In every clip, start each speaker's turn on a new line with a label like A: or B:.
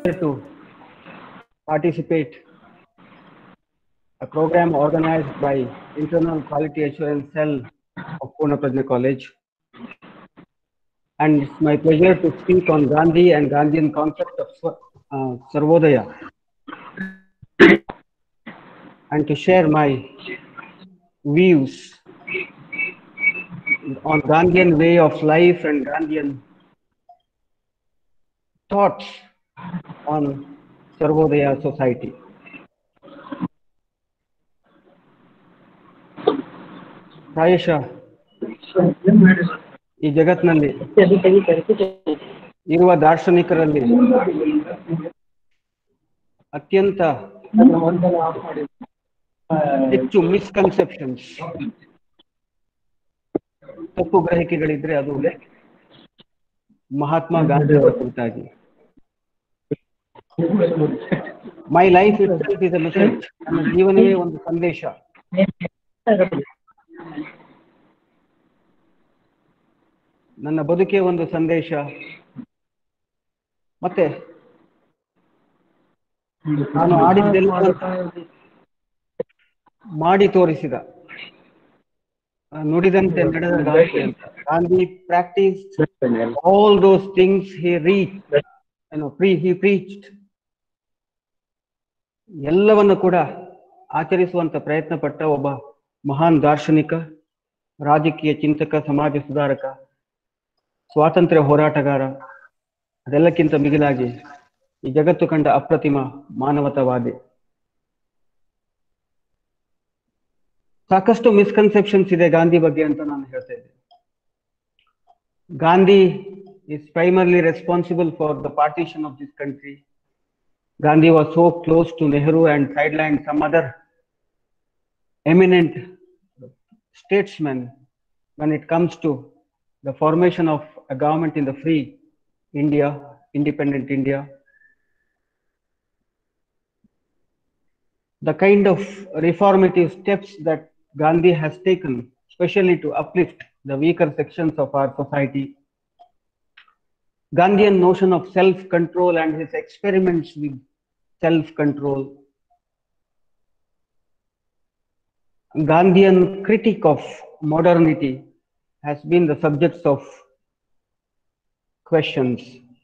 A: to participate a program organized by Internal Quality Assurance Cell of Pune Prajna College. And it's my pleasure to speak on Gandhi and Gandhian concept of Swa- uh, Sarvodaya and to share my views on Gandhian way of life and Gandhian thoughts on Sarvodaya society. ಪ್ರಾಯಶಃ ಈ ಜಗತ್ತಿನಲ್ಲಿ ಇರುವ ದಾರ್ಶನಿಕರಲ್ಲಿ ಅತ್ಯಂತ ಹೆಚ್ಚು misconceptions ತಪ್ಪು ಗ್ರಹಿಕೆಗಳಿದ್ರೆ ಅದು ಮಹಾತ್ಮ ಗಾಂಧಿ ಅವರ ಕುರಿತಾಗಿ my life it is a message ನನ್ನ ಜೀವನವೇ ಒಂದು ಸಂದೇಶ ನನ್ನ ಬದುಕೆ ಒಂದು ಸಂದೇಶ ಮತ್ತೆ ನಾನು ಆಡಿದ್ದೆಲ್ಲ ಮಾಡಿ ತೋರಿಸಿದ ಆ, ನುಡಿದಂತೆ ನಡೆದ ಗಾಂಧಿ ಅಂತ Gandhi practice all those things he reach pre he preached ಎಲ್ಲವನ್ನು ಕೂಡ ಆಚರಿಸುವಂತ ಪ್ರಯತ್ನ ಪಟ್ಟ ಒಬ್ಬ ಮಹಾನ್ ದಾರ್ಶನಿಕ ರಾಜಕೀಯ ಚಿಂತಕ ಸಮಾಜ ಸುಧಾರಕ ಸ್ವಾತಂತ್ರ್ಯ ಹೋರಾಟಗಾರ ಅದೆಲ್ಲಕ್ಕಿಂತ ಮಿಗಿಲಾಗಿ ಈ ಜಗತ್ತು ಕಂಡ ಅಪ್ರತಿಮ ಮಾನವತಾವಾದಿ ಸಾಕಷ್ಟು ಮಿಸ್ಕನ್ಸೆಪ್ಷನ್ಸ್ ಇದೆ ಗಾಂಧಿ ಬಗ್ಗೆ ಅಂತ ನಾನು ಹೇಳ್ತಾ ಇದ್ದೆ Gandhi is primarily responsible for the partition of this country Gandhi was so close to Nehru and sideline some other eminent statesmen when it comes to the formation of a government in the free India, independent India. The kind of reformative steps that Gandhi has taken, especially to uplift the weaker sections of our society. Gandhian notion of self control and his experiments with self control. Gandhian critique of modernity has been the subjects of questions.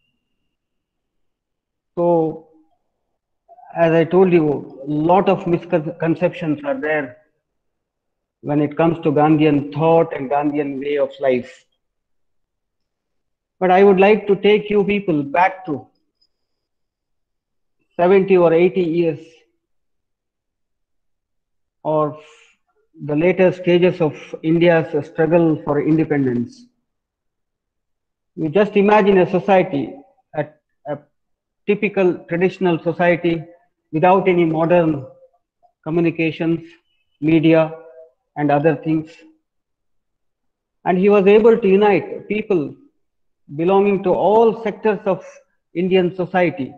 A: So, as I told you, a lot of misconceptions are there when it comes to Gandhian thought and Gandhian way of life. But I would like to take you people back to 70 or 80 years or the later stages of India's struggle for independence. You just imagine a society, a, a typical traditional society without any modern communications, media, and other things. And he was able to unite people belonging to all sectors of Indian society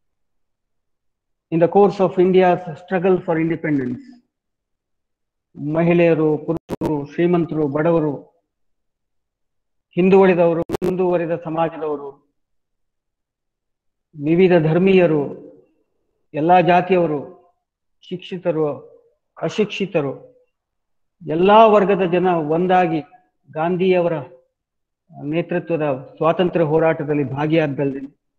A: in the course of India's struggle for independence. ಮಹಿಳೆಯರು ಪುರುಷರು ಶ್ರೀಮಂತರು ಬಡವರು ಹಿಂದುಳಿದವರು ಮುಂದುವರಿದ ಸಮಾಜದವರು ವಿವಿಧ ಧರ್ಮೀಯರು ಎಲ್ಲಾ ಜಾತಿಯವರು ಶಿಕ್ಷಿತರು ಅಶಿಕ್ಷಿತರು ಎಲ್ಲಾ ವರ್ಗದ ಜನ ಒಂದಾಗಿ ಗಾಂಧಿಯವರ ನೇತೃತ್ವದ ಸ್ವಾತಂತ್ರ್ಯ ಹೋರಾಟದಲ್ಲಿ ಭಾಗಿಯಾದ್ದಲ್ಲದೆ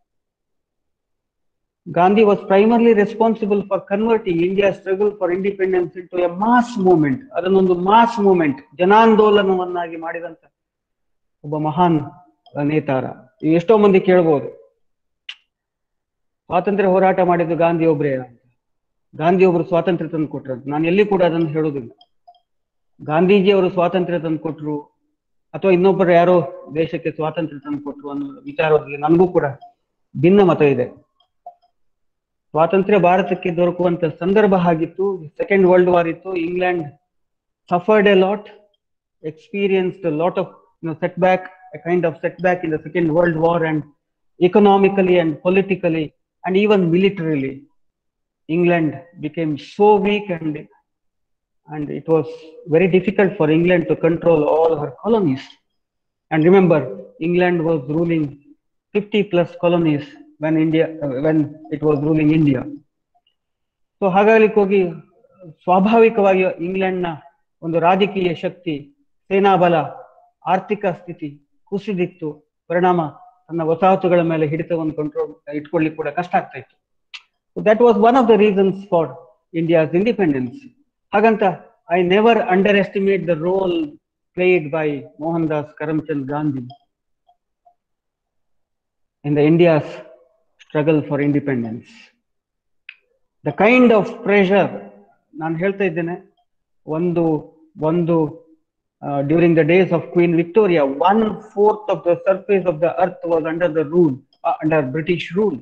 A: Gandhi was primarily responsible for converting India's struggle for independence into a mass movement. ಅದನ್ನೊಂದು ಮಾಸ್ ಮೂವ್ಮೆಂಟ್ ಜನಾಂದೋಲನವನ್ನಾಗಿ ಮಾಡಿದಂತ ಒಬ್ಬ ಮಹಾನ್ ನೇತಾರ ನೀವು ಎಷ್ಟೋ ಮಂದಿ ಕೇಳ್ಬೋದು ಸ್ವಾತಂತ್ರ್ಯ ಹೋರಾಟ ಮಾಡಿದ್ದು ಗಾಂಧಿ ಒಬ್ರೇ ಅಂತ ಗಾಂಧಿ ಒಬ್ರು ಸ್ವಾತಂತ್ರ್ಯ ತಂದು ಕೊಟ್ರು ನಾನು ಎಲ್ಲಿ ಕೂಡ ಅದನ್ನು ಹೇಳೋದಿಲ್ಲ ಗಾಂಧೀಜಿ ಅವರು ಸ್ವಾತಂತ್ರ್ಯ ತಂದು ಕೊಟ್ರು ಅಥವಾ ಇನ್ನೊಬ್ಬರು ಯಾರೋ ದೇಶಕ್ಕೆ ಸ್ವಾತಂತ್ರ್ಯ ತಂದು ಕೊಟ್ರು ಅನ್ನೋ ವಿಚಾರದಲ್ಲಿ ನನಗೂ ಕೂಡ ಭಿನ್ನ ಮತ ಇದೆ ಸ್ವಾತಂತ್ರ್ಯ ಭಾರತಕ್ಕೆ ದೊರಕುವಂತ ಸಂದರ್ಭ ಆಗಿತ್ತು ಸೆಕೆಂಡ್ ವರ್ಲ್ಡ್ ವಾರ್ ಇತ್ತು England suffered a lot experienced lot of setback a kind of setback in the second world war and economically and politically and even militarily england became so weak and and it was very difficult for england to control all her colonies and remember england was ruling 50 plus colonies when India, uh, when it was ruling India. So ಹಾಗಾಗ್ಲಿಕ್ಕೆ ಹೋಗಿ ಸ್ವಾಭಾವಿಕವಾಗಿ ಇಂಗ್ಲೆಂಡ್ನ ಒಂದು ರಾಜಕೀಯ ಶಕ್ತಿ ಸೇನಾಬಲ ಆರ್ಥಿಕ ಸ್ಥಿತಿ ಕುಸಿದಿತ್ತು ಪರಿಣಾಮ ತನ್ನ ವಸಾಹತುಗಳ ಮೇಲೆ ಹಿಡಿತವನ್ನು ಕಂಟ್ರೋಲ್ ಇಟ್ಕೊಳ್ಳಿಕ್ಕೆ ಕೂಡ ಕಷ್ಟ ಆಗ್ತಾ ಇತ್ತು that was one of the reasons for India's independence ಹಾಗಂತ I never underestimate the role played by Mohandas Karamchand Gandhi in the India's struggle for independence. The kind of pressure ನಾನು ಹೇಳ್ತಾ ಇದ್ದೇನೆ ಒಂದು ಒಂದು during the days of Queen Victoria one fourth of the surface of the earth was under the rule under British rule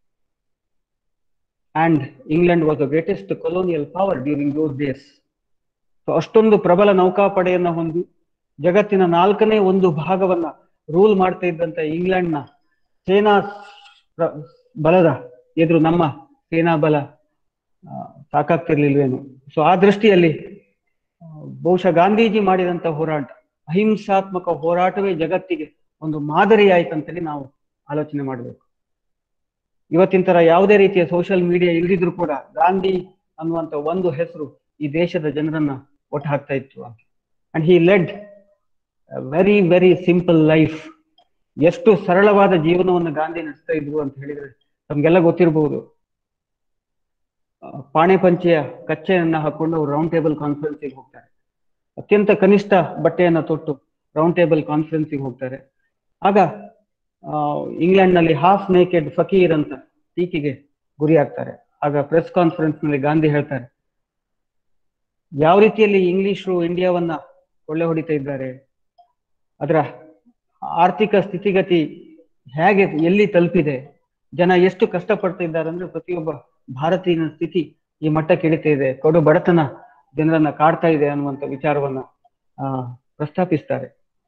A: and England was the greatest colonial power during those days so ಅಷ್ಟೊಂದು ಪ್ರಬಲ ನೌಕಾಪಡೆಯನ್ನ ಹೊಂದಿ ಜಗತ್ತಿನ ನಾಲ್ಕನೇ ಒಂದು ಭಾಗವನ್ನ rule ಮಾಡ್ತಾ ಇದ್ದಂತ ಇಂಗ್ಲೆಂಡ್ನ ಸೇನಾ ಪ್ರ- ಬಲದ ಎದುರು ನಮ್ಮ ಸೇನಾ ಬಲ ಆ, ಸಾಕಾಗ್ತಿರ್ಲಿಲ್ವೇನು ಸೊ ಆ ದೃಷ್ಟಿಯಲ್ಲಿ ಆ, ಬಹುಶಃ ಗಾಂಧೀಜಿ ಮಾಡಿದಂತ ಹೋರಾಟ ಅಹಿಂಸಾತ್ಮಕ ಹೋರಾಟವೇ ಜಗತ್ತಿಗೆ ಒಂದು ಮಾದರಿ ಆಯ್ತಂತೇಳಿ ನಾವು ಆಲೋಚನೆ ಮಾಡಬೇಕು ಇವತ್ತಿನ ತರ ಯಾವುದೇ ರೀತಿಯ ಸೋಷಿಯಲ್ ಮೀಡಿಯಾ ಇಲ್ದಿದ್ರು ಕೂಡ ಗಾಂಧಿ ಅನ್ನುವಂತ ಒಂದು ಹೆಸರು ಈ ದೇಶದ ಜನರನ್ನ ಒಟ್ಟು ಹಾಕ್ತಾ ಇತ್ತು and he led very very simple life ಎಷ್ಟು ಸರಳವಾದ ಜೀವನವನ್ನು ಗಾಂಧಿ ನಡೆಸ್ತಾ ಇದ್ರು ಅಂತ ಹೇಳಿದ್ರೆ ನಮ್ಗೆಲ್ಲ ಗೊತ್ತಿರಬಹುದು ಆ, ಪಾಣೆ ಪಂಚೆಯ ಕಚ್ಚೆಯನ್ನ ಹಾಕೊಂಡು ಅವರು ರೌಂಡ್ ಟೇಬಲ್ ಕಾನ್ಫರೆನ್ಸಿಗೆ ಹೋಗ್ತಾರೆ ಅತ್ಯಂತ ಕನಿಷ್ಠ ಬಟ್ಟೆಯನ್ನ ತೊಟ್ಟು ರೌಂಡ್ ಟೇಬಲ್ ಕಾನ್ಫರೆನ್ಸಿಗೆ ಹೋಗ್ತಾರೆ ಆಗ ಆ, ಇಂಗ್ಲೆಂಡ್ ನಲ್ಲಿ ಹಾಫ್ ನೇಕೆಡ್ ಫಕೀರ್ ಅಂತ ಟೀಕೆಗೆ ಗುರಿ ಆಗ್ತಾರೆ ಆಗ ಪ್ರೆಸ್ ಕಾನ್ಫರೆನ್ಸ್ ನಲ್ಲಿ ಗಾಂಧಿ ಹೇಳ್ತಾರೆ ಯಾವ ರೀತಿಯಲ್ಲಿ ಇಂಗ್ಲಿಷರು ಇಂಡಿಯಾವನ್ನ ಕೊಳ್ಳೆ ಹೊಡಿತಾ ಇದ್ದಾರೆ ಅದರ ಆರ್ಥಿಕ ಸ್ಥಿತಿಗತಿ ಹೇಗೆ ಎಲ್ಲಿ ತಲುಪಿದೆ ಜನ ಎಷ್ಟು ಕಷ್ಟಪಡ್ತಾ ಇದ್ದಾರೆ ಅಂದ್ರೆ ಪ್ರತಿಯೊಬ್ಬ ಭಾರತೀಯನ ಸ್ಥಿತಿ ಈ ಮಟ್ಟಕ್ಕೆ ಇಳಿತಾ ಇದೆ ಕಡು ಬಡತನ ಜನರನ್ನ ಕಾಡ್ತಾ ಇದೆ ಅನ್ನುವಂತ ವಿಚಾರವನ್ನ ಆ ಪ್ರಸ್ತಾಪಿಸ್ತಾರೆ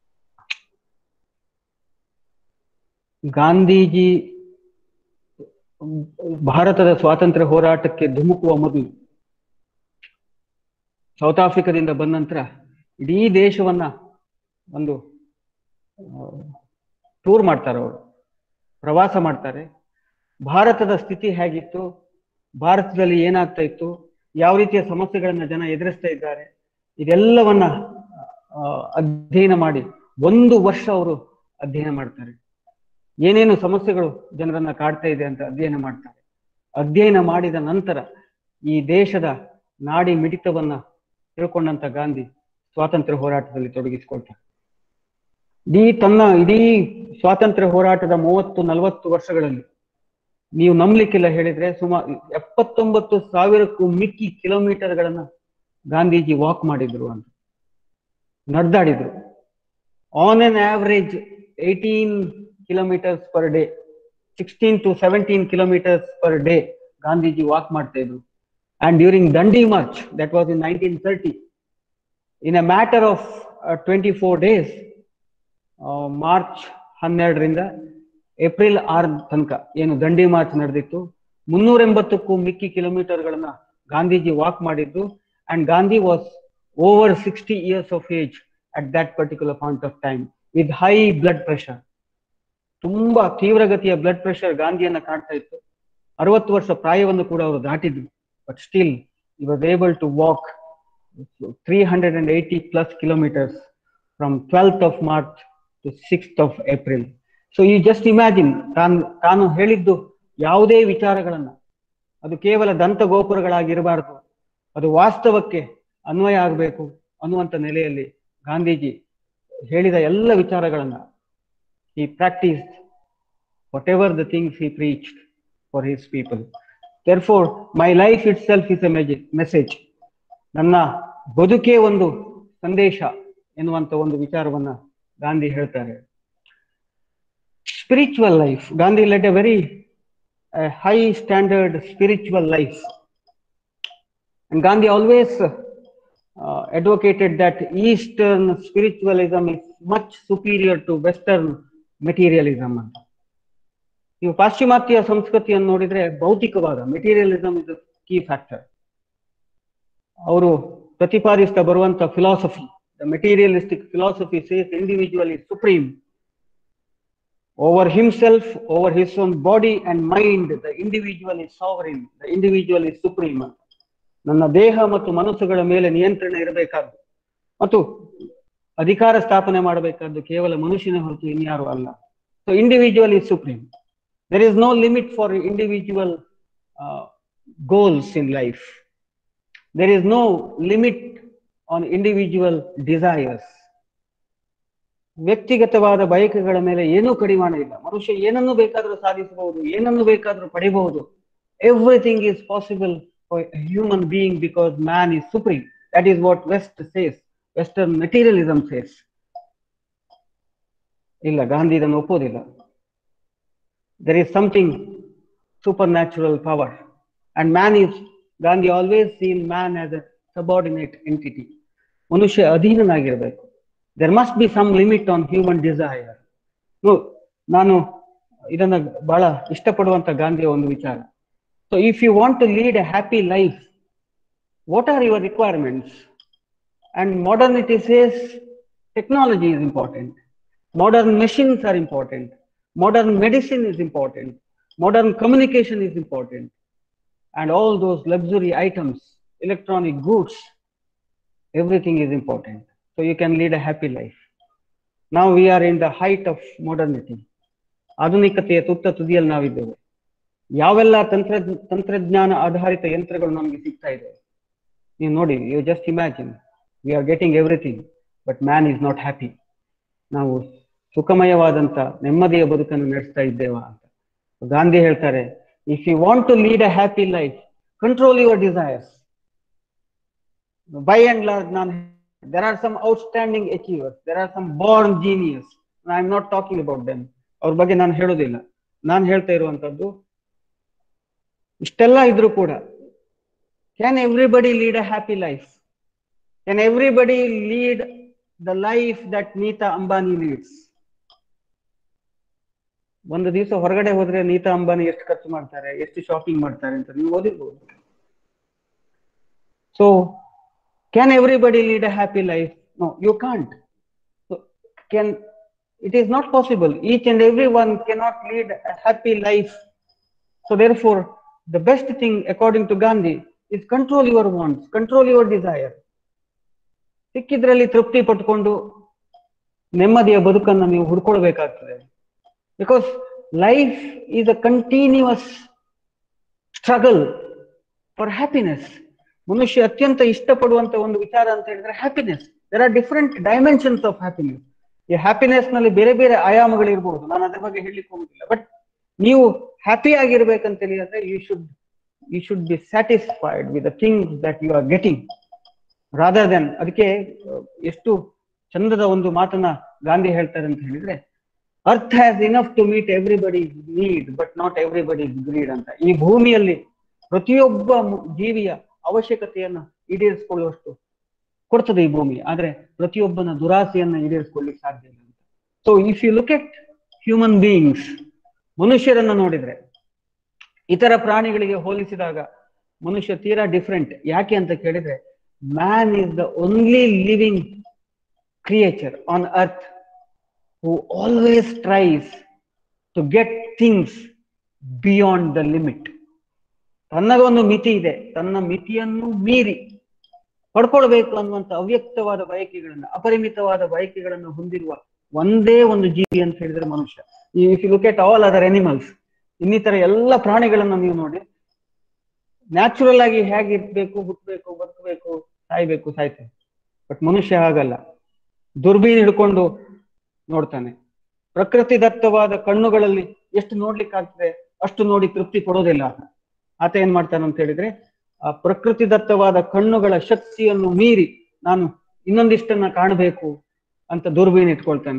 A: ಗಾಂಧೀಜಿ ಭಾರತದ ಸ್ವಾತಂತ್ರ್ಯ ಹೋರಾಟಕ್ಕೆ ಧುಮುಕುವ ಮೊದಲು ಸೌತ್ ಆಫ್ರಿಕಾದಿಂದ ಬಂದ ನಂತರ ಇಡೀ ದೇಶವನ್ನ ಒಂದು ಟೂರ್ ಮಾಡ್ತಾರೆ ಅವರು ಪ್ರವಾಸ ಮಾಡ್ತಾರೆ ಭಾರತದ ಸ್ಥಿತಿ ಹೇಗಿತ್ತು ಭಾರತದಲ್ಲಿ ಏನಾಗ್ತಾ ಇತ್ತು ಯಾವ ರೀತಿಯ ಸಮಸ್ಯೆಗಳನ್ನ ಜನ ಎದುರಿಸ್ತಾ ಇದ್ದಾರೆ ಇದೆಲ್ಲವನ್ನ ಆ, ಅಧ್ಯಯನ ಮಾಡಿ ಒಂದು ವರ್ಷ ಅವರು ಅಧ್ಯಯನ ಮಾಡ್ತಾರೆ ಏನೇನು ಸಮಸ್ಯೆಗಳು ಜನರನ್ನ ಕಾಡ್ತಾ ಇದೆ ಅಂತ ಅಧ್ಯಯನ ಮಾಡ್ತಾರೆ ಅಧ್ಯಯನ ಮಾಡಿದ ನಂತರ ಈ ದೇಶದ ನಾಡಿ ಮಿಡಿತವನ್ನ ತಿಳ್ಕೊಂಡಂತ ಗಾಂಧಿ ಸ್ವಾತಂತ್ರ್ಯ ಹೋರಾಟದಲ್ಲಿ ತೊಡಗಿಸಿಕೊಳ್ತಾರೆ ಇಡೀ ತನ್ನ ಇಡೀ ಸ್ವಾತಂತ್ರ್ಯ ಹೋರಾಟದ ಮೂವತ್ತು ನಲವತ್ತು ವರ್ಷಗಳಲ್ಲಿ ನೀವು ನಂಬಲಿಕ್ಕಿಲ್ಲ ಹೇಳಿದ್ರೆ ಸುಮಾರು ಎಪ್ಪತ್ತೊಂಬತ್ತು ಸಾವಿರಕ್ಕೂ ಮಿಕ್ಕಿ ಕಿಲೋಮೀಟರ್ಗಳನ್ನ ಗಾಂಧೀಜಿ ವಾಕ್ ಮಾಡಿದ್ರು ಅಂತ ನಡೆದಾಡಿದ್ರು on an average eighteen kilometres per day sixteen to seventeen kilometres per day Gandhiji walk ಮಾಡ್ತಾ ಇದ್ರು and during Dandi march that was in nineteen thirty in a matter of twenty four days March ಹನ್ನೆರಡರಿಂದ April ಆರ್ ತನಕ ಏನು Dandi march ನಡೆದಿತ್ತು ಮುನ್ನೂರ ಎಂಬತ್ತಕ್ಕೂ ಮಿಕ್ಕಿ ಕಿಲೋಮೀಟರ್ಗಳನ್ನ ಗಾಂಧೀಜಿ ವಾಕ್ ಮಾಡಿದ್ದು and Gandhi was over sixty years of age at that particular point of time with high blood pressure ತುಂಬಾ ತೀವ್ರಗತಿಯ ಬ್ಲಡ್ ಪ್ರೆಷರ್ ಗಾಂಧಿಯನ್ನ ಕಾಡ್ತಾ ಇತ್ತು ಅರವತ್ತು ವರ್ಷ ಪ್ರಾಯವನ್ನು ಕೂಡ ಅವರು ದಾಟಿದ್ರು but still he was able to walk three hundred and eighty plus kilometres from twelfth of March to sixth of April so ಈ ಜಸ್ಟ್ ಇಮ್ಯಾಜಿನ್ ತಾನು ತಾನು ಹೇಳಿದ್ದು ಯಾವುದೇ ವಿಚಾರಗಳನ್ನ ಅದು ಕೇವಲ ದಂತ ಗೋಪುರಗಳಾಗಿರಬಾರದು ಅದು ವಾಸ್ತವಕ್ಕೆ ಅನ್ವಯ ಆಗಬೇಕು ಅನ್ನುವಂತ ನೆಲೆಯಲ್ಲಿ ಗಾಂಧೀಜಿ ಹೇಳಿದ ಎಲ್ಲ ವಿಚಾರಗಳನ್ನ he practice whatever the things he preach for his people therefore my life itself is a message ನನ್ನ ಬದುಕೇ ಒಂದು ಸಂದೇಶ ಎನ್ನುವಂತ ಒಂದು ವಿಚಾರವನ್ನ ಗಾಂಧಿ ಹೇಳ್ತಾರೆ spiritual life Gandhi led a very high standard spiritual life and Gandhi always advocated that Eastern spiritualism is much superior to Western materialism ಅಂತ ನೀವು ಪಾಶ್ಚಿಮಾತ್ಯ ಸಂಸ್ಕೃತಿಯನ್ನು ನೋಡಿದ್ರೆ ಭೌತಿಕವಾದ ಮೆಟೀರಿಯಲಿಸಮ್ ಇಸ್ ಕೀ ಫ್ಯಾಕ್ಟರ್ ಅವರು ಪ್ರತಿಪಾದಿಸ್ತಾ ಬರುವಂತ philosophy the materialistic philosophy says individual is supreme over himself, over his own body and mind, the individual is sovereign, the individual is supreme. ನನ್ನ ದೇಹ ಮತ್ತು ಮನಸ್ಸುಗಳ ಮೇಲೆ ನಿಯಂತ್ರಣ ಇರಬೇಕಾದ್ದು ಮತ್ತು ಅಧಿಕಾರ ಸ್ಥಾಪನೆ ಮಾಡಬೇಕಾದ್ದು ಕೇವಲ ಮನುಷ್ಯನ ಹೊರತು ಇನ್ಯಾರು ಅಲ್ಲ so individual is supreme there is no limit for individual goals in life there is no limit on individual desires ವ್ಯಕ್ತಿಗತವಾದ ಬಯಕೆಗಳ ಮೇಲೆ ಏನೂ ಕಡಿವಾಣ ಇಲ್ಲ ಮನುಷ್ಯ ಏನನ್ನು ಬೇಕಾದರೂ ಸಾಧಿಸಬಹುದು ಏನನ್ನು ಬೇಕಾದರೂ ಪಡಿಬಹುದು everything is possible for human being because man is supreme that is what west says western materialism says ಇಲ್ಲ ಗಾಂಧಿ ಇದನ್ನು ಒಪ್ಪೋದಿಲ್ಲ there is something supernatural power and man is Gandhi always seen man as a subordinate entity ಮನುಷ್ಯ ಅಧೀನನಾಗಿರಬೇಕು there must be some limit on human desire ನಾನು ಇದನ್ನ ಬಹಳ ಇಷ್ಟಪಡುವಂತ ಗಾಂಧಿಯ ಒಂದು ವಿಚಾರ so if you want to lead a happy life what are your requirements and modernity says technology is important modern machines are important modern medicine is important modern communication is important and all those luxury items electronic goods everything is important so you can lead a happy life now we are in the height of modernity ಆಧುನಿಕತೆಯ ತುತ್ತ ತುದಿಯಲ್ಲಿ ನಾವಿದ್ದೇವೆ ಯಾವೆಲ್ಲ ತಂತ್ರ ತಂತ್ರಜ್ಞಾನ ಆಧಾರಿತ ಯಂತ್ರಗಳು ನಮಗೆ ಸಿಗ್ತಾ ಇದೆ ನೀವು ನೋಡಿ you just imagine we are getting everything but man is not happy ನಾವು ಸುಖಮಯವಾದಂತ ನೆಮ್ಮದಿಯ ಬದುಕನ್ನು ನಡೆಸ್ತಾ ಇದ್ದೇವಾ ಅಂತ ಗಾಂಧಿ ಹೇಳ್ತಾರೆ if you want to lead a happy life control your desires by and large ನಾನು there are some outstanding achievers there are some born genius I am not talking about them ಅವ್ರ ಬಗ್ಗೆ ನಾನು ಹೇಳೋದಿಲ್ಲ ನಾನು ಹೇಳ್ತಾ ಇರುವಂತದ್ದು ಇಷ್ಟೆಲ್ಲ ಇದ್ರೂ ಕೂಡ can everybody lead a happy life can everybody lead the life that Nita Ambani leads ಒಂದು ದಿವಸ ಹೊರಗಡೆ ಹೋದ್ರೆ ನೀತಾ ಅಂಬಾನಿ ಎಷ್ಟು ಖರ್ಚು ಮಾಡ್ತಾರೆ ಎಷ್ಟು ಶಾಪಿಂಗ್ ಮಾಡ್ತಾರೆ ಅಂತ ನೀವು ಓದಿರ್ಬೋದು so can everybody lead a happy life no you can't can it is not possible. Each and everyone cannot lead a happy life. So therefore, the best thing, according to Gandhi, is control your wants, control your desire. ಸಿಕ್ಕಿದ್ರಲ್ಲಿ ತೃಪ್ತಿ ಪಟ್ಕೊಂಡು ನೆಮ್ಮದಿಯ ಬದುಕನ್ನು ನೀವು ಹುಡ್ಕೊಳ್ಬೇಕಾಗ್ತದೆ because life is a continuous struggle for happiness ಮನುಷ್ಯ ಅತ್ಯಂತ ಇಷ್ಟಪಡುವಂತ ಒಂದು ವಿಚಾರ ಅಂತ ಹೇಳಿದ್ರೆ happiness there are different dimensions of happiness ಈ ಹ್ಯಾಪಿನೆಸ್ ನಲ್ಲಿ ಬೇರೆ ಬೇರೆ ಆಯಾಮಗಳು ಇರಬಹುದು ನಾನು ಅದ್ರ ಬಗ್ಗೆ ಹೇಳಲಿಕ್ಕೆ ಹೋಗುದಿಲ್ಲ ಬಟ್ ನೀವು ಹ್ಯಾಪಿ ಆಗಿರ್ಬೇಕಂತ ಹೇಳಿದ್ರೆ you should you should be satisfied with the things that you are getting rather than ಅದಕ್ಕೆ ಎಷ್ಟು ಚಂದದ ಒಂದು ಮಾತನ್ನ ಗಾಂಧಿ ಹೇಳ್ತಾರೆ ಅಂತ ಹೇಳಿದ್ರೆ earth has enough to meet everybody need but not everybody greed ಅಂತ ಈ ಭೂಮಿಯಲ್ಲಿ ಪ್ರತಿಯೊಬ್ಬ ಜೀವಿಯ ಅವಶ್ಯಕತೆಯನ್ನ ಈಡೇರಿಸಿಕೊಳ್ಳುವಷ್ಟು ಕೊಡ್ತದೆ ಈ ಭೂಮಿ ಆದ್ರೆ ಪ್ರತಿಯೊಬ್ಬನ ದುರಾಸೆಯನ್ನ ಈಡೇರಿಸಿಕೊಳ್ಳಿಕ್ಕೆ ಸಾಧ್ಯ ಇಲ್ಲ ಅಂತ so if you look at human beings ಮನುಷ್ಯರನ್ನ ನೋಡಿದ್ರೆ ಇತರ ಪ್ರಾಣಿಗಳಿಗೆ ಹೋಲಿಸಿದಾಗ ಮನುಷ್ಯ ತೀರಾ ಡಿಫ್ರೆಂಟ್ ಯಾಕೆ ಅಂತ ಕೇಳಿದ್ರೆ man is the only living creature on earth who always tries to get things beyond the limit ತನ್ನದೊಂದು ಮಿತಿ ಇದೆ ತನ್ನ ಮಿತಿಯನ್ನು ಮೀರಿ ಪಡ್ಕೊಳ್ಬೇಕು ಅನ್ನುವಂತ ಅವ್ಯಕ್ತವಾದ ಬಯಕೆಗಳನ್ನ ಅಪರಿಮಿತವಾದ ಬಯಕೆಗಳನ್ನು ಹೊಂದಿರುವ ಒಂದೇ ಒಂದು ಜೀವಿ ಅಂತ ಹೇಳಿದ್ರೆ ಮನುಷ್ಯ if you look at all other animals ಇನ್ನಿತರ ಎಲ್ಲ ಪ್ರಾಣಿಗಳನ್ನ ನೀವು ನೋಡಿ ನ್ಯಾಚುರಲ್ ಆಗಿ ಹೇಗಿರ್ಬೇಕು ಹುಟ್ಟಬೇಕು ಬದುಕಬೇಕು ಸಾಯ್ಬೇಕು ಸಾಯ್ತಾನೆ ಬಟ್ ಮನುಷ್ಯ ಹಾಗಲ್ಲ ದುರ್ಬೀನ್ ಹಿಡ್ಕೊಂಡು ನೋಡ್ತಾನೆ ಪ್ರಕೃತಿ ದತ್ತವಾದ ಕಣ್ಣುಗಳಲ್ಲಿ ಎಷ್ಟು ನೋಡ್ಲಿಕ್ಕಾಗ್ತದೆ ಅಷ್ಟು ನೋಡಿ ತೃಪ್ತಿ ಕೊಡೋದಿಲ್ಲ ಆತ ಆತ ಏನ್ ಮಾಡ್ತಾನೆ ಅಂತ ಹೇಳಿದ್ರೆ ಆ ಪ್ರಕೃತಿ ದತ್ತವಾದ ಕಣ್ಣುಗಳ ಶಕ್ತಿಯನ್ನು ಮೀರಿ ನಾನು ಇನ್ನೊಂದಿಷ್ಟನ್ನ ಕಾಣಬೇಕು ಅಂತ ದುರ್ಬೀನ್ ಇಟ್ಕೊಳ್ತಾನೆ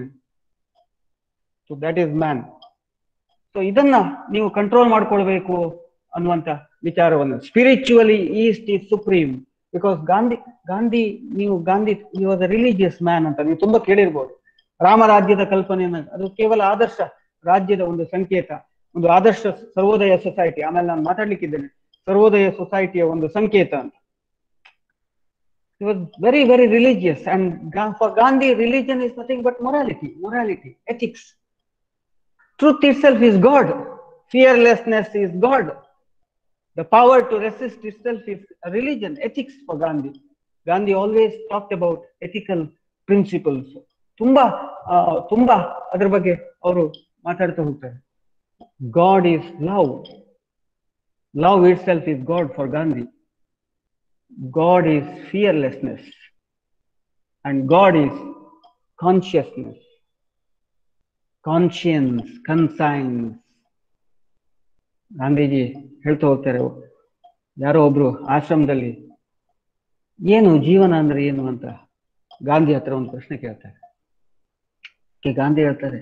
A: so that is man so ಇದನ್ನ ನೀವು ಕಂಟ್ರೋಲ್ ಮಾಡ್ಕೊಳ್ಬೇಕು ಅನ್ನುವಂತ ವಿಚಾರವನ್ನು spiritually east is supreme because Gandhi Gandhi ನೀವು Gandhi you was a religious man ಅಂತ ನೀವು ತುಂಬಾ ಕೇಳಿರ್ಬೋದು ರಾಮರಾಜ್ಯದ ಕಲ್ಪನೆಯನ್ನ ಅದು ಕೇವಲ ಆದರ್ಶ ರಾಜ್ಯದ ಒಂದು ಸಂಕೇತ ಒಂದು ಆದರ್ಶ ಸರ್ವೋದಯ ಸೊಸೈಟಿ ಆಮೇಲೆ ನಾನು ಮಾತಾಡ್ಲಿಕ್ಕಿದ್ದೇನೆ ಸರ್ವೋದಯ ಸೊಸೈಟಿಯ ಒಂದು ಸಂಕೇತ ಅಂತ was very very religious and for Gandhi religion is nothing but morality morality ethics Truth itself is God. Fearlessness is God. The power to resist itself is a religion, ethics for Gandhi. Gandhi always talked about ethical principles. ತುಂಬಾ ಆ, ತುಂಬಾ ಅದ್ರ ಬಗ್ಗೆ ಅವರು ಮಾತಾಡ್ತಾ ಹೋಗ್ತಾರೆ God is love love itself is God for Gandhi God is fearlessness and God is consciousness conscience conscience Gandhiji ಹೇಳ್ತಾ ಹೋಗ್ತಾರೆ ಯಾರೋ ಒಬ್ರು ಆಶ್ರಮದಲ್ಲಿ ಏನು ಜೀವನ ಅಂದ್ರೆ ಏನು ಅಂತ ಗಾಂಧಿ ಹತ್ರ ಒಂದು ಪ್ರಶ್ನೆ ಕೇಳ್ತಾರೆ ಅದಕ್ಕೆ ಗಾಂಧಿ ಹೇಳ್ತಾರೆ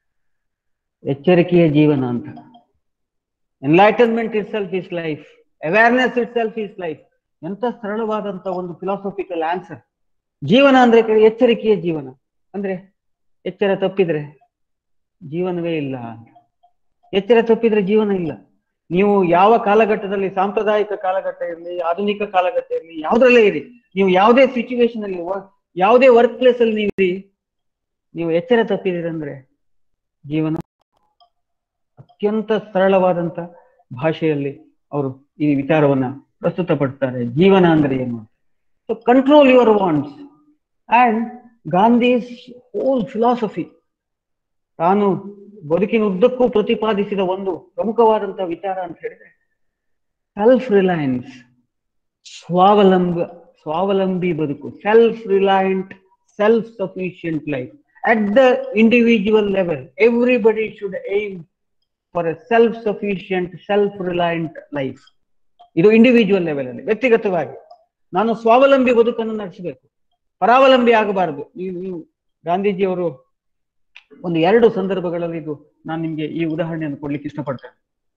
A: ಎಚ್ಚರಿಕೆಯ ಜೀವನ ಅಂತ enlightenment itself is life awareness itself is life ಎಂತ ಸರಳವಾದಂತ ಒಂದು ಫಿಲಾಸಫಿಕಲ್ ಆನ್ಸರ್ ಜೀವನ ಅಂದ್ರೆ ಕೆ- ಎಚ್ಚರಿಕೆಯ ಜೀವನ ಅಂದ್ರೆ ಎಚ್ಚರ ತಪ್ಪಿದ್ರೆ ಜೀವನವೇ ಇಲ್ಲ ಅಂತ ಎಚ್ಚರ ತಪ್ಪಿದ್ರೆ ಜೀವನ ಇಲ್ಲ ನೀವು ಯಾವ ಕಾಲಘಟ್ಟದಲ್ಲಿ ಸಾಂಪ್ರದಾಯಿಕ ಕಾಲಘಟ್ಟ ಇರಲಿ ಆಧುನಿಕ ಕಾಲಘಟ್ಟ ಇರಲಿ ಯಾವುದ್ರಲ್ಲೇ ಇರಿ ನೀವು ಯಾವುದೇ ಸಿಚುವೇಶನ್ ಅಲ್ಲಿ wo- ಯಾವುದೇ ವರ್ಕ್ ಪ್ಲೇಸ್ ಅಲ್ಲಿ ನೀವು ಇರಿ ನೀವು ಎಚ್ಚರ ತಪ್ಪಿದಿರಂದ್ರೆ ಜೀವನ ಅತ್ಯಂತ ಸರಳವಾದಂತ ಭಾಷೆಯಲ್ಲಿ ಅವರು ಈ ವಿಚಾರವನ್ನ ಪ್ರಸ್ತುತಪಡ್ತಾರೆ ಜೀವನ ಅಂದ್ರೆ ಏನು so control your wants and Gandhi's whole philosophy ತಾನು ಬದುಕಿನ ಉದ್ದಕ್ಕೂ ಪ್ರತಿಪಾದಿಸಿದ ಒಂದು ಪ್ರಮುಖವಾದಂತ ವಿಚಾರ ಅಂತ ಹೇಳಿದ್ರೆ ಸೆಲ್ಫ್ ರಿಲಯನ್ಸ್ ಸ್ವಾವಲಂಬ ಸ್ವಾವಲಂಬಿ ಬದುಕು self reliant self sufficient life at the individual level everybody should aim for a self sufficient self reliant life ಇದು ಇಂಡಿವಿಜುವಲ್ ಲೆವೆಲ್ ಅಲ್ಲಿ ವ್ಯಕ್ತಿಗತವಾಗಿ ನಾನು ಸ್ವಾವಲಂಬಿ ಬದುಕನ್ನು ನಡೆಸಬೇಕು ಪರಾವಲಂಬಿ ಆಗಬಾರದು ನೀವು ನೀವು ಗಾಂಧೀಜಿಯವರು ಒಂದು ಎರಡು ಸಂದರ್ಭಗಳಲ್ಲಿ ಇದು ನಾನು ನಿಮ್ಗೆ ಈ ಉದಾಹರಣೆಯನ್ನು ಕೊಡ್ಲಿಕ್ಕೆ ಇಷ್ಟಪಡ್ತೇನೆ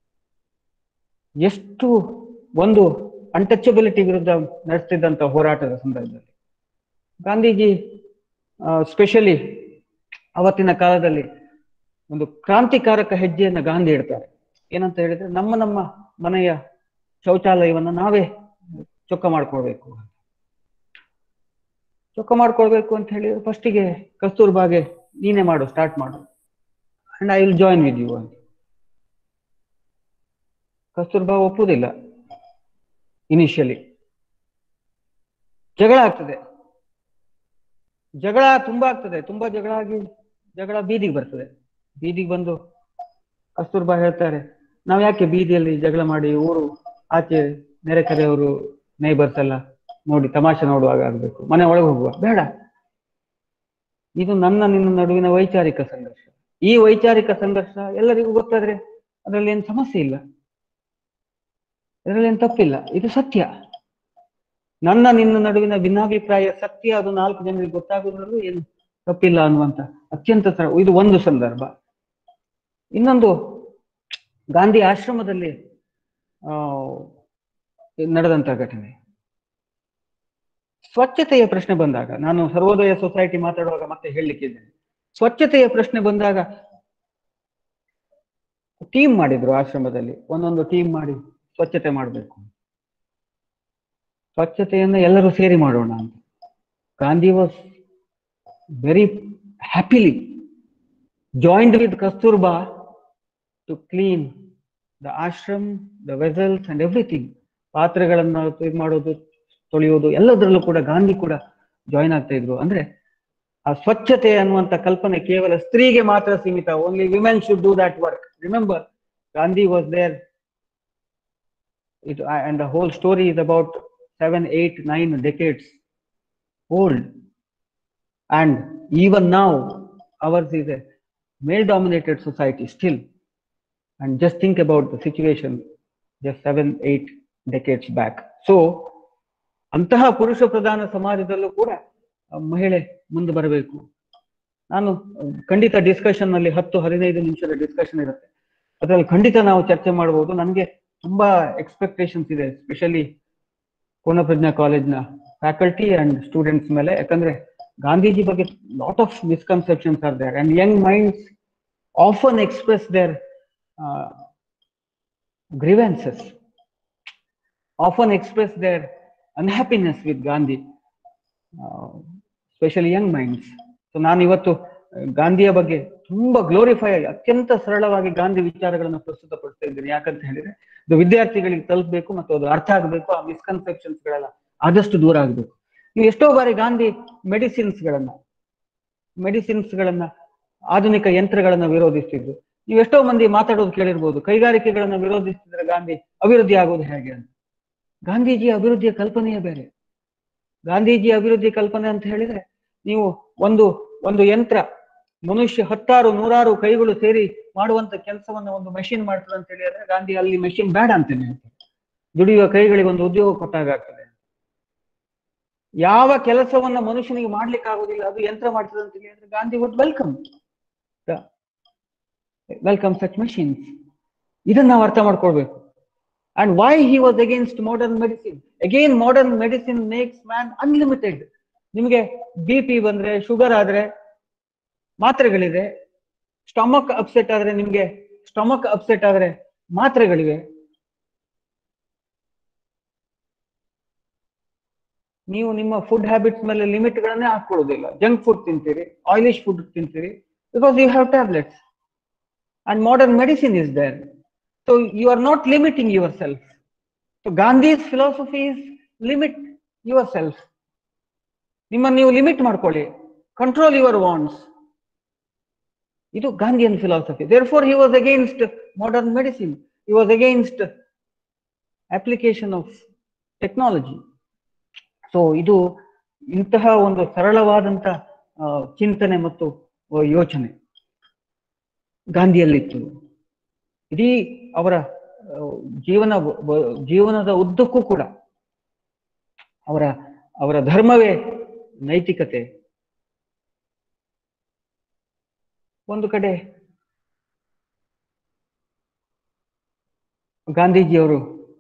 A: ಎಷ್ಟು ಒಂದು ಅನ್ಟಚಬಿಲಿಟಿ ವಿರುದ್ಧ ನಡೆಸ್ತಿದ್ದಂತ ಹೋರಾಟದ ಸಂದರ್ಭದಲ್ಲಿ ಗಾಂಧೀಜಿ ಸ್ಪೆಷಲಿ ಅವತ್ತಿನ ಕಾಲದಲ್ಲಿ ಒಂದು ಕ್ರಾಂತಿಕಾರಕ ಹೆಜ್ಜೆಯನ್ನ ಗಾಂಧಿ ಇಡ್ತಾರೆ ಏನಂತ ಹೇಳಿದ್ರೆ ನಮ್ಮ ನಮ್ಮ ಮನೆಯ ಶೌಚಾಲಯವನ್ನ ನಾವೇ ಚೊಕ್ಕ ಮಾಡ್ಕೊಳ್ಬೇಕು ಚೊಕ್ಕ ಮಾಡ್ಕೊಳ್ಬೇಕು ಅಂತ ಹೇಳಿ ಫಸ್ಟಿಗೆ ಕಸ್ತೂರ್ಬಾಗೆ ನೀನೇ ಮಾಡು ಸ್ಟಾರ್ಟ್ ಮಾಡು and I will join with you ಅಂತ ಕಸ್ತೂರ್ಬಾ ಒಪ್ಪುವುದಿಲ್ಲ ಇನಿಷಿಯಲಿ ಜಗಳ ಆಗ್ತದೆ ಜಗಳ ತುಂಬಾ ಆಗ್ತದೆ ತುಂಬಾ ಜಗಳ ಆಗಿ ಜಗಳ ಬೀದಿಗೆ ಬರ್ತದೆ ಬೀದಿಗೆ ಬಂದು ಕಸ್ತೂರ್ಬಾ ಹೇಳ್ತಾರೆ ನಾವ್ ಯಾಕೆ ಬೀದಿಯಲ್ಲಿ ಜಗಳ ಮಾಡಿ ಊರು ಆಚೆ ನೆರೆ ಕರೆಯವರು ನೇಬರ್ಸ್ ಎಲ್ಲ ನೋಡಿ ತಮಾಷೆ ನೋಡುವಾಗ ಆಗ್ಬೇಕು ಮನೆ ಒಳಗೆ ಹೋಗುವ ಬೇಡ ಇದು ನನ್ನ ನಿನ್ನ ನಡುವಿನ ವೈಚಾರಿಕ ಸಂಘರ್ಷ ಈ ವೈಚಾರಿಕ ಸಂಘರ್ಷ ಎಲ್ಲರಿಗೂ ಗೊತ್ತಾದ್ರೆ ಅದರಲ್ಲಿ ಏನು ಸಮಸ್ಯೆ ಇಲ್ಲ ಇದರಲ್ಲಿ ಏನು ತಪ್ಪಿಲ್ಲ ಇದು ಸತ್ಯ ನನ್ನ ನಿನ್ನ ನಡುವಿನ ಭಿನ್ನಾಭಿಪ್ರಾಯ ಸತ್ಯ ಅದು ನಾಲ್ಕು ಜನರಿಗೆ ಗೊತ್ತಾಗುವುದರಲ್ಲೂ ಏನು ತಪ್ಪಿಲ್ಲ ಅನ್ನುವಂತ ಅತ್ಯಂತ ಸ- ಇದು ಒಂದು ಸಂದರ್ಭ ಇನ್ನೊಂದು ಗಾಂಧಿ ಆಶ್ರಮದಲ್ಲಿ ಆ ನಡೆದಂತ ಘಟನೆ ಸ್ವಚ್ಛತೆಯ ಪ್ರಶ್ನೆ ಬಂದಾಗ ನಾನು ಸರ್ವೋದಯ ಸೊಸೈಟಿ ಮಾತಾಡುವಾಗ ಮತ್ತೆ ಹೇಳಲಿಕ್ಕಿದ್ದೇನೆ ಸ್ವಚ್ಛತೆಯ ಪ್ರಶ್ನೆ ಬಂದಾಗ ಟೀಮ್ ಮಾಡಿದ್ರು ಆಶ್ರಮದಲ್ಲಿ ಒಂದೊಂದು ಟೀಮ್ ಮಾಡಿ ಸ್ವಚ್ಛತೆ ಮಾಡಬೇಕು ಸ್ವಚ್ಛತೆಯನ್ನ ಎಲ್ಲರೂ ಸೇರಿ ಮಾಡೋಣ ಅಂತ Gandhi was very happily joined with Kasturba to clean the ashram the vessels and everything ಪಾತ್ರೆಗಳನ್ನ ಇದು ಮಾಡೋದು ತೊಳೆಯೋದು ಎಲ್ಲದರಲ್ಲೂ ಕೂಡ ಗಾಂಧಿ ಕೂಡ ಜಾಯಿನ್ ಆಗ್ತಾ ಇದ್ರು ಅಂದ್ರೆ ಆ ಸ್ವಚ್ಛತೆ ಅನ್ನುವಂತ ಕಲ್ಪನೆ ಕೇವಲ ಸ್ತ್ರೀಗೆ ಮಾತ್ರ ಸೀಮಿತ only women should do that work remember Gandhi was there it uh, and the whole story is about seven, eight, nine decades old. And even now, ours is a male dominated society still. And just think about the situation just seven, eight decades back. So, ಅಂತಹ ಪುರುಷ ಪ್ರಧಾನ ಸಮಾಜದಲ್ಲೂ ಕೂಡ ಆ, ಮಹಿಳೆ ಮುಂದೆ ಬರಬೇಕು ನಾನು ಅಹ್, ಖಂಡಿತ ಡಿಸ್ಕಷನ್ ನಲ್ಲಿ ಹತ್ತು ಹದಿನೈದು ನಿಮಿಷದ ಡಿಸ್ಕಷನ್ ಇರುತ್ತೆ ಅದ್ರಲ್ಲಿ ಖಂಡಿತ ನಾವು ಚರ್ಚೆ ಮಾಡಬಹುದು ನನಗೆ ತುಂಬಾ ಎಕ್ಸ್ಪೆಕ್ಟೇಷನ್ಸ್ ಇದೆ ಸ್ಪೆಷಲಿ ಪೂರ್ಣಪ್ರಜ್ಞಾ ಕಾಲೇಜ್ನ ಫ್ಯಾಕಲ್ಟಿ ಅಂಡ್ ಸ್ಟೂಡೆಂಟ್ಸ್ ಮೇಲೆ ಯಾಕಂದ್ರೆ ಗಾಂಧೀಜಿ ಬಗ್ಗೆ lot of misconceptions are there and young minds often express their grievances often express their unhappiness with Gandhi specially young minds so ನಾನು ಇವತ್ತು ಗಾಂಧಿಯ ಬಗ್ಗೆ ತುಂಬಾ ಗ್ಲೋರಿಫೈ ಆಗಿ ಅತ್ಯಂತ ಸರಳವಾಗಿ ಗಾಂಧಿ ವಿಚಾರಗಳನ್ನು ಪ್ರಸ್ತುತಪಡಿಸ್ತಾ ಇದ್ದೀನಿ ಯಾಕಂತ ಹೇಳಿದ್ರೆ ಇದು ವಿದ್ಯಾರ್ಥಿಗಳಿಗೆ ತಲುಪಬೇಕು ಮತ್ತು ಅದು ಅರ್ಥ ಆಗಬೇಕು ಆ ಮಿಸ್ಕನ್ಸೆಪ್ಷನ್ಸ್ ಗಳೆಲ್ಲ ಆದಷ್ಟು ದೂರ ಆಗಬೇಕು ನೀವು ಎಷ್ಟೋ ಬಾರಿ ಗಾಂಧಿ ಮೆಡಿಸಿನ್ಸ್ ಗಳನ್ನ ಮೆಡಿಸಿನ್ಸ್ ಗಳನ್ನ ಆಧುನಿಕ ಯಂತ್ರಗಳನ್ನ ವಿರೋಧಿಸ್ತಿದ್ರು ನೀವು ಎಷ್ಟೋ ಮಂದಿ ಮಾತಾಡೋದು ಕೇಳಿರ್ಬೋದು ಕೈಗಾರಿಕೆಗಳನ್ನ ವಿರೋಧಿಸ್ತಿದ್ರೆ ಗಾಂಧಿ ಅಭಿವೃದ್ಧಿ ಆಗೋದು ಹೇಗೆ ಅಂತ ಗಾಂಧೀಜಿ ಅಭಿವೃದ್ಧಿಯ ಕಲ್ಪನೆಯೇ ಬೇರೆ ಗಾಂಧೀಜಿ ಅಭಿವೃದ್ಧಿ ಕಲ್ಪನೆ ಅಂತ ಹೇಳಿದ್ರೆ ನೀವು ಒಂದು ಒಂದು ಯಂತ್ರ ಮನುಷ್ಯ ಹತ್ತಾರು ನೂರಾರು ಕೈಗಳು ಸೇರಿ ಮಾಡುವಂತ ಕೆಲಸವನ್ನ ಒಂದು ಮೆಷಿನ್ ಮಾಡ್ತದೆ ಅಂತ ಹೇಳಿದ್ರೆ ಗಾಂಧಿ ಅಲ್ಲಿ ಮೆಷಿನ್ ಬೇಡ ಅಂತಾನೆ ಹೇಳ್ತಾರೆ ದುಡಿಯುವ ಕೈಗಳಿಗೆ ಒಂದು ಉದ್ಯೋಗ ಕೊಟ್ಟಾಗ ಆಗ್ತದೆ ಯಾವ ಕೆಲಸವನ್ನ ಮನುಷ್ಯನಿಗೆ ಮಾಡ್ಲಿಕ್ಕೆ ಆಗುದಿಲ್ಲ ಅದು ಯಂತ್ರ ಮಾಡ್ತದೆ ಅಂತ ಹೇಳಿದ್ರೆ Gandhi would welcome welcome such machines ಇದನ್ನ ನಾವು ಅರ್ಥ ಮಾಡ್ಕೊಳ್ಬೇಕು and why he was against modern medicine again modern medicine makes man unlimited ನಿಮಗೆ ಬಿ ಪಿ ಬಂದ್ರೆ ಶುಗರ್ ಆದ್ರೆ ಮಾತ್ರೆಗಳಿದೆ ಸ್ಟಮಕ್ ಅಪ್ಸೆಟ್ ಆದ್ರೆ ನಿಮ್ಗೆ ಸ್ಟಮಕ್ ಅಪ್ಸೆಟ್ ಆದ್ರೆ ಮಾತ್ರೆಗಳಿವೆ ನೀವು ನಿಮ್ಮ ಫುಡ್ ಹ್ಯಾಬಿಟ್ಸ್ ಮೇಲೆ ಲಿಮಿಟ್ ಗಳನ್ನೇ ಹಾಕೊಳ್ಳೋದಿಲ್ಲ ಜಂಕ್ ಫುಡ್ ತಿಂತೀರಿ ಆಯಿಲಿಶ್ ಫುಡ್ ತಿಂತೀರಿ because you have tablets and modern medicine is there so you are not limiting yourself so Gandhi's philosophy is limit yourself ನಿಮ್ಮನ್ನು ನೀವು ಲಿಮಿಟ್ ಮಾಡ್ಕೊಳ್ಳಿ ಕಂಟ್ರೋಲ್ ಯುವರ್ ವಾಂಟ್ಸ್ ಇದು Gandhian philosophy therefore he was against modern medicine he was against application of technology so ಇದು ಇಂತಹ ಒಂದು ಸರಳವಾದಂತ ಆ, ಚಿಂತನೆ ಮತ್ತು ಆ, ಯೋಚನೆ ಗಾಂಧಿಯಲ್ಲಿತ್ತು ಇಡೀ ಅವರ ಆ, ಜೀವನ ಬ- ಬ- ಜೀವನದ ಉದ್ದಕ್ಕೂ ಕೂಡ ಅವರ ಅವರ ಧರ್ಮವೇ ನೈತಿಕತೆ ಒಂದು ಕಡೆ ಗಾಂಧೀಜಿಯವರು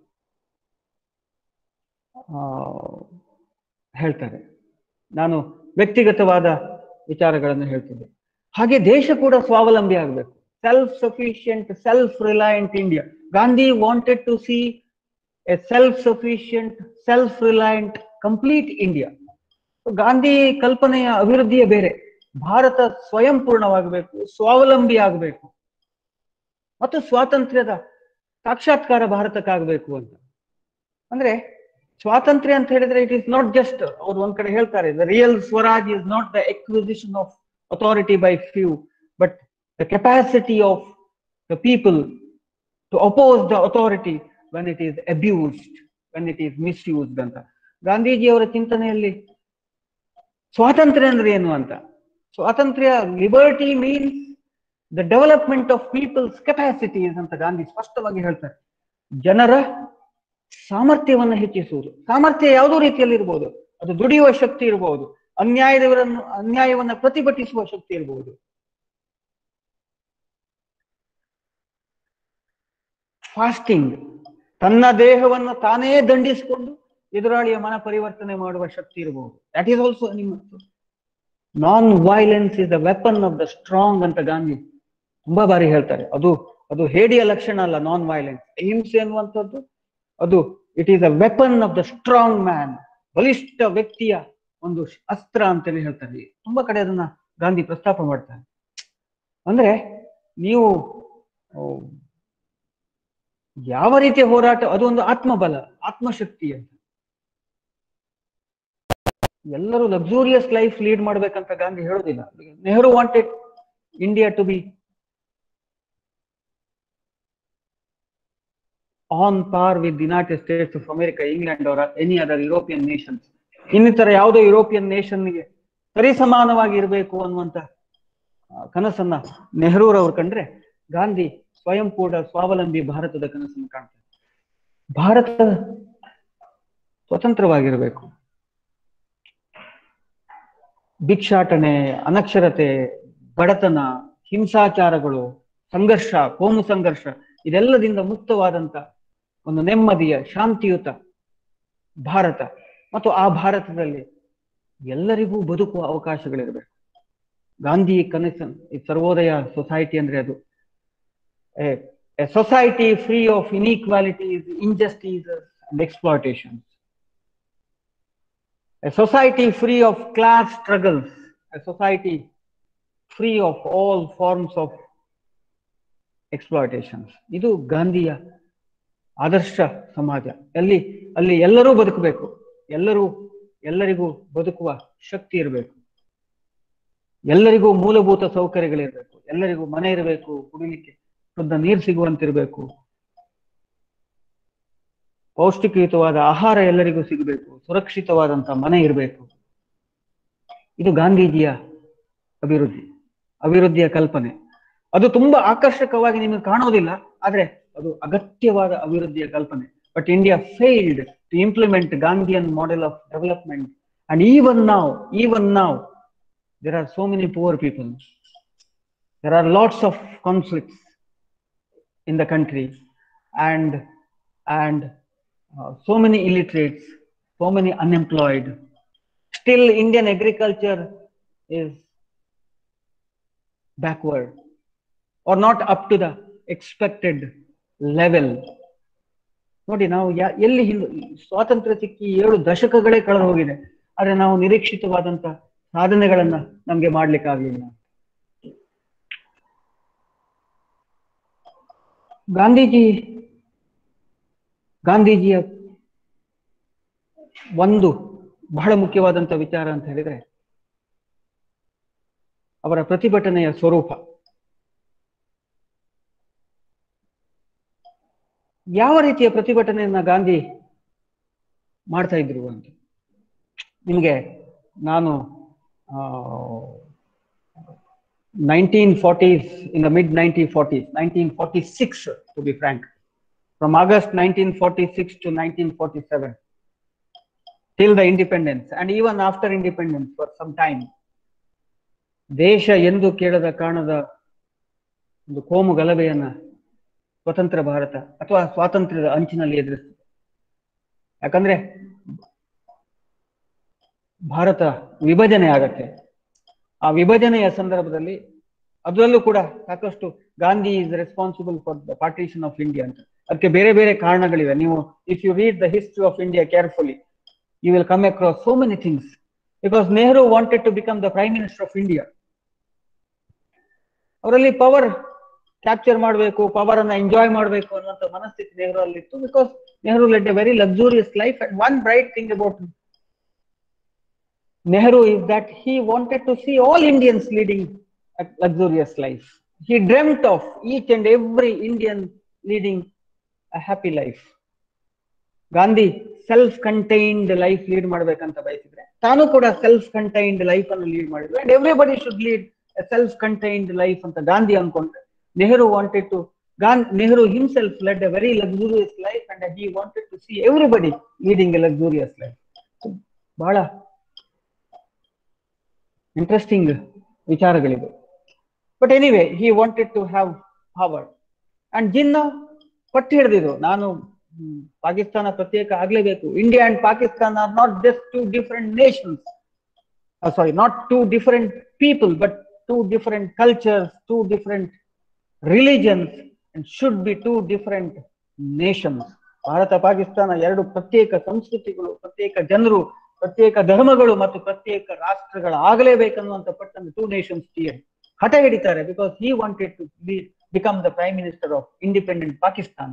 A: ಆ, ಹೇಳ್ತಾರೆ ನಾನು ವ್ಯಕ್ತಿಗತವಾದ ವಿಚಾರಗಳನ್ನು ಹೇಳ್ತಿದ್ದೆ ಹಾಗೆ ದೇಶ ಕೂಡ ಸ್ವಾವಲಂಬಿ ಆಗಬೇಕು self sufficient self reliant India Gandhi wanted to see a self sufficient self reliant complete India Gandhi ಕಲ್ಪನೆಯ ಅಭಿವೃದ್ಧಿಯೇ ಬೇರೆ ಭಾರತ ಸ್ವಯಂ ಪೂರ್ಣವಾಗಬೇಕು ಸ್ವಾವಲಂಬಿ ಆಗಬೇಕು ಮತ್ತು ಸ್ವಾತಂತ್ರ್ಯದ ಸಾಕ್ಷಾತ್ಕಾರ ಭಾರತಕ್ಕಾಗಬೇಕು ಅಂತ ಅಂದ್ರೆ ಸ್ವಾತಂತ್ರ್ಯ ಅಂತ ಹೇಳಿದ್ರೆ ಇಟ್ ಇಸ್ ನಾಟ್ ಜಸ್ಟ್ ಅವ್ರು ಒಂದ್ ಕಡೆ ಹೇಳ್ತಾರೆ the real swaraj is not the acquisition of authority by few but the capacity of the people to oppose the authority when it is abused when it is misused ಅಂತ ಗಾಂಧೀಜಿಯವರ ಚಿಂತನೆಯಲ್ಲಿ ಸ್ವಾತಂತ್ರ್ಯ ಅಂದ್ರೆ ಏನು ಅಂತ ಸ್ವಾತಂತ್ರ್ಯ liberty means the development of people's capacities ಅಂತ ಗಾಂಧಿ ಸ್ಪಷ್ಟವಾಗಿ ಹೇಳ್ತಾರೆ ಜನರ ಸಾಮರ್ಥ್ಯವನ್ನು ಹೆಚ್ಚಿಸುವುದು ಸಾಮರ್ಥ್ಯ ಯಾವುದೋ ರೀತಿಯಲ್ಲಿ ಇರಬಹುದು ಅದು ದುಡಿಯುವ ಶಕ್ತಿ ಇರಬಹುದು ಅನ್ಯಾಯದವರನ್ನು ಅನ್ಯಾಯವನ್ನ ಪ್ರತಿಭಟಿಸುವ ಶಕ್ತಿ ಇರಬಹುದು ಫಾಸ್ಟಿಂಗ್ ತನ್ನ ದೇಹವನ್ನು ತಾನೇ ದಂಡಿಸಿಕೊಂಡು ಎದುರಾಳಿಯ ಮನ ಪರಿವರ್ತನೆ ಮಾಡುವ ಶಕ್ತಿ ಇರಬಹುದು ದಟ್ ಈಸ್ ಆಲ್ಸೋ ನಿಮ್ಮ non violence is the weapon of the strong ಅಂತ ಗಾಂಧಿ ತುಂಬಾ ಬಾರಿ ಹೇಳ್ತಾರೆ ಅದು ಅದು ಹೇಡಿಯ ಲಕ್ಷಣ ಅಲ್ಲ ನಾನ್ ವೈಲೆನ್ಸ್ ಅಹಿಂಸೆ ಅನ್ನುವಂಥದ್ದು ಅದು it is a weapon of the strong man ಬಲಿಷ್ಠ ವ್ಯಕ್ತಿಯ ಒಂದು ಅಸ್ತ್ರ ಅಂತೇಳಿ ಹೇಳ್ತಾರೆ ತುಂಬಾ ಕಡೆ ಅದನ್ನ ಗಾಂಧಿ ಪ್ರಸ್ತಾಪ ಮಾಡ್ತಾರೆ ಅಂದ್ರೆ ನೀವು ಆ, ಯಾವ ರೀತಿಯ ಹೋರಾಟ ಅದು ಒಂದು ಆತ್ಮಬಲ ಆತ್ಮಶಕ್ತಿ ಅಂತ ಎಲ್ಲರೂ ಲಕ್ಸೂರಿಯಸ್ ಲೈಫ್ ಲೀಡ್ ಮಾಡ್ಬೇಕಂತ ಗಾಂಧಿ ಹೇಳೋದಿಲ್ಲ Nehru wanted India to be on par with United States of America England ಅವರ ಎನಿ ಅದರ್ ಯುರೋಪಿಯನ್ ನೇಷನ್ಸ್ ಇನ್ನಿತರ ಯಾವುದೋ ಯುರೋಪಿಯನ್ ನೇಷನ್ಗೆ ಸರಿಸಮಾನವಾಗಿ ಇರಬೇಕು ಅನ್ನುವಂತ ಆ, ಕನಸನ್ನ ನೆಹರೂರವ್ರು ಕಂಡ್ರೆ ಗಾಂಧಿ ಸ್ವಯಂ ಕೂಡ ಸ್ವಾವಲಂಬಿ ಭಾರತದ ಕನಸನ್ನು ಕಾಣ್ತಾರೆ ಭಾರತ ಸ್ವತಂತ್ರವಾಗಿರಬೇಕು ಭಿಕ್ಷಾಟನೆ ಅನಕ್ಷರತೆ ಬಡತನ ಹಿಂಸಾಚಾರಗಳು ಸಂಘರ್ಷ ಕೋಮು ಸಂಘರ್ಷ ಇದೆಲ್ಲದಿಂದ ಮುಕ್ತವಾದಂತ ಒಂದು ನೆಮ್ಮದಿಯ ಶಾಂತಿಯುತ ಭಾರತ ಮತ್ತು ಆ ಭಾರತದಲ್ಲಿ ಎಲ್ಲರಿಗೂ ಬದುಕುವ ಅವಕಾಶಗಳಿರಬೇಕು ಗಾಂಧಿ ಕನಸನ್ ಈ ಸರ್ವೋದಯ ಸೊಸೈಟಿ ಅಂದ್ರೆ ಅದು a society free of inequalities injustices and exploitations a society free of class struggles a society free of all forms of exploitations ಇದು ಗಾಂಧಿಯ ಆದರ್ಶ ಸಮಾಜ ಅಲ್ಲಿ ಅಲ್ಲಿ ಎಲ್ಲರೂ ಬದುಕಬೇಕು ಎಲ್ಲರೂ ಎಲ್ಲರಿಗೂ ಬದುಕುವ ಶಕ್ತಿ ಇರಬೇಕು ಎಲ್ಲರಿಗೂ ಮೂಲಭೂತ ಸೌಕರ್ಯಗಳಿರ್ಬೇಕು ಎಲ್ಲರಿಗೂ ಮನೆ ಇರಬೇಕು ಕುಡಿಲಿಕ್ಕೆ ಶುದ್ಧ ನೀರು ಸಿಗುವಂತಿರ್ಬೇಕು ಪೌಷ್ಟಿಕಯುತವಾದ ಆಹಾರ ಎಲ್ಲರಿಗೂ ಸಿಗಬೇಕು ಸುರಕ್ಷಿತವಾದಂತ ಮನೆ ಇರಬೇಕು ಇದು ಗಾಂಧೀಜಿಯ ಅಭಿವೃದ್ಧಿ ಅಭಿವೃದ್ಧಿಯ ಕಲ್ಪನೆ ಅದು ತುಂಬಾ ಆಕರ್ಷಕವಾಗಿ ನಿಮಗೆ ಕಾಣೋದಿಲ್ಲ ಆದ್ರೆ ಅದು ಅಗತ್ಯವಾದ ಅಭಿವೃದ್ಧಿಯ ಕಲ್ಪನೆ but India failed to implement Gandhian model of development and even ನಾವ್ ಈವನ್ ನಾವ್ there are so many poor people there are lots of conflicts in the country and and uh, so many illiterates so many unemployed still indian agriculture is backward or not up to the expected level ನೋಡಿ ನಾವು ಯಾ ಎಲ್ಲಿ ಹಿಂದೆ ಸ್ವಾತಂತ್ರ್ಯ ಸಿಕ್ಕಿ ಏಳು ದಶಕಗಳೇ ಕಳೆದು ಹೋಗಿದೆ ಆದ್ರೆ ನಾವು ನಿರೀಕ್ಷಿತವಾದಂತ ಸಾಧನೆಗಳನ್ನ ನಮ್ಗೆ ಮಾಡ್ಲಿಕ್ಕಾಗ್ಲಿಲ್ಲ ಗಾಂಧೀಜಿ ಗಾಂಧೀಜಿಯ ಒಂದು ಬಹಳ ಮುಖ್ಯವಾದಂತ ವಿಚಾರ ಅಂತ ಹೇಳಿದ್ರೆ ಅವರ ಪ್ರತಿಭಟನೆಯ ಸ್ವರೂಪ ಯಾವ ರೀತಿಯ ಪ್ರತಿಭಟನೆಯನ್ನ ಗಾಂಧಿ ಮಾಡ್ತಾ ಇದ್ರು ಅಂತ ನಿಮಗೆ ನಾನು nineteen forties in the mid nineteen forties nineteen forty six to be frank from August nineteen forty six to nineteen forty seven till the independence and even after independence for some time ದೇಶ ಎಂದು ಕೇಳದ ಕಾಣದ ಒಂದು ಕೋಮು ಗಲಭೆಯನ್ನ ಸ್ವತಂತ್ರ ಭಾರತ ಅಥವಾ ಸ್ವಾತಂತ್ರ್ಯದ ಅಂಚಿನಲ್ಲಿ ಎದುರಿಸ್ತದೆ ಯಾಕಂದ್ರೆ ಭಾರತ ವಿಭಜನೆ ಆಗತ್ತೆ ಆ ವಿಭಜನೆಯ ಸಂದರ್ಭದಲ್ಲಿ ಅದರಲ್ಲೂ ಕೂಡ ಸಾಕಷ್ಟು Gandhi is responsible for the partition of India ಅಂತ ಅದಕ್ಕೆ ಬೇರೆ ಬೇರೆ ಕಾರಣಗಳಿವೆ ನೀವು if you read the history of India carefully you will come across so many things because Nehru wanted to become the prime minister of India ಅವರಲ್ಲಿ power capture ಮಾಡಬೇಕು power ಅನ್ನ enjoy ಮಾಡಬೇಕು ಅನ್ನುವಂತ ಮನಸ್ಥಿತಿ ನೆಹರು ಅಲ್ಲಿ ಇತ್ತು because Nehru led a very luxurious life and one bright thing about Nehru is that he wanted to see all Indians leading a luxurious life. He dreamt of each and every Indian leading a happy life. Gandhi self contained life lead ಮಾಡ್ಬೇಕಂತ ಬಯಸಿದ್ರೆ ತಾನು ಕೂಡ self contained life ಅನ್ನು lead ಮಾಡಿದ್ರು and everybody should lead self contained life ಅಂತ ಗಾಂಧಿ ಅನ್ಕೊಂಡ್ರೆ Nehru wanted to gone Nehru himself led a very luxurious life and he wanted to see everybody leading a luxurious life ಬಹಳ interesting ವಿಚಾರಗಳಿವೆ but anyway he wanted to have power and Jinnah ಪಟ್ಟು ಹಿಡಿದಿದ್ರು ನಾನು ಪಾಕಿಸ್ತಾನ ಪ್ರತ್ಯೇಕ ಆಗ್ಲೇಬೇಕು India and Pakistan are not just two different nations sorry not two different people but two different cultures two different religions and should be two different nations Bharat Pakistan ಎರಡು ಪ್ರತ್ಯೇಕ ಸಂಸ್ಕೃತಿಗಳು ಪ್ರತ್ಯೇಕ ಜನರು ಪ್ರತ್ಯೇಕ ಧರ್ಮಗಳು ಮತ್ತು ಪ್ರತ್ಯೇಕ ರಾಷ್ಟ್ರಗಳಾಗಲೇಬೇಕನ್ನುವಂತ ಪಟ್ಟನ್ನು ಟೂ ನೇಷನ್ಸ್ ಥಿಯರಿ ಹಠ ಹಿಡಿತಾರೆ because he wanted to be become the prime minister of independent Pakistan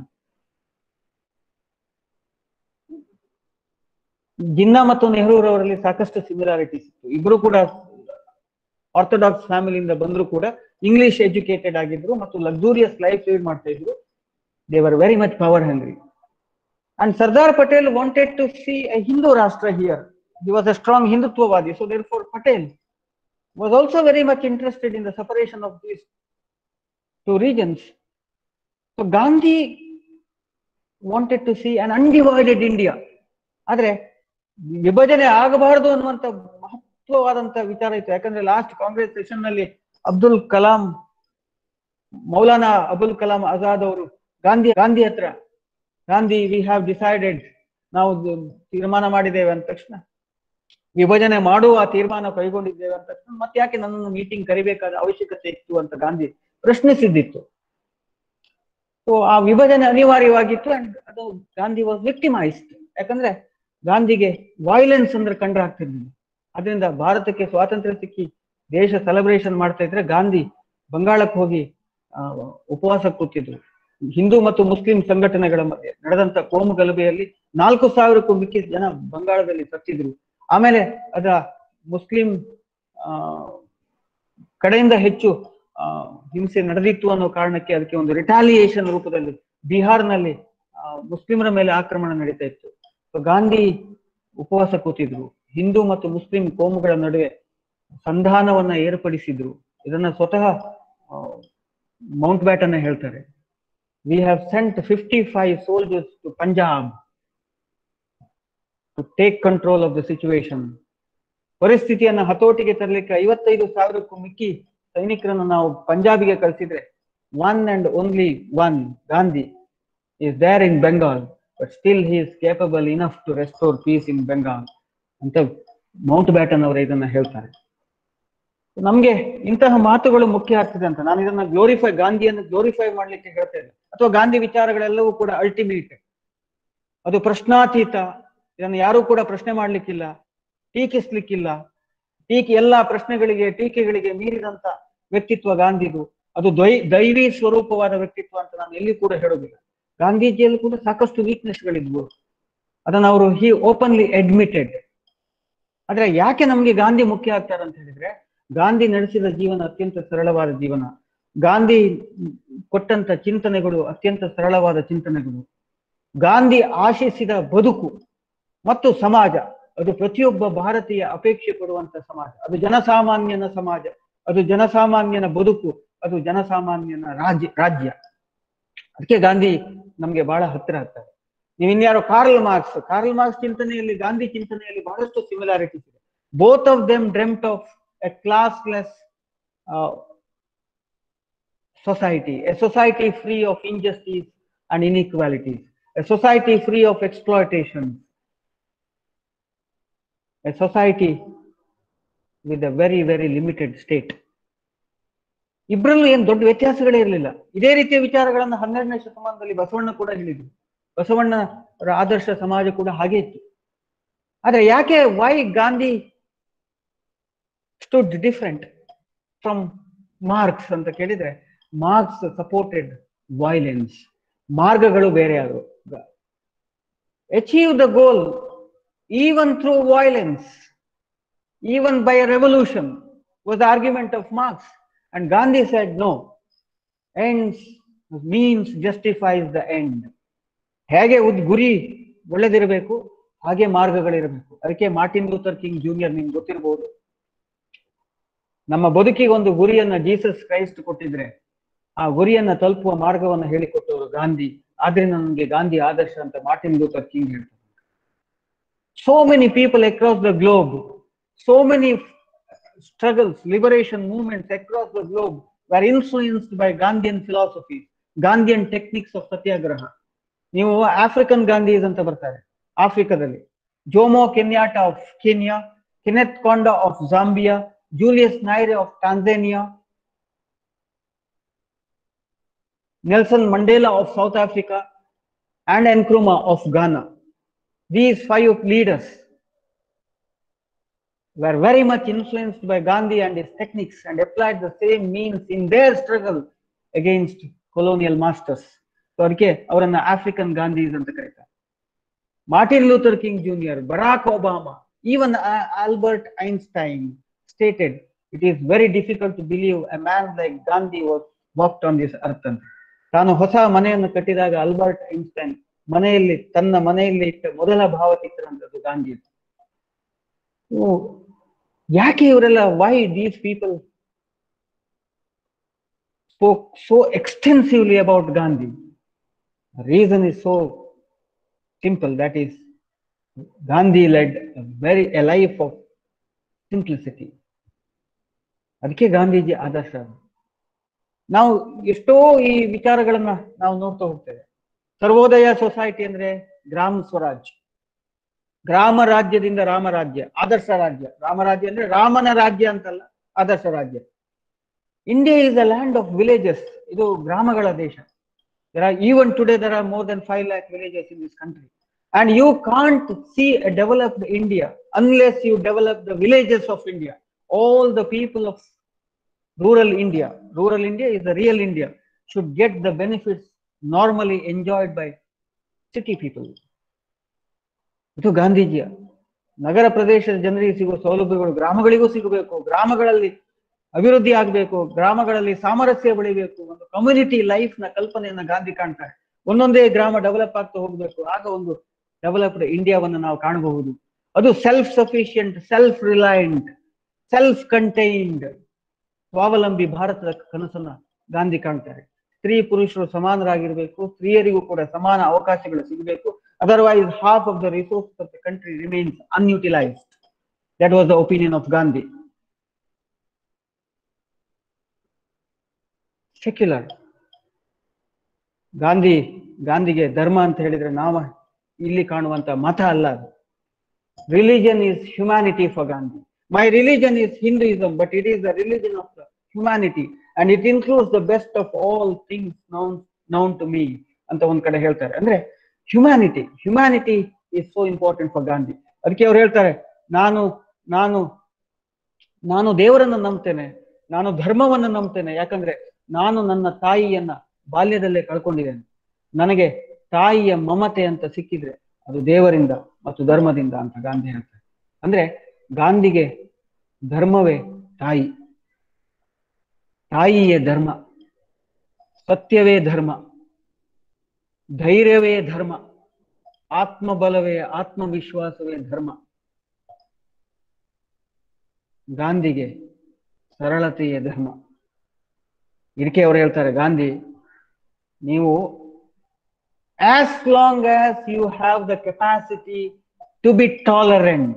A: Jinnah ಮತ್ತು ನೆಹರೂರವರಲ್ಲಿ ಸಾಕಷ್ಟು ಸಿಮಿಲಾರಿಟೀಸ್ ಇತ್ತು ಇಬ್ರು ಕೂಡ ಆರ್ಥೋಡಾಕ್ಸ್ ಫ್ಯಾಮಿಲಿಯಿಂದ ಬಂದ್ರು ಕೂಡ ಇಂಗ್ಲಿಷ್ ಎಜುಕೇಟೆಡ್ ಆಗಿದ್ರು ಮತ್ತು ಲಕ್ಸೂರಿಯಸ್ ಲೈಫ್ ಲೀಡ್ ಮಾಡ್ತಾ ಇದ್ರು they were very much power hungry and Sardar Patel wanted to see a Hindu Rashtra here he was a strong Hindutvavadi. So therefore, Patel was also very much interested in the separation of these two regions. So Gandhi wanted to see an undivided India. ಆದ್ರೆ ವಿಭಜನೆ ಆಗಬಾರದು ಅನ್ನುವಂತ ಮಹತ್ವವಾದಂತ ವಿಚಾರ ಇತ್ತು ಯಾಕಂದ್ರೆ last Congress session ನಲ್ಲಿ ಅಬ್ದುಲ್ ಕಲಾಂ ಮೌಲಾನಾ ಅಬುಲ್ ಕಲಾಂ ಆಜಾದ್ ಅವರು ಗಾಂಧಿ ಗಾಂಧಿ ಹತ್ರ ಗಾಂಧಿ ವಿ ಹ್ಯಾವ್ ಡಿಸೈಡೆಡ್ ನಾವು ತೀರ್ಮಾನ ಮಾಡಿದ್ದೇವೆ ಅಂದ ತಕ್ಷಣ ವಿಭಜನೆ ಮಾಡುವ ತೀರ್ಮಾನ ಕೈಗೊಂಡಿದ್ದೇವೆ ಅಂತ ತಕ್ಷಣ ಮತ್ತೆ ಯಾಕೆ ನನ್ನನ್ನು ಮೀಟಿಂಗ್ ಕರಿಬೇಕಾದ ಅವಶ್ಯಕತೆ ಇತ್ತು ಅಂತ ಗಾಂಧಿ ಪ್ರಶ್ನಿಸಿದ್ದಿತ್ತು ಸೊ ಆ ವಿಭಜನೆ ಅನಿವಾರ್ಯವಾಗಿತ್ತು ಅಂಡ್ ಅದು ಗಾಂಧಿ ವಾಸ್ ವಿಕ್ಟಿಮೈಸ್ಡ್ ಯಾಕಂದ್ರೆ ಗಾಂಧಿಗೆ ವಾಯ್ಲೆನ್ಸ್ ಅಂದ್ರೆ ಕಂಡ್ರೆ ಆಗ್ತಿರ್ಲಿಲ್ಲ ಅದರಿಂದ ಭಾರತಕ್ಕೆ ಸ್ವಾತಂತ್ರ್ಯ ಸಿಕ್ಕಿ ದೇಶ ಸೆಲೆಬ್ರೇಷನ್ ಮಾಡ್ತಾ ಇದ್ರೆ ಗಾಂಧಿ ಬಂಗಾಳಕ್ಕೆ ಹೋಗಿ ಆ, ಉಪವಾಸ ಕೂತಿದ್ರು ಹಿಂದೂ ಮತ್ತು ಮುಸ್ಲಿಂ ಸಂಘಟನೆಗಳ ಮಧ್ಯೆ ನಡೆದಂತ ಕೋಮು ಗಲಭೆಯಲ್ಲಿ ನಾಲ್ಕು ಸಾವಿರಕ್ಕೂ ಮಿಕ್ಕಿದ ಜನ ಬಂಗಾಳದಲ್ಲಿ ಸತ್ತಿದ್ರು ಆಮೇಲೆ ಅದ ಮುಸ್ಲಿಂ ಆ, ಕಡೆಯಿಂದ ಹೆಚ್ಚು ಆ, ಹಿಂಸೆ ನಡೆದಿತ್ತು ಅನ್ನೋ ಕಾರಣಕ್ಕೆ ಅದಕ್ಕೆ ಒಂದು ರಿಟಾಲಿಯೇಷನ್ ರೂಪದಲ್ಲಿ ಬಿಹಾರ್ನಲ್ಲಿ ಆ, ಮುಸ್ಲಿಮರ ಮೇಲೆ ಆಕ್ರಮಣ ನಡೀತಾ ಇತ್ತು So ಗಾಂಧಿ ಉಪವಾಸ ಕೂತಿದ್ರು ಹಿಂದೂ ಮತ್ತು ಮುಸ್ಲಿಂ ಕೋಮುಗಳ ನಡುವೆ ಸಂಧಾನವನ್ನ ಏರ್ಪಡಿಸಿದ್ರು ಇದನ್ನ ಸ್ವತಃ ಮೌಂಟ್ ಬ್ಯಾಟನ್ ಹೇಳ್ತಾರೆ we have sent fifty five soldiers to Punjab to take control of the situation ಪರಿಸ್ಥಿತಿಯನ್ನ ಹತೋಟಿಗೆ ತರಲಿಕ್ಕೆ ಐವತ್ತೈದು ಸಾವಿರಕ್ಕೂ ಮಿಕ್ಕಿ ಸೈನಿಕರನ್ನು ನಾವು ಪಂಜಾಬಿಗೆ ಕಳಿಸಿದ್ರೆ one and only one Gandhi is there in Bengal, but still he is capable enough to restore peace in Bengal. ಅಂತ ಮೌಂಟ್ ಬ್ಯಾಟನ್ ಅವರು ಇದನ್ನ ಹೇಳ್ತಾರೆ ನಮ್ಗೆ ಇಂತಹ ಮಾತುಗಳು ಮುಖ್ಯ ಆಗ್ತದೆ ಅಂತ ನಾನು ಇದನ್ನ ಗ್ಲೋರಿಫೈ ಗಾಂಧಿಯನ್ನು ಗ್ಲೋರಿಫೈ ಮಾಡ್ಲಿಕ್ಕೆ ಹೇಳ್ತಾ ಇಲ್ಲ ಅಥವಾ ಗಾಂಧಿ ವಿಚಾರಗಳೆಲ್ಲವೂ ಕೂಡ ಅಲ್ಟಿಮೇಟ್ ಅದು ಪ್ರಶ್ನಾತೀತ ಇದನ್ನು ಯಾರೂ ಕೂಡ ಪ್ರಶ್ನೆ ಮಾಡ್ಲಿಕ್ಕಿಲ್ಲ ಟೀಕಿಸ್ಲಿಕ್ಕಿಲ್ಲ ಟೀಕೆ ಎಲ್ಲಾ ಪ್ರಶ್ನೆಗಳಿಗೆ ಟೀಕೆಗಳಿಗೆ ಮೀರಿದಂತ ವ್ಯಕ್ತಿತ್ವ ಗಾಂಧಿದು ಅದು ದೈ ದೈವಿ ಸ್ವರೂಪವಾದ ವ್ಯಕ್ತಿತ್ವ ಅಂತ ನಾನು ಎಲ್ಲಿ ಕೂಡ ಹೇಳೋದಿಲ್ಲ ಗಾಂಧೀಜಿಯಲ್ಲಿ ಕೂಡ ಸಾಕಷ್ಟು ವೀಕ್ನೆಸ್ಗಳಿದ್ವು ಅದನ್ನ ಅವರು ಹಿ ಓಪನ್ಲಿ ಅಡ್ಮಿಟೆಡ್ ಆದ್ರೆ ಯಾಕೆ ನಮ್ಗೆ ಗಾಂಧಿ ಮುಖ್ಯ ಆಗ್ತಾರೆ ಅಂತ ಹೇಳಿದ್ರೆ ಗಾಂಧಿ ನಡೆಸಿದ ಜೀವನ ಅತ್ಯಂತ ಸರಳವಾದ ಜೀವನ ಗಾಂಧಿ ಕೊಟ್ಟಂತ ಚಿಂತನೆಗಳು ಅತ್ಯಂತ ಸರಳವಾದ ಚಿಂತನೆಗಳು ಗಾಂಧಿ ಆಶಿಸಿದ ಬದುಕು ಮತ್ತು ಸಮಾಜ ಅದು ಪ್ರತಿಯೊಬ್ಬ ಭಾರತೀಯ ಅಪೇಕ್ಷೆ ಪಡುವಂತ ಸಮಾಜ ಅದು ಜನಸಾಮಾನ್ಯನ ಸಮಾಜ ಅದು ಜನಸಾಮಾನ್ಯನ ಬದುಕು ಅದು ಜನಸಾಮಾನ್ಯನ ರಾಜ್ಯ ರಾಜ್ಯ ಅದಕ್ಕೆ ಗಾಂಧಿ ನಮ್ಗೆ ಬಹಳ ಹತ್ತಿರ ಆಗ್ತಾರೆ ನೀವು ಇನ್ಯಾರೋ ಕಾರ್ಲ್ ಮಾರ್ಕ್ಸ್ ಕಾರ್ಲ್ ಮಾರ್ಕ್ಸ್ ಚಿಂತನೆಯಲ್ಲಿ ಗಾಂಧಿ ಚಿಂತನೆಯಲ್ಲಿ ಬಹಳಷ್ಟು ಸಿಮಿಲಾರಿಟೀಸ್ ಇದೆ both of them dreamt of a classless society, a society free of injustice and inequalities, a society free of exploitation, a society with a very, very limited state. ಇಬ್ಬರಲ್ಲೂ ಏನ್ ದೊಡ್ಡ ವ್ಯತ್ಯಾಸಗಳೇ ಇರಲಿಲ್ಲ ಇದೇ ರೀತಿಯ ವಿಚಾರಗಳನ್ನ ಹನ್ನೆರಡನೇ ಶತಮಾನದಲ್ಲಿ ಬಸವಣ್ಣ ಕೂಡ ಹೇಳಿದ್ರು ಬಸವಣ್ಣರ ಆದರ್ಶ ಸಮಾಜ ಕೂಡ ಹಾಗೆ ಇತ್ತು ಆದ್ರೆ ಯಾಕೆ why Gandhi stood different from Marx ಅಂತ ಕೇಳಿದ್ರೆ ಮಾರ್ಕ್ಸ್ ಸಪೋರ್ಟೆಡ್ ವೈಲೆನ್ಸ್ ಮಾರ್ಗಗಳು ಬೇರೆ ಆದವು achieve the goal even through violence even by revolution was the argument of Marx and Gandhi said no ends means justifies the end ಹೇಗೆ ಉದ್ ಗುರಿ ಒಳ್ಳೆದಿರಬೇಕು ಹಾಗೆ ಮಾರ್ಗಗಳಿರಬೇಕು ಅದಕ್ಕೆ ಮಾರ್ಟಿನ್ ಲೂಥರ್ ಕಿಂಗ್ ಜೂನಿಯರ್ ನಿಮ್ಗೆ ಗೊತ್ತಿರಬಹುದು ನಮ್ಮ ಬದುಕಿಗೆ ಒಂದು ಗುರಿಯನ್ನ ಜೀಸಸ್ ಕ್ರೈಸ್ಟ್ ಕೊಟ್ಟಿದ್ರೆ ಆ ಗುರಿಯನ್ನ ತಲುಪುವ ಮಾರ್ಗವನ್ನು ಹೇಳಿಕೊಟ್ಟವರು ಗಾಂಧಿ ಆದ್ರಿಂದ ನನಗೆ ಗಾಂಧಿ ಆದರ್ಶ ಅಂತ ಮಾರ್ಟಿನ್ ಲೂಥರ್ ಕಿಂಗ್ ಹೇಳ್ತಾರೆ so many people across the globe so many struggles liberation movements across the globe are influenced by Gandhian philosophy Gandhian techniques of satyagraha ನೀವು ಆಫ್ರಿಕನ್ ಗಾಂಧೀಸ್ ಅಂತ ಬರ್ತಾರೆ ಆಫ್ರಿಕಾದಲ್ಲಿ Jomo Kenyatta of Kenya Kenneth Kaunda of Zambia Julius Nyerere of Tanzania Nelson Mandela of South Africa, and Nkrumah of Ghana. These five leaders were very much influenced by Gandhi and his techniques and applied the same means in their struggle against colonial masters. So ಅದಕ್ಕೆ ಅವರನ್ನ African Gandhis ಅಂತ ಕರೀತಾರೆ Martin Luther King Junior Barack Obama even Albert Einstein stated it is very difficult to believe a man like Gandhi was walked on this earth ಅಂತ ತಾನು ಹೊಸ ಮನೆಯನ್ನು ಕಟ್ಟಿದಾಗ Albert Einstein ಮನೆಯಲ್ಲಿ ತನ್ನ ಮನೆಯಲ್ಲಿ ಇಟ್ಟ ಮೊದಲ ಭಾವಚಿತ್ರ ಅಂತದ್ದು ಗಾಂಧಿ ಯಾಕೆ ಇವರೆಲ್ಲ why these people spoke so extensively about Gandhi reason is so simple that is Gandhi led very a life of simplicity ಅದಕ್ಕೆ ಗಾಂಧೀಜಿ ಆದರ್ಶ ನಾವು ಎಷ್ಟೋ ಈ ವಿಚಾರಗಳನ್ನ ನಾವು ನೋಡ್ತಾ ಹೋಗ್ತೇವೆ ಸರ್ವೋದಯ ಸೊಸೈಟಿ ಅಂದ್ರೆ ಗ್ರಾಮ ಸ್ವರಾಜ್ ಗ್ರಾಮ ರಾಜ್ಯದಿಂದ ರಾಮರಾಜ್ಯ ಆದರ್ಶ ರಾಜ್ಯ ರಾಮರಾಜ್ಯ ಅಂದ್ರೆ ರಾಮನ ರಾಜ್ಯ ಅಂತಲ್ಲ ಆದರ್ಶ ರಾಜ್ಯ India is a land of villages ಇದು ಗ್ರಾಮಗಳ ದೇಶ there are even today there are more than five lakh villages in this country and you can't see a developed India unless you develop the villages of India all the people of rural India, rural India is the real India, should get the benefits normally enjoyed by city people. ಇದು ಗಾಂಧೀಜಿಯ ನಗರ ಪ್ರದೇಶದ ಜನರಿಗೆ ಸಿಗುವ ಸೌಲಭ್ಯಗಳು ಗ್ರಾಮಗಳಿಗೂ ಸಿಗಬೇಕು ಗ್ರಾಮಗಳಲ್ಲಿ ಅಭಿವೃದ್ಧಿ ಆಗಬೇಕು ಗ್ರಾಮಗಳಲ್ಲಿ ಸಾಮರಸ್ಯ ಬೆಳಿಬೇಕು ಒಂದು ಕಮ್ಯುನಿಟಿ ಲೈಫ್ ನ ಕಲ್ಪನೆಯನ್ನ ಗಾಂಧಿ ಕಾಣ್ತಾರೆ ಒಂದೊಂದೇ ಗ್ರಾಮ ಡೆವಲಪ್ ಆಗ್ತಾ ಹೋಗ್ಬೇಕು ಆಗ ಒಂದು ಡೆವಲಪ್ಡ್ ಇಂಡಿಯಾವನ್ನು ನಾವು ಕಾಣಬಹುದು ಅದು self sufficient self reliant self contained ಸ್ವಾವಲಂಬಿ ಭಾರತದ ಕನಸನ್ನ ಗಾಂಧಿ ಕಾಣ್ತಾರೆ ಸ್ತ್ರೀ ಪುರುಷರು ಸಮಾನರಾಗಿರ್ಬೇಕು ಸ್ತ್ರೀಯರಿಗೂ ಕೂಡ ಸಮಾನ ಅವಕಾಶಗಳು ಸಿಗಬೇಕು otherwise half of the resources of the country remains unutilised that was the opinion of Gandhi secular Gandhi ಗಾಂಧಿಗೆ ಧರ್ಮ ಅಂತ ಹೇಳಿದ್ರೆ ನಾವು ಇಲ್ಲಿ ಕಾಣುವಂತ ಮತ ಅಲ್ಲ ಅದು religion is humanity for Gandhi my religion is Hinduism but it is the religion of the humanity and it includes the best of all things known known to me ಅಂತ ಒಂದ್ ಕಡೆ ಹೇಳ್ತಾರೆ ಅಂದ್ರೆ humanity humanity is so important for Gandhi ಅದಕ್ಕೆ ಅವ್ರು ಹೇಳ್ತಾರೆ ನಾನು ನಾನು ನಾನು ದೇವರನ್ನು ನಂಬ್ತೇನೆ ನಾನು ಧರ್ಮವನ್ನು ನಂಬ್ತೇನೆ ಯಾಕಂದ್ರೆ ನಾನು ನನ್ನ ತಾಯಿಯನ್ನ ಬಾಲ್ಯದಲ್ಲೇ ಕಳ್ಕೊಂಡಿದ್ದೇನೆ ನನಗೆ ತಾಯಿಯ ಮಮತೆ ಅಂತ ಸಿಕ್ಕಿದ್ರೆ ಅದು ದೇವರಿಂದ ಮತ್ತು ಧರ್ಮದಿಂದ ಅಂತ ಗಾಂಧಿ ಹೇಳ್ತಾರೆ ಅಂದ್ರೆ ಗಾಂಧಿಗೆ ಧರ್ಮವೇ ತಾಯಿ ತಾಯಿಯೇ ಧರ್ಮ ಸತ್ಯವೇ ಧರ್ಮ ಧೈರ್ಯವೇ ಧರ್ಮ ಆತ್ಮಬಲವೇ ಆತ್ಮವಿಶ್ವಾಸವೇ ಧರ್ಮ ಗಾಂಧಿಗೆ ಸರಳತೆಯೇ ಧರ್ಮ ಇದಕ್ಕೆ ಅವರು ಹೇಳ್ತಾರೆ ಗಾಂಧಿ ನೀವು as long as you have the capacity to be tolerant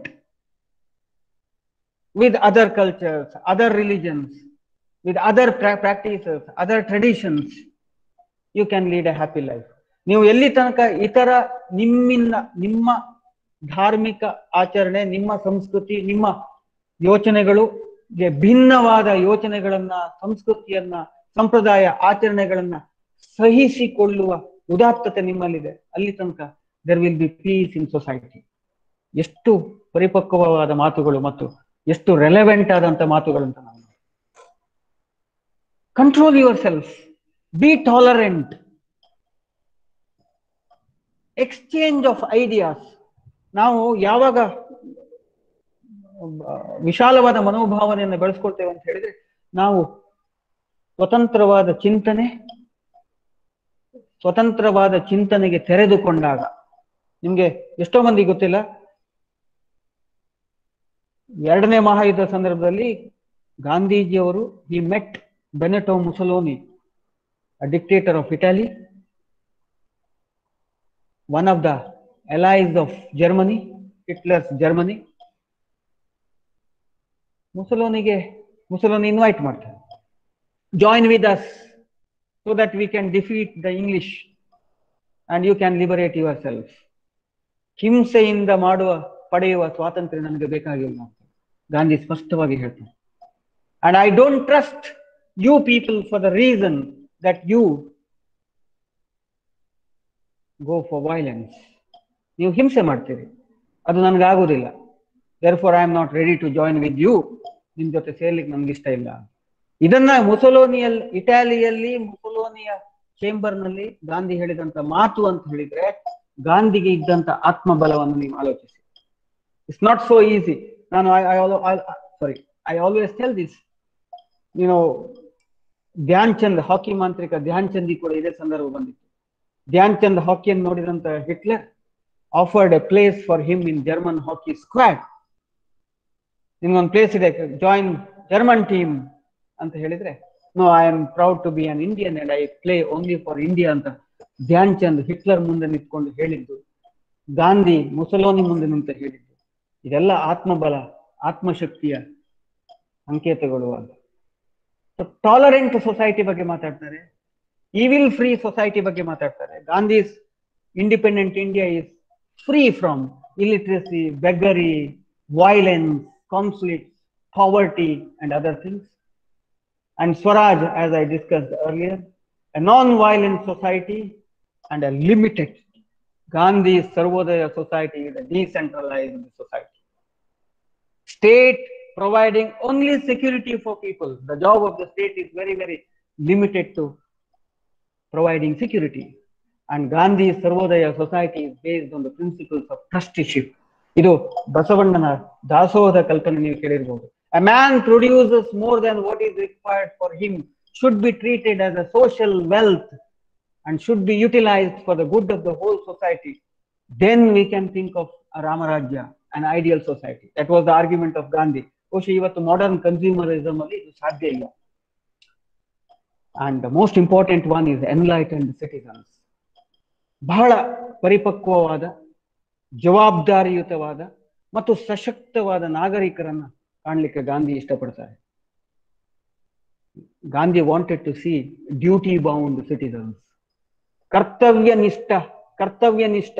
A: with other cultures other religions with other practices other traditions you can lead a happy life ನೀವು ಎಲ್ಲಿ ತನಕ ಇತರ ನಿಮ್ಮಿಂದ ನಿಮ್ಮ ಧಾರ್ಮಿಕ ಆಚರಣೆ ನಿಮ್ಮ ಸಂಸ್ಕೃತಿ ನಿಮ್ಮ ಯೋಚನೆಗಳು ಭಿನ್ನವಾದ ಯೋಚನೆಗಳನ್ನ ಸಂಸ್ಕೃತಿಯನ್ನ ಸಂಪ್ರದಾಯ ಆಚರಣೆಗಳನ್ನ ಸಹಿಸಿಕೊಳ್ಳುವ ಉದಾತ್ತತೆ ನಿಮ್ಮಲ್ಲಿದೆ ಅಲ್ಲಿ ತನಕ there will be peace in society ಎಷ್ಟು ಪರಿಪಕ್ವವಾದ ಮಾತುಗಳು ಮತ್ತು ಎಷ್ಟು ರೆಲೆವೆಂಟ್ ಆದಂತ ಮಾತುಗಳು ಅಂತ ನಾವು control yourself be tolerant exchange of ideas ನಾವು ಯಾವಾಗ ವಿಶಾಲವಾದ ಮನೋಭಾವನೆಯನ್ನು ಬೆಳೆಸ್ಕೊಳ್ತೇವೆ ಅಂತ ಹೇಳಿದ್ರೆ ನಾವು ಸ್ವತಂತ್ರವಾದ ಚಿಂತನೆ ಸ್ವತಂತ್ರವಾದ ಚಿಂತನೆಗೆ ತೆರೆದುಕೊಂಡಾಗ ನಿಮ್ಗೆ ಎಷ್ಟೋ ಮಂದಿ ಗೊತ್ತಿಲ್ಲ ಎರಡನೇ ಮಹಾಯುದ್ಧ ಸಂದರ್ಭದಲ್ಲಿ ಗಾಂಧೀಜಿಯವರು he met Benito Mussolini dictator of Italy one of the allies of Germany, Hitler's Germany. ಮುಸಲೋನಿಗೆ ಮುಸಲೋನಿ ಇನ್ವೈಟ್ ಮಾಡ್ತಾರೆ join with us so that we can defeat the English and you can liberate yourself ಹಿಂಸೆಯಿಂದ ಮಾಡುವ ಪಡೆಯುವ ಸ್ವಾತಂತ್ರ್ಯ ನನಗೆ ಬೇಕಾಗಿಲ್ಲ ಅಂತ ಗಾಂಧಿ ಸ್ಪಷ್ಟವಾಗಿ ಹೇಳ್ತಾರೆ and I don't trust you people for the reason that you go for violence ನೀವು ಹಿಂಸೆ ಮಾಡ್ತೀರಿ ಅದು ನನಗಾಗುವುದಿಲ್ಲ there for I am not ready to join with you ನಿಮ್ ಜೊತೆ ಸೇರ್ಲಿಕ್ಕೆ ನನ್ಗೆ ಇಷ್ಟ ಇಲ್ಲ ಇದನ್ನ ಮುಸಲೋನಿಯಲ್ಲಿ ಇಟಾಲಿಯಲ್ಲಿ ಮುಸಲೋನಿಯ ಚೇಂಬರ್ ನಲ್ಲಿ ಗಾಂಧಿ ಹೇಳಿದಂತ ಮಾತು ಅಂತ ಹೇಳಿದ್ರೆ ಗಾಂಧಿಗೆ ಇದ್ದಂತ ಆತ್ಮಬಲವನ್ನು ನೀವು ಆಲೋಚಿಸಿ ಇಟ್ಸ್ ನಾಟ್ ಸೋ ಈಸಿ ನಾನು sorry I always tell this ನೀನು ಧ್ಯಾನ್ ಚಂದ್ ಹಾಕಿ ಮಾಂತ್ರಿಕ ಧ್ಯಾನ್ ಚಂದಿ ಕೂಡ ಇದೇ ಸಂದರ್ಭ ಬಂದಿತ್ತು ಧ್ಯಾನ್ ಚಂದ್ ಹಾಕಿಯನ್ನು ನೋಡಿದಂತ Hitler offered a place for him in German hockey squad ನಿಮ್ಗೊಂದು ಪ್ಲೇಸ್ ಇದೆ ಜಾಯಿನ್ ಜರ್ಮನ್ ಟೀಮ್ ಅಂತ ಹೇಳಿದ್ರೆ no I am proud to be an Indian and I play only for India ಅಂತ ಧ್ಯಾನ್ ಚಂದ್ ಹಿಟ್ಲರ್ ಮುಂದೆ ನಿಂತ್ಕೊಂಡು ಹೇಳಿದ್ದು ಗಾಂಧಿ ಮುಸಲೋನಿ ಮುಂದೆ ನಿಂತ ಹೇಳಿದ್ದು ಇದೆಲ್ಲ ಆತ್ಮಬಲ ಆತ್ಮಶಕ್ತಿಯ ಸಂಕೇತಗಳು ಅಂತ ಟಾಲರೆಂಟ್ ಸೊಸೈಟಿ ಬಗ್ಗೆ ಮಾತಾಡ್ತಾರೆ ಈವಿಲ್ ಫ್ರೀ ಸೊಸೈಟಿ ಬಗ್ಗೆ ಮಾತಾಡ್ತಾರೆ Gandhi's independent India is free from illiteracy beggary violence, conflict, poverty, and other things. And Swaraj, as I discussed earlier, a non-violent society and a limited. Gandhi's Sarvodaya society is a decentralized society. State providing only security for people. The job of the state is very, very limited to providing security. And Gandhi's Sarvodaya society is based on the principles of trusteeship. ಇದು ಬಸವಣ್ಣನ ದಾಸೋಹದ ಕಲ್ಪನೆ ನೀವು ಕೇಳಿರ್ಬೋದು A man produces more than what is required for him should be treated as a social wealth and should be utilized for the good of the whole society. Then we can think of a Ramarajya, an ideal society. That was the argument of Gandhi. ಬಹುಶಃ ಇವತ್ತು modern consumerism ಅಲ್ಲಿ ಇದು ಸಾಧ್ಯ ಇಲ್ಲ and most important one is enlightened citizens ಬಹಳ ಪರಿಪಕ್ವವಾದ ಜವಾಬ್ದಾರಿಯುತವಾದ ಮತ್ತು ಸಶಕ್ತವಾದ ನಾಗರಿಕರನ್ನ ಕಾಣಲಿಕ್ಕೆ ಗಾಂಧಿ ಇಷ್ಟಪಡ್ತಾರೆ Gandhi wanted to see duty bound citizens ಕರ್ತವ್ಯ ನಿಷ್ಠ ಕರ್ತವ್ಯ ನಿಷ್ಠ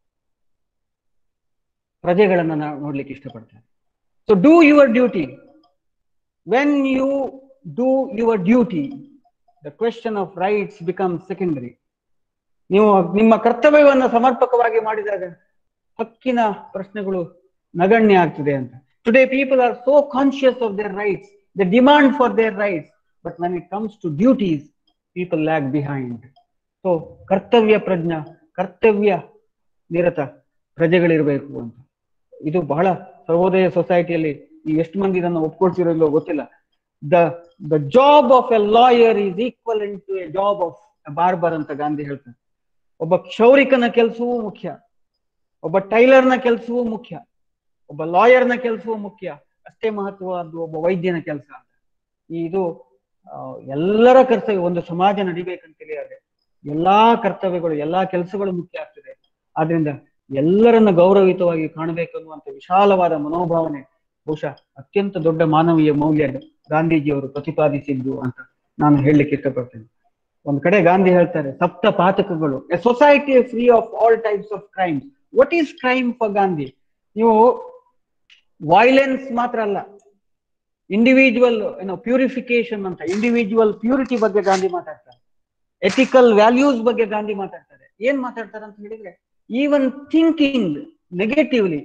A: ಪ್ರಜೆಗಳನ್ನ ನಾ- ನೋಡ್ಲಿಕ್ಕೆ ಇಷ್ಟಪಡ್ತಾರೆ so do your duty when you do your duty the question of rights become secondary ನೀವು ನಿಮ್ಮ ಕರ್ತವ್ಯವನ್ನ ಸಮರ್ಪಕವಾಗಿ ಮಾಡಿದಾಗ ಹಕ್ಕಿನ ಪ್ರಶ್ನೆಗಳು ನಗಣ್ಯ ಆಗ್ತದೆ ಅಂತ today people are so conscious of their rights the demand for their rights but when it comes to duties people lack behind so ಕರ್ತವ್ಯ ಪ್ರಜ್ಞ ಕರ್ತವ್ಯ ನಿರತ ಪ್ರಜೆಗಳಿರ್ಬೇಕು ಅಂತ ಇದು ಬಹಳ ಸರ್ವೋದಯ ಸೊಸೈಟಿಯಲ್ಲಿ ನೀವು ಎಷ್ಟು ಮಂದಿ ಇದನ್ನು ಒಪ್ಕೊಳ್ತಿರೋದಿಲ್ಲೋ ಗೊತ್ತಿಲ್ಲ the the job of a lawyer is equal to a job of barber ಅಂತ ಗಾಂಧಿ ಹೇಳ್ತಾರೆ ಒಬ್ಬ ಕ್ಷೌರಿಕನ ಕೆಲಸವೂ ಮುಖ್ಯ ಒಬ್ಬ ಟೈಲರ್ನ ಕೆಲಸವೂ ಮುಖ್ಯ ಒಬ್ಬ ಲಾಯರ್ನ ಕೆಲಸವೂ ಮುಖ್ಯ ಅಷ್ಟೇ ಮಹತ್ವವಾದ್ದು ಒಬ್ಬ ವೈದ್ಯನ ಕೆಲಸ ಅಂತ ಇದು ಆ, ಎಲ್ಲರ ಕರ್ತವ್ಯ ಒಂದು ಸಮಾಜ ನಡಿಬೇಕಂತ ತಿಳಿಯಾದ್ರೆ ಎಲ್ಲಾ ಕರ್ತವ್ಯಗಳು ಎಲ್ಲಾ ಕೆಲಸಗಳು ಮುಖ್ಯ ಆಗ್ತದೆ ಆದ್ರಿಂದ ಎಲ್ಲರನ್ನ ಗೌರವಿತವಾಗಿ ಕಾಣಬೇಕನ್ನುವಂತ ವಿಶಾಲವಾದ ಮನೋಭಾವನೆ ಬಹುಶಃ ಅತ್ಯಂತ ದೊಡ್ಡ ಮಾನವೀಯ ಮೌಲ್ಯ ಗಾಂಧೀಜಿಯವರು ಪ್ರತಿಪಾದಿಸಿದ್ದು ಅಂತ ನಾನು ಹೇಳಲಿಕ್ಕೆ ಇಷ್ಟಪಡ್ತೇನೆ ಒಂದ್ ಕಡೆ ಗಾಂಧಿ ಹೇಳ್ತಾರೆ ಸಪ್ತ ಪಾತಕಗಳು a society free of all types of crimes what is crime for Gandhi ನೀವು ವೈಲೆನ್ಸ್ ಮಾತ್ರ ಅಲ್ಲ ಇಂಡಿವಿಜುವಲ್ ಏನೋ ಪ್ಯೂರಿಫಿಕೇಶನ್ ಅಂತ ಇಂಡಿವಿಜುವಲ್ ಪ್ಯೂರಿಟಿ ಬಗ್ಗೆ ಗಾಂಧಿ ಮಾತಾಡ್ತಾರೆ ಎಥಿಕಲ್ ವ್ಯಾಲ್ಯೂಸ್ ಬಗ್ಗೆ ಗಾಂಧಿ ಮಾತಾಡ್ತಾರೆ ಏನ್ ಮಾತಾಡ್ತಾರೆ ಅಂತ ಹೇಳಿದ್ರೆ even thinking negatively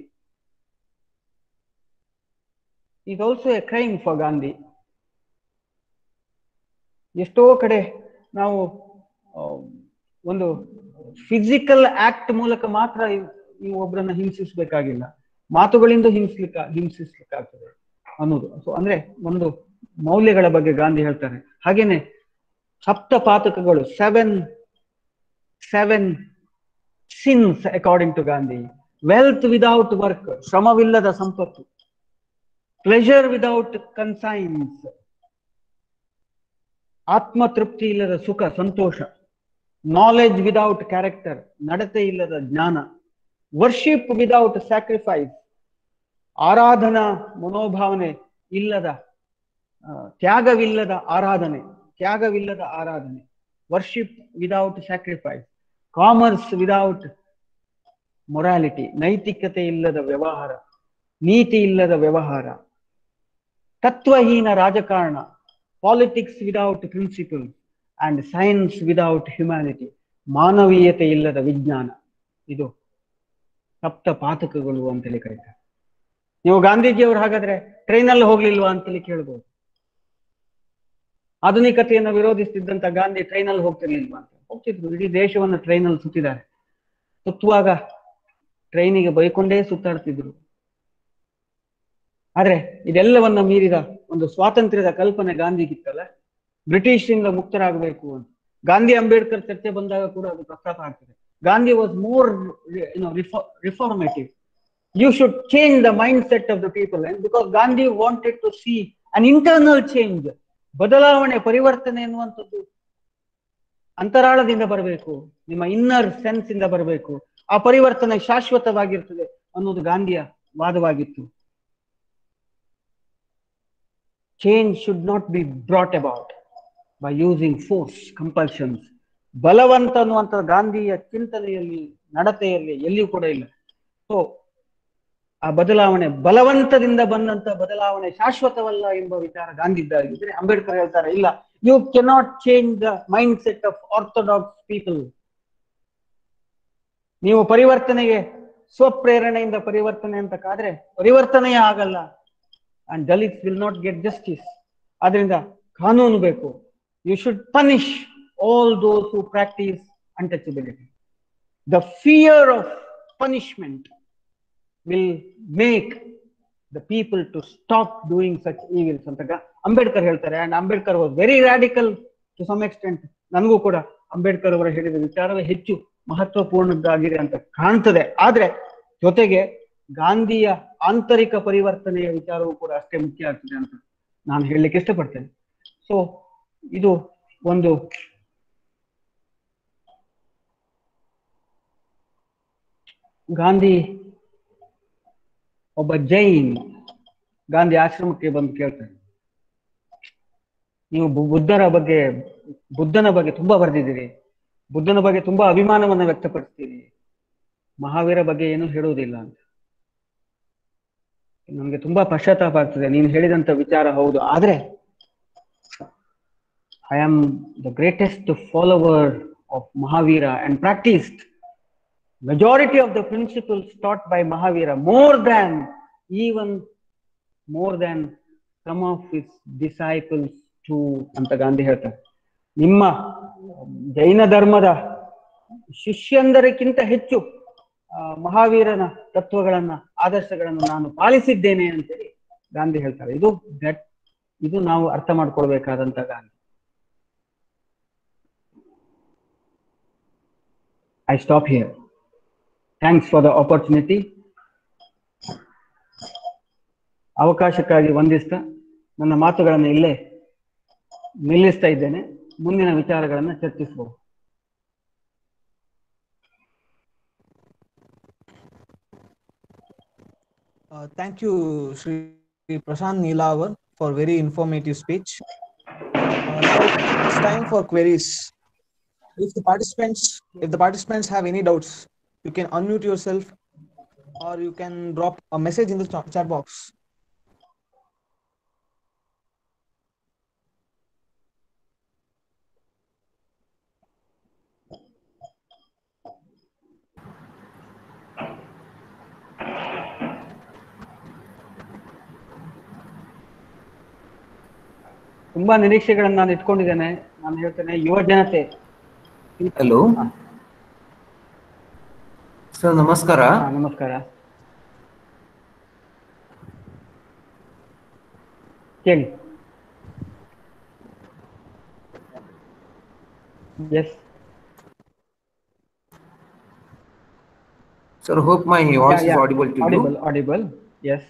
A: is also a crime for Gandhi ಎಷ್ಟೋ ಕಡೆ ನಾವು ಆ, ಒಂದು ಫಿಸಿಕಲ್ ಆಕ್ಟ್ ಮೂಲಕ ಮಾತ್ರ ಇವ್- ನೀವು ಒಬ್ಬರನ್ನ ಹಿಂಸಿಸ್ಬೇಕಾಗಿಲ್ಲ ಮಾತುಗಳಿಂದ ಹಿಂಸ್ಲಿಕ್ಕ ಹಿಂಸಿಸ್ಲಿಕ್ಕಾಗ್ತದೆ ಅನ್ನೋದು ಸೊ ಅಂದ್ರೆ ಒಂದು ಮೌಲ್ಯಗಳ ಬಗ್ಗೆ ಗಾಂಧಿ ಹೇಳ್ತಾರೆ ಹಾಗೇನೆ ಸಪ್ತ ಪಾತಕಗಳು seven seven sins according to Gandhi wealth without work ಶ್ರಮವಿಲ್ಲದ ಸಂಪತ್ತು ಪ್ಲೆಜರ್ ವಿದೌಟ್ ಕನ್ಸೈನ್ಸ್ ಆತ್ಮತೃಪ್ತಿ ಇಲ್ಲದ ಸುಖ ಸಂತೋಷ ನಾಲೆಜ್ ವಿದೌಟ್ ಕ್ಯಾರೆಕ್ಟರ್ ನಡತೆ ಇಲ್ಲದ ಜ್ಞಾನ ವರ್ಷಿಪ್ ವಿದೌಟ್ ಸ್ಯಾಕ್ರಿಫೈಸ್ ಆರಾಧನಾ ಮನೋಭಾವನೆ ಇಲ್ಲದ ಆ, ತ್ಯಾಗವಿಲ್ಲದ ಆರಾಧನೆ ತ್ಯಾಗವಿಲ್ಲದ ಆರಾಧನೆ worship without sacrifice commerce without morality ನೈತಿಕತೆ ಇಲ್ಲದ ವ್ಯವಹಾರ ನೀತಿ ಇಲ್ಲದ ವ್ಯವಹಾರ ತತ್ವಹೀನ ರಾಜಕಾರಣ politics without principle and science without humanity ಮಾನವೀಯತೆ ಇಲ್ಲದ ವಿಜ್ಞಾನ ಇದು ಸಪ್ತ ಪಾತಕಗಳು ಅಂತೇಳಿ ಕರೀತಾರೆ ನೀವು ಗಾಂಧೀಜಿಯವರು ಹಾಗಾದ್ರೆ ಟ್ರೈನಲ್ಲಿ ಹೋಗ್ಲಿಲ್ವಾ ಅಂತೇಳಿ ಕೇಳ್ಬೋದು ಆಧುನಿಕತೆಯನ್ನು ವಿರೋಧಿಸ್ತಿದ್ದಂತ ಗಾಂಧಿ ಟ್ರೈನಲ್ಲಿ ಹೋಗ್ತಿರ್ಲಿಲ್ವಾ ಅಂತ ಹೋಗ್ತಿದ್ರು ಇಡೀ ದೇಶವನ್ನು ಟ್ರೈನಲ್ಲಿ ಸುತ್ತಿದ್ದಾರೆ ಸುತ್ತುವಾಗ ಟ್ರೈನಿಗೆ ಬೈಕೊಂಡೇ ಸುತ್ತಾಡ್ತಿದ್ರು ಆದ್ರೆ ಇದೆಲ್ಲವನ್ನ ಮೀರಿದ ಒಂದು ಸ್ವಾತಂತ್ರ್ಯದ ಕಲ್ಪನೆ ಗಾಂಧಿಗಿತ್ತಲ್ಲ ಬ್ರಿಟಿಷರಿಂದ ಮುಕ್ತರಾಗಬೇಕು ಅಂತ ಗಾಂಧಿ ಅಂಬೇಡ್ಕರ್ ಚರ್ಚೆ ಬಂದಾಗ ಕೂಡ ಅದು ಪ್ರಸ್ತಾಪ ಆಗ್ತದೆ Gandhi was more reformative you should change the mind set of the people and because Gandhi wanted to see an internal change ಬದಲಾವಣೆ ಪರಿವರ್ತನೆ ಎನ್ನುವಂಥದ್ದು ಅಂತರಾಳದಿಂದ ಬರಬೇಕು ನಿಮ್ಮ ಇನ್ನರ್ ಸೆನ್ಸ್ ಇಂದ ಬರಬೇಕು ಆ ಪರಿವರ್ತನೆ ಶಾಶ್ವತವಾಗಿರ್ತದೆ ಅನ್ನೋದು ಗಾಂಧಿಯ ವಾದವಾಗಿತ್ತು change should not be brought about by using force, compulsions. ಬಲವಂತ ಅನ್ನುವಂಥ ಗಾಂಧಿಯ ಚಿಂತನೆಯಲ್ಲಿ ನಡತೆಯಲ್ಲಿ ಎಲ್ಲಿಯೂ ಕೂಡ ಇಲ್ಲ ಸೊ ಆ ಬದಲಾವಣೆ ಬಲವಂತದಿಂದ ಬಂದಂತ ಬದಲಾವಣೆ ಶಾಶ್ವತವಲ್ಲ ಎಂಬ ವಿಚಾರ ಗಾಂಧಿದ್ದಾಗಿದ್ರೆ ಅಂಬೇಡ್ಕರ್ ಹೇಳ್ತಾರೆ ಇಲ್ಲ you cannot change the mind set of orthodox people ನೀವು ಪರಿವರ್ತನೆಗೆ ಸ್ವಪ್ರೇರಣೆಯಿಂದ ಪರಿವರ್ತನೆ ಅಂತ ಕಾದ್ರೆ ಪರಿವರ್ತನೆಯೇ ಆಗಲ್ಲ and Dalits will not get justice ಆದ್ರಿಂದ ಕಾನೂನು ಬೇಕು you should punish all those who practise untouchability the fear of punishment will make the people to stop doing such evils ಅಂತ ಗ- ಅಂಬೇಡ್ಕರ್ ಹೇಳ್ತಾರೆ and Ambedkar was very radical to some extent ನನಗೂ ಕೂಡ ಅಂಬೇಡ್ಕರ್ ಅವರು ಹೇಳಿದ ವಿಚಾರವೇ ಹೆಚ್ಚು ಮಹತ್ವಪೂರ್ಣದ್ದಾಗಿದೆ ಅಂತ ಕಾಣ್ತದೆ ಆದ್ರೆ ಜೊತೆಗೆ ಗಾಂಧಿಯ ಆಂತರಿಕ ಪರಿವರ್ತನೆಯ ವಿಚಾರವೂ ಕೂಡ ಅಷ್ಟೇ ಮುಖ್ಯ ಆಗ್ತದೆ ಅಂತ ನಾನು ಹೇಳಲಿಕ್ಕೆ ಇಷ್ಟಪಡ್ತೇನೆ ಸೊ ಇದು ಒಂದು ಗಾಂಧಿ ಒಬ್ಬ ಜೈನ್ ಗಾಂಧಿ ಆಶ್ರಮಕ್ಕೆ ಬಂದು ಕೇಳ್ತಾರೆ ನೀವು ಬು- ಬುದ್ಧರ ಬಗ್ಗೆ ಬುದ್ಧನ ಬಗ್ಗೆ ತುಂಬಾ ಬರೆದಿದ್ದೀರಿ ಬುದ್ಧನ ಬಗ್ಗೆ ತುಂಬಾ ಅಭಿಮಾನವನ್ನ ವ್ಯಕ್ತಪಡಿಸ್ತೀರಿ ಮಹಾವೀರ ಬಗ್ಗೆ ಏನು ಹೇಳುವುದಿಲ್ಲ ಅಂತ ನಮ್ಗೆ ತುಂಬಾ ಪಶ್ಚಾತ್ತಾಪ ಆಗ್ತದೆ ನೀನು ಹೇಳಿದಂತ ವಿಚಾರ ಹೌದು ಆದ್ರೆ I am the greatest follower of Mahavira and practised majority of the principles taught by Mahavira, more than even more than some of his disciples too ಅಂತ ಗಾಂಧಿ ಹೇಳ್ತಾರೆ ನಿಮ್ಮ ಜೈನ ಧರ್ಮದ ಶಿಷ್ಯಂದರಕ್ಕಿಂತ ಹೆಚ್ಚು ಆ, ಮಹಾವೀರನ ತತ್ವಗಳನ್ನ ಆದರ್ಶಗಳನ್ನು ನಾನು ಪಾಲಿಸಿದ್ದೇನೆ ಅಂತೇಳಿ ಗಾಂಧಿ ಹೇಳ್ತಾರೆ ಇದು that- ಇದು ನಾವು ಅರ್ಥ ಮಾಡ್ಕೊಳ್ಬೇಕಾದಂತ Gandhi I stop here thanks for the opportunity ಅವಕಾಶಕ್ಕಾಗಿ ವಂದಿಸ್ತಾ ನನ್ನ ಮಾತುಗಳನ್ನು ಇಲ್ಲೇ ನಿಲ್ಲಿಸ್ತಾ ಇದ್ದೇನೆ ಮುಂದಿನ ವಿಚಾರಗಳನ್ನು ಚರ್ಚಿಸಬಹುದು
B: Uh, thank you, Sri Prashant Neelavar, for very informative speech. Uh, now it's time for queries. If the participants, if the participants have any doubts, you can unmute yourself, or you can drop a message in the cha- chat box.
A: ತುಂಬಾ ನಿರೀಕ್ಷೆಗಳನ್ನು ನಾನು ಇಟ್ಕೊಂಡಿದ್ದೇನೆ ನಾನು ಹೇಳ್ತೇನೆ ಯುವ ಜನತೆ
C: hello sir ನಮಸ್ಕಾರ
A: ಹಾ, ನಮಸ್ಕಾರ ಕೇಳಿ yes
C: sir hope my voice is audible to you
A: audible audible yes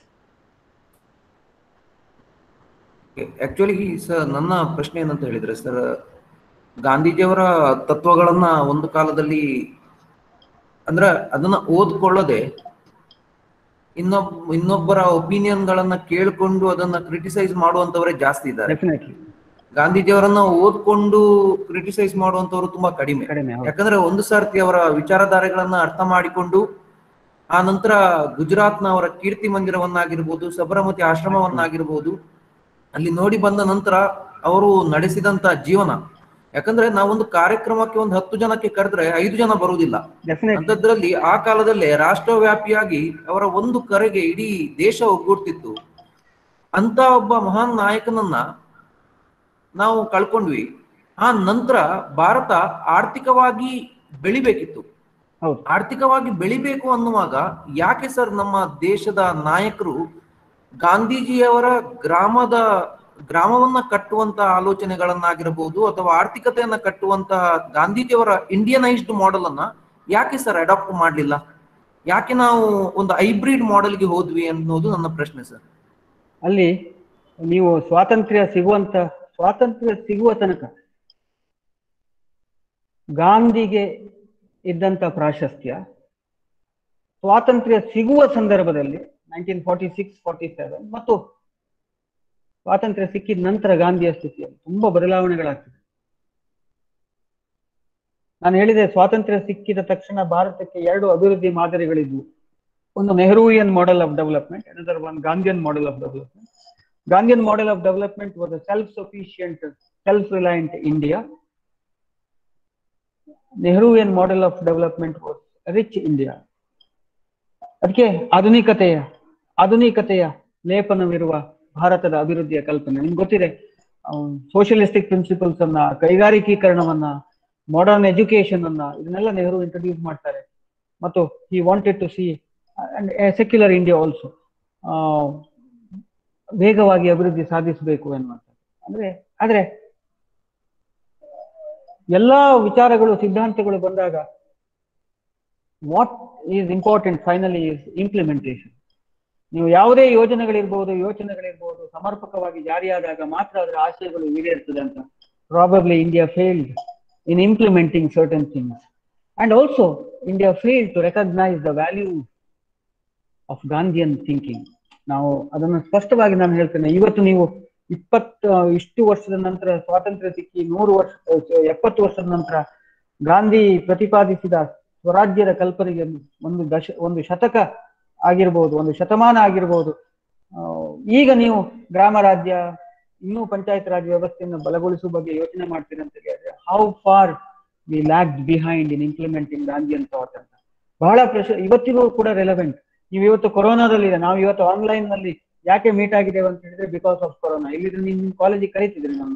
C: actually sir ನನ್ನ ಪ್ರಶ್ನೆ ಏನಂತ ಹೇಳಿದ್ರೆ ಸರ್ ಗಾಂಧೀಜಿಯವರ ತತ್ವಗಳನ್ನ ಒಂದು ಕಾಲದಲ್ಲಿ ಅಂದ್ರೆ ಅದನ್ನ ಓದ್ಕೊಳ್ಳದೆ ಇನ್ನೊಬ್ ಇನ್ನೊಬ್ಬರ ಒಪಿನಿಯನ್ ಗಳನ್ನ ಕೇಳ್ಕೊಂಡು ಅದನ್ನ ಕ್ರಿಟಿಸೈಸ್ ಮಾಡುವಂತವರೇ ಜಾಸ್ತಿ ಇದ್ದಾರೆ
A: ಡೆಫಿನೆಟ್ಲಿ
C: ಗಾಂಧೀಜಿಯವರನ್ನ ಓದ್ಕೊಂಡು ಕ್ರಿಟಿಸೈಸ್ ಮಾಡುವಂತವರು ತುಂಬಾ ಕಡಿಮೆ
A: ಕಡಿಮೆ ಹೌದು.
C: ಯಾಕಂದ್ರೆ ಒಂದು ಸರ್ತಿ ಅವರ ವಿಚಾರಧಾರೆಗಳನ್ನ ಅರ್ಥ ಮಾಡಿಕೊಂಡು ಆ ನಂತರ ಗುಜರಾತ್ನ ಅವರ ಕೀರ್ತಿ ಮಂದಿರವನ್ನಾಗಿರ್ಬೋದು ಸಬರಮತಿ ಆಶ್ರಮವನ್ನಾಗಿರ್ಬೋದು ಅಲ್ಲಿ ನೋಡಿ ಬಂದ ನಂತರ ಅವರು ನಡೆಸಿದಂತ ಜೀವನ ಯಾಕಂದ್ರೆ ನಾವೊಂದು ಕಾರ್ಯಕ್ರಮಕ್ಕೆ ಒಂದು ಹತ್ತು ಜನಕ್ಕೆ ಕರೆದ್ರೆ ಐದು ಜನ ಬರುವುದಿಲ್ಲ
A: ಡೆಫಿನೆಟ್ಲಿ
C: ಅಂತದ್ರಲ್ಲಿ ಆ ಕಾಲದಲ್ಲೇ ರಾಷ್ಟ್ರವ್ಯಾಪಿಯಾಗಿ ಅವರ ಒಂದು ಕರೆಗೆ ಇಡೀ ದೇಶ ಒಗ್ಗೂಡ್ತಿತ್ತು ಅಂತ ಒಬ್ಬ ಮಹಾನ್ ನಾಯಕನನ್ನ ನಾವು ಕಳ್ಕೊಂಡ್ವಿ ಆ ನಂತರ ಭಾರತ ಆರ್ಥಿಕವಾಗಿ ಬೆಳಿಬೇಕಿತ್ತು
A: ಹೌದು
C: ಆರ್ಥಿಕವಾಗಿ ಬೆಳಿಬೇಕು ಅನ್ನುವಾಗ ಯಾಕೆ ಸರ್ ನಮ್ಮ ದೇಶದ ನಾಯಕರು ಗಾಂಧೀಜಿಯವರ ಗ್ರಾಮದ ಗ್ರಾಮವನ್ನ ಕಟ್ಟುವಂತ ಆಲೋಚನೆಗಳನ್ನಾಗಿರಬಹುದು ಅಥವಾ ಆರ್ಥಿಕತೆಯನ್ನ ಕಟ್ಟುವಂತ ಗಾಂಧೀಜಿಯವರ ಇಂಡಿಯನೈಸ್ಡ್ ಮಾಡೆಲ್ ಅನ್ನ ಯಾಕೆ ಸರ್ ಅಡಾಪ್ಟ್ ಮಾಡಲಿಲ್ಲ ಯಾಕೆ ನಾವು ಒಂದು ಹೈಬ್ರಿಡ್ ಮಾಡೆಲ್ಗೆ ಹೋದ್ವಿ ಅನ್ನೋದು ನನ್ನ ಪ್ರಶ್ನೆ ಸರ್
A: ಅಲ್ಲಿ ನೀವು ಸ್ವಾತಂತ್ರ್ಯ ಸಿಗುವಂತ ಸ್ವಾತಂತ್ರ್ಯ ಸಿಗುವ ತನಕ ಗಾಂಧಿಗೆ ಇದ್ದಂತ ಪ್ರಾಶಸ್ತ್ಯ ಸ್ವಾತಂತ್ರ್ಯ ಸಿಗುವ ಸಂದರ್ಭದಲ್ಲಿ nineteen forty six forty seven ಮತ್ತು ಸ್ವಾತಂತ್ರ್ಯ ಸಿಕ್ಕಿದ ನಂತರ ಗಾಂಧಿಯ ಸ್ಥಿತಿಯಲ್ಲಿ ತುಂಬಾ ಬದಲಾವಣೆಗಳಾಗ್ತದೆ ನಾನು ಹೇಳಿದೆ ಸ್ವಾತಂತ್ರ್ಯ ಸಿಕ್ಕಿದ ತಕ್ಷಣ ಭಾರತಕ್ಕೆ ಎರಡು ಅಭಿವೃದ್ಧಿ ಮಾದರಿಗಳಿದ್ವು ಒಂದು Nehruvian model of development another one Gandhian model of development Gandhian model of development was a self-sufficient, self-reliant India. Nehruvian model of development was a rich India. ಅದಕ್ಕೆ ಆಧುನಿಕತೆಯ ಆಧುನಿಕತೆಯ ಲೇಪನವಿರುವ ಭಾರತದ ಅಭಿವೃದ್ಧಿಯ ಕಲ್ಪನೆ ನಿಮ್ಗೆ ಗೊತ್ತಿದೆ ಸೋಷಿಯಲಿಸ್ಟಿಕ್ ಪ್ರಿನ್ಸಿಪಲ್ಸ್ ಅನ್ನ ಕೈಗಾರಿಕೀಕರಣವನ್ನ ಮಾಡರ್ನ್ ಎಜುಕೇಶನ್ ಅನ್ನ ಇದನ್ನೆಲ್ಲ ನೆಹರು ಇಂಟ್ರೊಡ್ಯೂಸ್ ಮಾಡ್ತಾರೆ ಮತ್ತು he wanted to see secular India also ವೇಗವಾಗಿ ಅಭಿವೃದ್ಧಿ ಸಾಧಿಸಬೇಕು ಎನ್ನುವಂಥದ್ದು ಅಂದ್ರೆ ಆದ್ರೆ ಎಲ್ಲಾ ವಿಚಾರಗಳು ಸಿದ್ಧಾಂತಗಳು ಬಂದಾಗ what is important finally is implementation ನೀವು ಯಾವುದೇ ಯೋಜನೆಗಳಿರ್ಬೋದು ಯೋಚನೆಗಳಿರ್ಬೋದು ಸಮರ್ಪಕವಾಗಿ ಜಾರಿಯಾದಾಗ ಮಾತ್ರ ಅದರ ಆಶಯಗಳು ಈಡೇರ್ತದೆ ಅಂತ probably India failed in implementing certain things and also India failed to recognise the value of Gandhian thinking ನಾವು ಅದನ್ನು ಸ್ಪಷ್ಟವಾಗಿ ನಾನು ಹೇಳ್ತೇನೆ ಇವತ್ತು ನೀವು ಇಪ್ಪತ್ತು ಇಷ್ಟು ವರ್ಷದ ನಂತರ ಸ್ವಾತಂತ್ರ್ಯ ಸಿಕ್ಕಿ ನೂರು ವರ್ಷ ಎಪ್ಪತ್ತು ವರ್ಷದ ನಂತರ ಗಾಂಧಿ ಪ್ರತಿಪಾದಿಸಿದ ಸ್ವರಾಜ್ಯದ ಕಲ್ಪನೆಗೆ ಒಂದು ದಶ ಒಂದು ಶತಕ ಆಗಿರ್ಬೋದು ಒಂದು ಶತಮಾನ ಆಗಿರ್ಬೋದು ಆ, ಈಗ ನೀವು ಗ್ರಾಮ ರಾಜ್ಯ ಇನ್ನೂ ಪಂಚಾಯತ್ ರಾಜ್ ವ್ಯವಸ್ಥೆಯನ್ನು ಬಲಗೊಳಿಸುವ ಬಗ್ಗೆ ಯೋಚನೆ ಮಾಡ್ತೀರಿ ಅಂತ ಹೇಳಿದ್ರೆ how far we lack behind in implementing Gandhian thought ಅಂತ ಬಹಳ ಪ್ರಶ ಇವತ್ತಿಗೂ ಕೂಡ ರೆಲೆವೆಂಟ್ ನೀವು ಇವತ್ತು ಕೊರೋನಾದಲ್ಲಿ ನಾವು ಇವತ್ತು ಆನ್ಲೈನ್ ನಲ್ಲಿ ಯಾಕೆ ಮೀಟ್ ಆಗಿದ್ದೇವೆ ಅಂತ ಹೇಳಿದ್ರೆ ಬಿಕಾಸ್ ಆಫ್ ಕೊರೋನಾ ಇಲ್ಲಿದ್ರೆ ನಿಮ್ ಕಾಲೇಜಿಗೆ ಕರೀತಿದ್ರಿ ನಮ್ಮ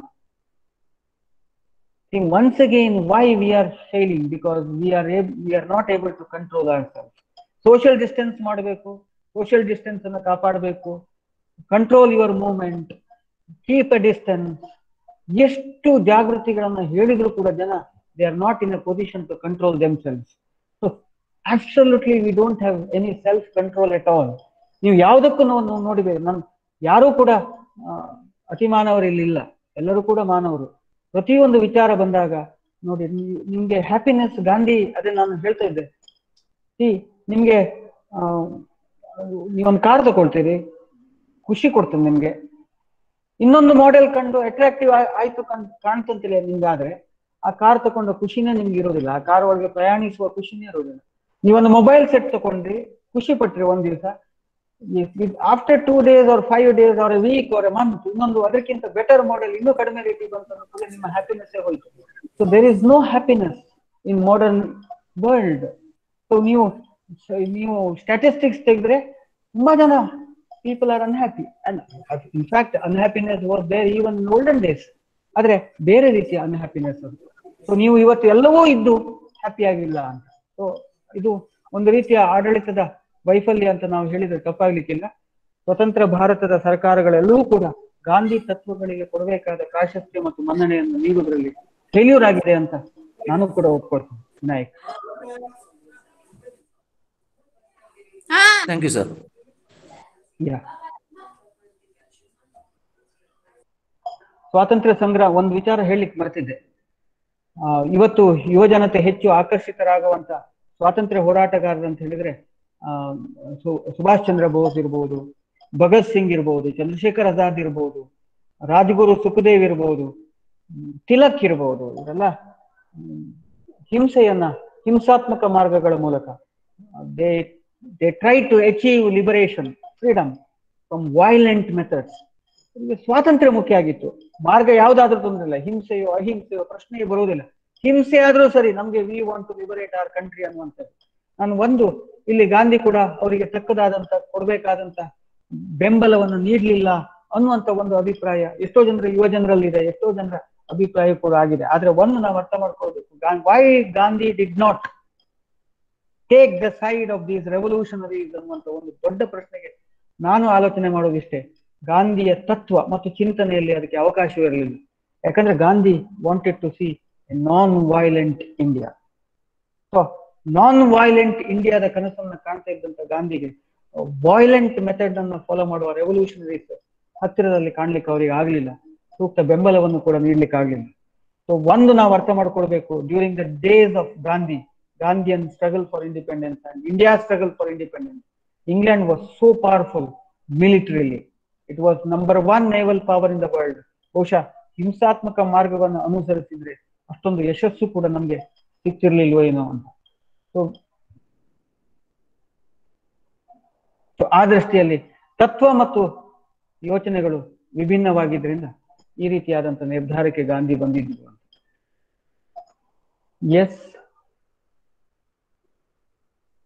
A: See, once again, why we are failing because we are ab- we are not able to control ourselves. Social distance ಮಾಡಬೇಕು ಸೋಷಿಯಲ್ ಡಿಸ್ಟೆನ್ಸ್ ಅನ್ನು ಕಾಪಾಡಬೇಕು control your movement keep a distance ಎಷ್ಟು ಜಾಗೃತಿಗಳನ್ನ ಹೇಳಿದ್ರು ಕೂಡ ಜನ they are not in a position to control themselves so absolutely we don't have any self control at all ನೀವು ಯಾವುದಕ್ಕೂ ನಾವು ನಾವು ನೋಡಿಬೇಕು ನನ್ ಯಾರೂ ಕೂಡ ಆ, ಅತಿ ಮಾನವರು ಇಲ್ಲಿ ಇಲ್ಲ ಎಲ್ಲರೂ ಕೂಡ ಮಾನವರು ಪ್ರತಿಯೊಂದು ವಿಚಾರ ಬಂದಾಗ ನೋಡಿ ನೀವು- ನಿಮ್ಗೆ ಹ್ಯಾಪಿನೆಸ್ ಗಾಂಧಿ ಅದೇ ನಾನು ಹೇಳ್ತಾ ಇದ್ದೆ ಸಿ ನಿಮ್ಗೆ ಆ, ನೀವೊಂದು ಕಾರ್ ತಗೊಳ್ತೀರಿ ಖುಷಿ ಕೊಡ್ತದೆ ನಿಮ್ಗೆ ಇನ್ನೊಂದು ಮಾಡೆಲ್ ಕಂಡು ಅಟ್ರಾಕ್ಟಿವ್ ಆಯ್ತು ಕಣ್ ಕಾಣ್ತಂತಿಲ್ಲ ನಿಮ್ಗೆ ಆದ್ರೆ ಆ ಕಾರ್ ತಗೊಂಡ ಖುಷಿನೇ ನಿಮ್ಗೆ ಇರೋದಿಲ್ಲ ಆ ಕಾರ್ ಒಳಗೆ ಪ್ರಯಾಣಿಸುವ ಖುಷಿನೇ ಇರೋದಿಲ್ಲ ನೀವೊಂದು ಮೊಬೈಲ್ ಸೆಟ್ ತಗೊಂಡ್ರಿ ಖುಷಿ ಪಟ್ರಿ ಒಂದ್ ದಿವಸ after two days or five days or week or month ಇನ್ನೊಂದು ಅದಕ್ಕಿಂತ ಬೆಟರ್ ಮಾಡೆಲ್ ಇನ್ನೂ ಕಡಿಮೆ ರೇಟಿಗೆ ಬಂತು ಅನ್ನೋ ಕೂಡಲೇ ನಿಮ್ಮ ಹ್ಯಾಪಿನೆಸ್ ಹೋಯ್ತು so there is no happiness in modern world so ನೀವು ನೀವು ಸ್ಟ್ಯಾಟಿಸ್ಟಿಕ್ಸ್ ತೆಗೆದ್ರೆ ತುಂಬಾ ಜನ people are unhappy and in fact unhappiness was there even olden days ಆದ್ರೆ ಬೇರೆ ರೀತಿಯ ಅನ್ಹ್ಯಾಪಿನೆಸ್ ಅದು ಸೊ ನೀವು ಇವತ್ತು ಎಲ್ಲವೂ ಇದ್ದು ಹ್ಯಾಪಿ ಆಗಿಲ್ಲ ಅಂತ ಸೊ ಇದು ಒಂದು ರೀತಿಯ ಆಡಳಿತದ ವೈಫಲ್ಯ ಅಂತ ನಾವು ಹೇಳಿದ್ರೆ ತಪ್ಪಾಗ್ಲಿಕ್ಕಿಲ್ಲ ಸ್ವತಂತ್ರ ಭಾರತದ ಸರ್ಕಾರಗಳೆಲ್ಲವೂ ಕೂಡ ಗಾಂಧಿ ತತ್ವಗಳಿಗೆ ಕೊಡಬೇಕಾದ ಪ್ರಾಶಸ್ತ್ಯ ಮತ್ತು ಮನ್ನಣೆಯನ್ನು ನೀಡುವುದರಲ್ಲಿ ಫೇಲ್ಯೂರ್ ಆಗಿದೆ ಅಂತ ನಾನು ಕೂಡ ಒಪ್ಕೊಳ್ತೀನಿ ವಿನಾಯಕ್
C: ಥ್ಯಾಂಕ್ ಯು ಸರ್
A: ಯಾ ಸ್ವಾತಂತ್ರ್ಯ ಸಂಗ್ರಹ ಒಂದು ವಿಚಾರ ಹೇಳಲಿಕ್ಕೆ ಮರ್ತಿದ್ದೆ ಆ, ಇವತ್ತು ಯುವಜನತೆ ಹೆಚ್ಚು ಆಕರ್ಷಿತರಾಗುವಂತ ಸ್ವಾತಂತ್ರ್ಯ ಹೋರಾಟಗಾರರು ಅಂತ ಹೇಳಿದ್ರೆ ಆ, ಸು- ಸುಭಾಷ್ ಚಂದ್ರ ಬೋಸ್ ಇರ್ಬೋದು ಭಗತ್ ಸಿಂಗ್ ಇರ್ಬೋದು ಚಂದ್ರಶೇಖರ್ ಆಜಾದ್ ಇರ್ಬೋದು ರಾಜಗುರು ಸುಖದೇವ್ ಇರ್ಬೋದು ಹ್ಮ್, ತಿಲಕ್ ಇರ್ಬೋದು ಇವರೆಲ್ಲ ಹ್ಮ್, ಹಿಂಸೆಯನ್ನ ಹಿಂಸಾತ್ಮಕ ಮಾರ್ಗಗಳ ಮೂಲಕ they they try to achieve liberation freedom from violent methods ಸ್ವಾತಂತ್ರ್ಯ ಮುಖ್ಯ ಆಗಿತ್ತು ಮಾರ್ಗ ಯಾವ್ದಾದ್ರೂ ತೊಂದ್ರೆ ಇಲ್ಲ ಹಿಂಸೆಯೋ ಅಹಿಂಸೆಯೋ ಪ್ರಶ್ನೆಯೇ ಬರುವುದಿಲ್ಲ ಹಿಂಸೆ ಆದ್ರೂ ಸರಿ ನಮ್ಗೆ we want to liberate our country ಅನ್ನುವಂಥದ್ದು ನಾನು ಒಂದು ಇಲ್ಲಿ ಗಾಂಧಿ ಕೂಡ ಅವರಿಗೆ ತಕ್ಕದಾದಂತ ಕೊಡ್ಬೇಕಾದಂತ ಬೆಂಬಲವನ್ನು ನೀಡ್ಲಿಲ್ಲ ಅನ್ನುವಂತ ಒಂದು ಅಭಿಪ್ರಾಯ ಎಷ್ಟೋ ಜನರ ಯುವ ಜನರಲ್ಲಿದೆ ಎಷ್ಟೋ ಜನರ ಅಭಿಪ್ರಾಯ ಕೂಡ ಆಗಿದೆ ಆದ್ರೆ ಒಂದು ನಾವು ಅರ್ಥ ಮಾಡ್ಕೊಳ್ಬೇಕು why Gandhi did not take the side of these revolutionaries ಅನ್ನುವಂತ ಒಂದು ದೊಡ್ಡ ಪ್ರಶ್ನೆಗೆ ನಾನು ಆಲೋಚನೆ ಮಾಡೋದಿಷ್ಟೇ ಗಾಂಧಿಯ ತತ್ವ ಮತ್ತು ಚಿಂತನೆಯಲ್ಲಿ ಅದಕ್ಕೆ ಅವಕಾಶವಿರಲಿಲ್ಲ ಯಾಕಂದ್ರೆ Gandhi wanted to see non violent India so non violent ಇಂಡಿಯಾದ ಕನಸನ್ನ ಕಾಣ್ತಾ ಇದ್ದಂತ ಗಾಂಧಿಗೆ ವೈಲೆಂಟ್ ಮೆಥಡ್ ಅನ್ನು ಫಾಲೋ ಮಾಡುವ ರೆವಲ್ಯೂಷನರೀಸ್ ಹತ್ತಿರದಲ್ಲಿ ಕಾಣ್ಲಿಕ್ಕೆ ಅವರಿಗೆ ಆಗ್ಲಿಲ್ಲ ಸೂಕ್ತ ಬೆಂಬಲವನ್ನು ಕೂಡ ನೀಡ್ಲಿಕ್ಕೆ ಆಗ್ಲಿಲ್ಲ ಸೊ ಒಂದು ನಾವು ಅರ್ಥ ಮಾಡ್ಕೊಳ್ಬೇಕು during the days of Gandhi Gandhian struggle for independence and India struggle for independence England was so powerful militarily it was number one naval power in the world ಬಹುಶಃ ಹಿಂಸಾತ್ಮಕ ಮಾರ್ಗವನ್ನು ಅನುಸರಿಸಿದ್ರೆ ಅಷ್ಟೊಂದು ಯಶಸ್ಸು ಕೂಡ ನಮ್ಗೆ ಸಿಕ್ತಿರ್ಲಿಲ್ವೋ ಏನೋ ಅಂತ ಸೊ ಆ ದೃಷ್ಟಿಯಲ್ಲಿ ತತ್ವ ಮತ್ತು ಯೋಚನೆಗಳು ವಿಭಿನ್ನವಾಗಿದ್ರಿಂದ ಈ ರೀತಿಯಾದಂತ ನಿರ್ಧಾರಕ್ಕೆ ಗಾಂಧಿ ಬಂದಿದ್ರು ಅಂತ yes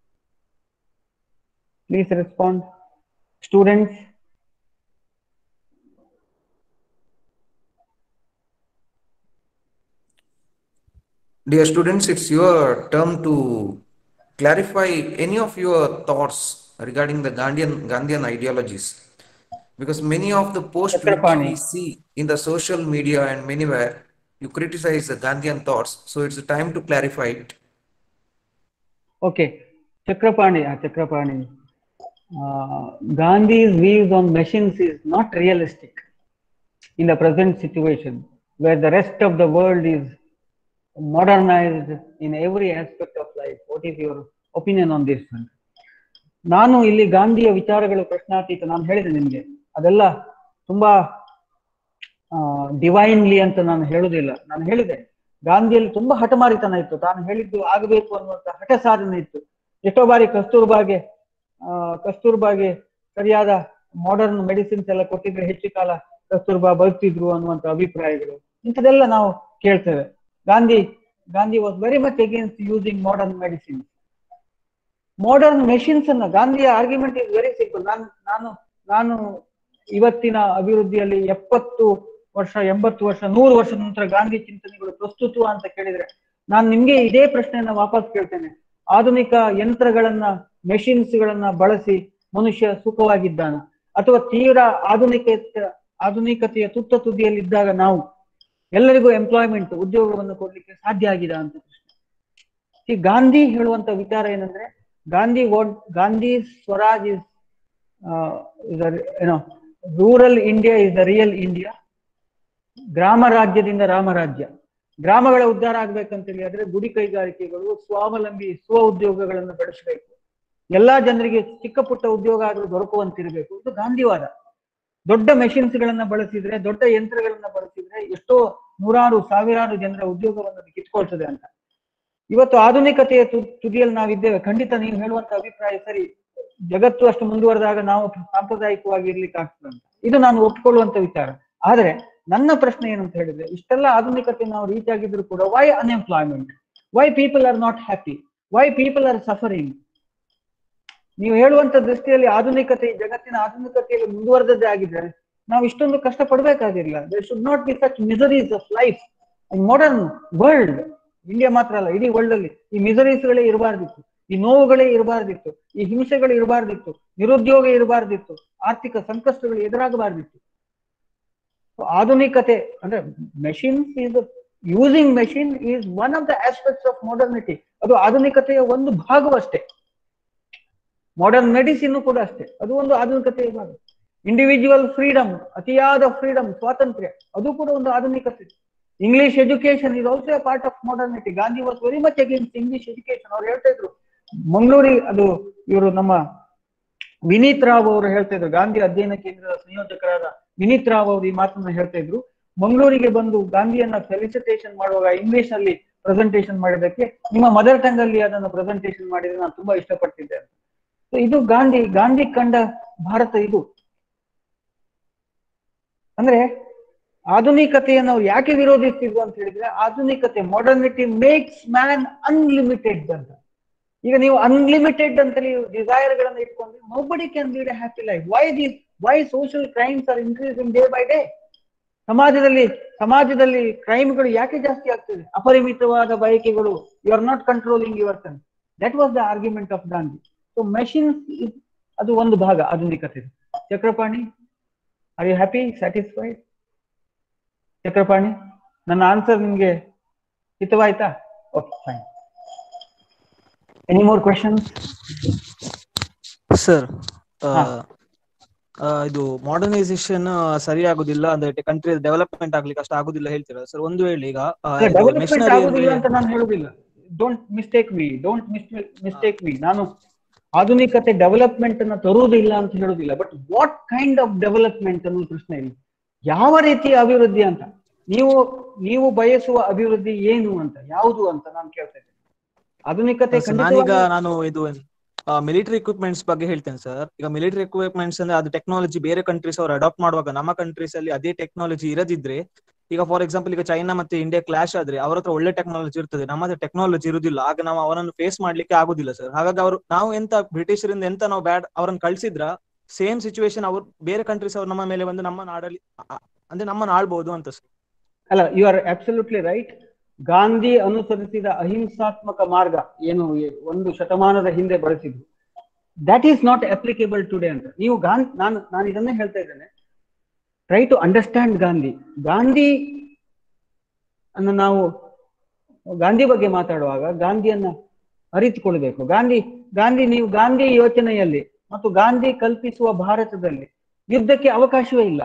A: please respond students
C: Dear students, it's your turn to clarify any of your thoughts regarding the Gandhian, Gandhian ideologies. Because many of the posts which
A: Chakrapani.
C: we see in the social media and manywhere, you criticize the Gandhian thoughts. So it's the time to clarify it.
A: Okay, Chakrapani, uh, Chakrapani. Uh, Gandhi's views on machines is not realistic in the present situation, where the rest of the world is modernized in every aspect of life. What is your opinion on this one? ನಾನು ಇಲ್ಲಿ ಗಾಂಧಿಯ ವಿಚಾರಗಳು ಪ್ರಶ್ನಾತೀತ ನಾನು ಹೇಳಿದೆ ನಿಮ್ಗೆ ಅದೆಲ್ಲ ತುಂಬಾ divinely ಅಂತ ನಾನು ಹೇಳುದಿಲ್ಲ ನಾನು ಹೇಳಿದೆ ಗಾಂಧಿಯಲ್ಲಿ ತುಂಬಾ ಹಠಮಾರಿತನ ಇತ್ತು ತಾನು ಹೇಳಿದ್ದು ಆಗಬೇಕು ಅನ್ನುವಂತ ಹಠ ಸಾಧನೆ ಇತ್ತು ಎಷ್ಟೋ ಬಾರಿ ಕಸ್ತೂರ್ಬಾಗೆ ಆ ಕಸ್ತೂರ್ಬಾಗೆ ಸರಿಯಾದ ಮಾಡರ್ನ್ ಮೆಡಿಸಿನ್ಸ್ ಎಲ್ಲ ಕೊಟ್ಟಿದ್ರೆ ಹೆಚ್ಚು ಕಾಲ ಕಸ್ತೂರ್ಬಾ ಬದುಕ್ತಿದ್ರು ಅನ್ನುವಂತ ಅಭಿಪ್ರಾಯಗಳು ಇಂಥದೆಲ್ಲ ನಾವು ಕೇಳ್ತೇವೆ Gandhi Gandhi was very much against using modern medicine modern machines ಅನ್ನ ಗಾಂಧಿಯ ಆರ್ಗ್ಯುಮೆಂಟ್ ಇಸ್ ವೆರಿ ಸಿಂಪಲ್ ನಾನು ನಾನು ನಾನು ಇವತ್ತಿನ ಅಭಿವೃದ್ಧಿಯಲ್ಲಿ ಎಪ್ಪತ್ತು ವರ್ಷ ಎಂಬತ್ತು ವರ್ಷ ನೂರು ವರ್ಷದ ನಂತರ ಗಾಂಧಿ ಚಿಂತನೆಗಳು ಪ್ರಸ್ತುತ ಅಂತ ಕೇಳಿದ್ರೆ ನಾನು ನಿಮ್ಗೆ ಇದೇ ಪ್ರಶ್ನೆಯನ್ನ ವಾಪಸ್ ಕೇಳ್ತೇನೆ ಆಧುನಿಕ ಯಂತ್ರಗಳನ್ನ ಮೆಷಿನ್ಸ್ ಗಳನ್ನ ಬಳಸಿ ಮನುಷ್ಯ ಸುಖವಾಗಿದ್ದಾನ ಅಥವಾ ತೀವ್ರ ಆಧುನಿಕ ಆಧುನಿಕತೆಯ ತುತ್ತ ತುದಿಯಲ್ಲಿದ್ದಾಗ ನಾವು ಎಲ್ಲರಿಗೂ ಎಂಪ್ಲಾಯ್ಮೆಂಟ್ ಉದ್ಯೋಗವನ್ನು ಕೊಡ್ಲಿಕ್ಕೆ ಸಾಧ್ಯ ಆಗಿದೆ ಅಂತ ಪ್ರಶ್ನೆ ಈ ಗಾಂಧಿ ಹೇಳುವಂತ ವಿಚಾರ ಏನಂದ್ರೆ ಗಾಂಧಿ ವಾಟ್ ಗಾಂಧಿ ಸ್ವರಾಜ್ ಇಸ್ ಏನೋ rural India is the real India ಗ್ರಾಮ ರಾಜ್ಯದಿಂದ ರಾಮರಾಜ್ಯ ಗ್ರಾಮಗಳ ಉದ್ಧಾರ ಆಗ್ಬೇಕಂತೇಳಿ ಆದ್ರೆ ಗುಡಿ ಕೈಗಾರಿಕೆಗಳು ಸ್ವಾವಲಂಬಿ ಸ್ವ ಉದ್ಯೋಗಗಳನ್ನು ಬೆಳೆಸಬೇಕು ಎಲ್ಲಾ ಜನರಿಗೆ ಚಿಕ್ಕ ಪುಟ್ಟ ಉದ್ಯೋಗ ಆದ್ರೂ ದೊರಕುವಂತಿರಬೇಕು ಇದು ಗಾಂಧಿವಾದ ದೊಡ್ಡ ಮೆಷಿನ್ಸ್ ಗಳನ್ನ ಬಳಸಿದ್ರೆ ದೊಡ್ಡ ಯಂತ್ರಗಳನ್ನ ಬಳಸಿದ್ರೆ ಎಷ್ಟೋ ನೂರಾರು ಸಾವಿರಾರು ಜನರ ಉದ್ಯೋಗವನ್ನು ಅದು ಕಿತ್ಕೊಳ್ತದೆ ಅಂತ ಇವತ್ತು ಆಧುನಿಕತೆಯ ತು- ತುದಿಯಲ್ಲಿ ನಾವಿದ್ದೇವೆ ಖಂಡಿತ ನೀವು ಹೇಳುವಂತ ಅಭಿಪ್ರಾಯ ಸರಿ ಜಗತ್ತು ಅಷ್ಟು ಮುಂದುವರೆದಾಗ ನಾವು ಸಾಂಪ್ರದಾಯಿಕವಾಗಿ ಇರ್ಲಿಕ್ಕೆ ಆಗ್ತದೆ ಅಂತ ಇದು ನಾನು ಒಪ್ಕೊಳ್ಳುವಂತ ವಿಚಾರ ಆದ್ರೆ ನನ್ನ ಪ್ರಶ್ನೆ ಏನಂತ ಹೇಳಿದ್ರೆ ಇಷ್ಟೆಲ್ಲ ಆಧುನಿಕತೆ ನಾವು ರೀಚ್ ಆಗಿದ್ರು ಕೂಡ why unemployment why people are not happy why people are suffering ನೀವು ಹೇಳುವಂತ ದೃಷ್ಟಿಯಲ್ಲಿ ಆಧುನಿಕತೆ ಈ ಜಗತ್ತಿನ ಆಧುನಿಕತೆಯಲ್ಲಿ ಮುಂದುವರೆದದ್ದೇ ಆಗಿದ್ರೆ ನಾವು ಇಷ್ಟೊಂದು ಕಷ್ಟ ಪಡ್ಬೇಕಾಗಿಲ್ಲ there should not be such miseries of life modern world India ಮಾತ್ರ ಅಲ್ಲ ಇಡೀ ವರ್ಲ್ಡ್ ಅಲ್ಲಿ ಈ ಮಿಸರೀಸ್ ಗಳೇ ಇರಬಾರ್ದಿತ್ತು ಈ ನೋವುಗಳೇ ಇರಬಾರ್ದಿತ್ತು ಈ ಹಿಂಸೆಗಳು ಇರಬಾರ್ದಿತ್ತು ನಿರುದ್ಯೋಗ ಇರಬಾರ್ದಿತ್ತು ಆರ್ಥಿಕ ಸಂಕಷ್ಟಗಳು ಎದುರಾಗಬಾರ್ದಿತ್ತು So, ಆಧುನಿಕತೆ ಅಂದ್ರೆ machines is using machine is one of the aspects of modernity ಅದು ಆಧುನಿಕತೆಯ ಒಂದು ಭಾಗವಷ್ಟೇ ಮಾಡರ್ನ್ ಮೆಡಿಸಿನ್ ಕೂಡ ಅಷ್ಟೇ ಅದು ಒಂದು ಆಧುನಿಕತೆಯ ಭಾಗ ಇಂಡಿವಿಜುವಲ್ ಫ್ರೀಡಮ್ ಅತಿಯಾದ ಫ್ರೀಡಮ್ ಸ್ವಾತಂತ್ರ್ಯ ಅದು ಕೂಡ ಒಂದು ಆಧುನಿಕತೆ English education is also a part of modernity Gandhi was very much against English education ಅವ್ರು ಹೇಳ್ತಾ ಇದ್ರು ಮಂಗಳೂರಿ ಅದು ಇವರು ನಮ್ಮ ವಿನೀತ್ ರಾವ್ ಅವರು ಹೇಳ್ತಾ ಇದ್ರು ಗಾಂಧಿ ಅಧ್ಯಯನ ಕೇಂದ್ರದ ಸಂಯೋಜಕರಾದ ವಿನೀತ್ ರಾವ್ ಅವರು ಈ ಮಾತನ್ನ ಹೇಳ್ತಾ ಇದ್ರು ಮಂಗಳೂರಿಗೆ ಬಂದು ಗಾಂಧಿಯನ್ನ ಫೆಲಿಸಿಟೇಷನ್ ಮಾಡುವಾಗ ಇಂಗ್ಲಿಷ್ ನಲ್ಲಿ ಪ್ರೆಸೆಂಟೇಷನ್ ಮಾಡಿದಕ್ಕೆ ನಿಮ್ಮ ಮದರ್ ಟಂಗ್ ಅಲ್ಲಿ ಅದನ್ನು ಪ್ರೆಸೆಂಟೇಷನ್ ಮಾಡಿದ್ರೆ ನಾನು ತುಂಬಾ ಇಷ್ಟಪಡ್ತಿದ್ದೆ ಅಂತ So, ಇದು ಗಾಂಧಿ ಗಾಂಧಿ ಕಂಡ ಭಾರತ ಇದು ಅಂದ್ರೆ ಆಧುನಿಕತೆಯನ್ನು ನಾವು ಯಾಕೆ ವಿರೋಧಿಸ್ತಿದ್ವು ಅಂತ ಹೇಳಿದ್ರೆ ಆಧುನಿಕತೆ ಮಾಡರ್ನಿಟಿ ಮೇಕ್ಸ್ ಮ್ಯಾನ್ ಅನ್ಲಿಮಿಟೆಡ್ ಅಂತ ಈಗ ನೀವು ಅನ್ಲಿಮಿಟೆಡ್ ಅಂತ ನೀವು ಡಿಸೈರ್ ಗಳನ್ನ ಇಟ್ಕೊಂಡ್ರೆ nobody can lead a happy life why this why social crimes are increasing day by day ಸಮಾಜದಲ್ಲಿ ಸಮಾಜದಲ್ಲಿ ಕ್ರೈಮ್ಗಳು ಯಾಕೆ ಜಾಸ್ತಿ ಆಗ್ತದೆ ಅಪರಿಮಿತವಾದ ಬಯಕೆಗಳು you are not controlling your son that was the argument of Gandhi so machines ಅದು ಒಂದು ಭಾಗ ಆಧುನಿಕತೆ Chakrapani are you happy satisfied Chakrapani ನನ್ನ ಆನ್ಸರ್ ನಿಮ್ಗೆ ಹಿತವಾಯ್ತಾ okay fine any more questions
B: sir
A: ಹಾ.
B: ಇದು ಮಾಡರ್ನೈಸೇಷನ್ ಸರಿ ಆಗುದಿಲ್ಲ ಅಂದ್ರೆ ಕಂಟ್ರಿ ಡೆವಲಪ್ಮೆಂಟ್ ಆಗ್ಲಿಕ್ಕೆ ಅಷ್ಟು ಆಗುದಿಲ್ಲ ಹೇಳ್ತೀರಾ ಸರ್ ಒಂದು ವೇಳೆ ಈಗ ಆ, ಇದು
A: ಡೆವಲಪ್ಮೆಂಟ್
B: machinery
A: ಆಗುದಿಲ್ಲ
B: ಅಂದ್ರೆ-
A: ಅಂತ ನಾನು ಹೇಳುದಿಲ್ಲ don't mistake me don't mistake me ನಾನು ಆಧುನಿಕತೆ ಡೆವಲಪ್ಮೆಂಟ್ ಅನ್ನ ತರುವುದಿಲ್ಲ ಅಂತ ಹೇಳುದಿಲ್ಲ but what kind of development ಅನ್ನೋ ಪ್ರಶ್ನೆ ಇಲ್ಲಿ ಯಾವ ರೀತಿಯ ಅಭಿವೃದ್ಧಿ ಅಂತ ನೀವು ನೀವು ಬಯಸುವ ಅಭಿವೃದ್ಧಿ ಏನು ಅಂತ ಯಾವುದು ಅಂತ ನಾನು ಕೇಳ್ತಾ ಇದ್ದೇನೆ ಆಧುನಿಕತೆ
B: ಸರ್, ನಾನೀಗ
A: ಖಂಡಿತವಾಗಿ-
B: ನಾನು ಇದು ಮಿಲಿಟರಿ ಎಕ್ವಿಪ್ಮೆಂಟ್ಸ್ ಬಗ್ಗೆ ಹೇಳ್ತೇನೆ ಸರ್ ಈಗ ಮಿಲಿಟರಿ ಎಕ್ವಿಪ್ಮೆಂಟ್ಸ್ ಅಂದ್ರೆ ಅದು ಟೆಕ್ನಾಲಜಿ ಬೇರೆ ಕಂಟ್ರೀಸ್ ಅವರು ಅಡಾಪ್ಟ್ ಮಾಡುವಾಗ ನಮ್ಮ ಕಂಟ್ರೀಸ್ ಅಲ್ಲಿ ಅದೇ ಟೆಕ್ನಾಲಜಿ ಇರದಿದ್ರೆ ಈಗ ಫಾರ್ ಎಕ್ಸಾಂಪಲ್ ಈಗ ಚೈನಾ ಮತ್ತೆ ಇಂಡಿಯಾ ಕ್ಲಾಶ್ ಆದ್ರೆ ಅವ್ರ ಹತ್ರ ಒಳ್ಳೆ ಟೆಕ್ನಾಲಜಿ ಇರ್ತದೆ ನಮ್ಮ ಹತ್ರ ಟೆಕ್ನಾಲಜಿ ಇರುದಿಲ್ಲ ಆಗ ನಾವು ಅವರನ್ನು ಫೇಸ್ ಮಾಡ್ಲಿಕ್ಕೆ ಆಗುದಿಲ್ಲ ಸರ್ ಹಾಗಾಗಿ ಅವರು ನಾವು ಎಂತ ಬ್ರಿಟಿಷರಿಂದ ಎಂತ ನಾವು ಬ್ಯಾಡ್ ಅವರನ್ನು ಕಳ್ಸಿದ್ರ ಸೇಮ್ ಸಿಚುವೇಶನ್ ಅವ್ರು ಬೇರೆ ಕಂಟ್ರೀಸ್ ಅವ್ರು ನಮ್ಮ ಮೇಲೆ ಬಂದು ನಮ್ಮ ನಾಡಲ್ಲಿ ಆ- ಅಂದ್ರೆ ನಮ್ಮನ್ನು ಆಳ್ಬಹುದು ಅಂತ ಸರ್
A: ಅಲ್ಲ you are absolutely right Gandhi ಅನುಸರಿಸಿದ ಅಹಿಂಸಾತ್ಮಕ ಮಾರ್ಗ ಏನು ಎ- ಒಂದು ಶತಮಾನದ ಹಿಂದೆ ಬಳಸಿದ್ರು that is not applicable today ಅಂತ ನೀವು ಗಾಂಧಿ ನಾನು ನಾನು ಇದನ್ನೇ ಹೇಳ್ತಾ ಇದ್ದೇನೆ try to understand Gandhi Gandhi ಅನ್ನು ನಾವು ಗಾಂಧಿ ಬಗ್ಗೆ ಮಾತಾಡುವಾಗ ಗಾಂಧಿಯನ್ನ ಅರಿತುಕೊಳ್ಬೇಕು ಗಾಂಧಿ ಗಾಂಧಿ ನೀವು ಗಾಂಧಿ ಯೋಚನೆಯಲ್ಲಿ ಮತ್ತು ಗಾಂಧಿ ಕಲ್ಪಿಸುವ ಭಾರತದಲ್ಲಿ ಯುದ್ಧಕ್ಕೆ ಅವಕಾಶವೇ ಇಲ್ಲ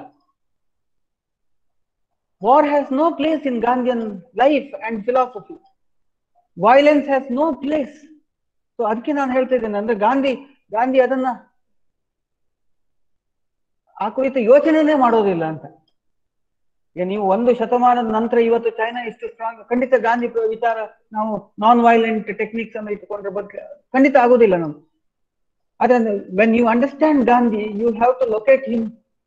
A: war has no place in Gandhian life and philosophy. Violence has no place. So ಅದಕ್ಕೆ ನಾನು ಹೇಳ್ತಾ ಇದ್ದೇನೆ ಅಂದ್ರೆ ಗಾಂಧಿ ಗಾಂಧಿ ಅದನ್ನ ಆ ಕುರಿತು ಯೋಚನೆನೇ ಮಾಡೋದಿಲ್ಲ ಅಂತ ಈಗ ನೀವು ಒಂದು ಶತಮಾನದ ನಂತರ ಇವತ್ತು ಚೈನಾ ಇಷ್ಟು ಸ್ಟ್ರಾಂಗ್ ಖಂಡಿತ ಗಾಂಧಿ ಪ್ರ- ವಿಚಾರ ನಾವು ನಾನ್ ವೈಲೆಂಟ್ ಟೆಕ್ನಿಕ್ಸ್ ಅನ್ನು ಇಟ್ಟುಕೊಂಡ್ರೆ ಬಗ್ಗೆ ಖಂಡಿತ ಆಗೋದಿಲ್ಲ ನಮ್ಗೆ ಆದ್ರೆ when you understand Gandhi you have to locate him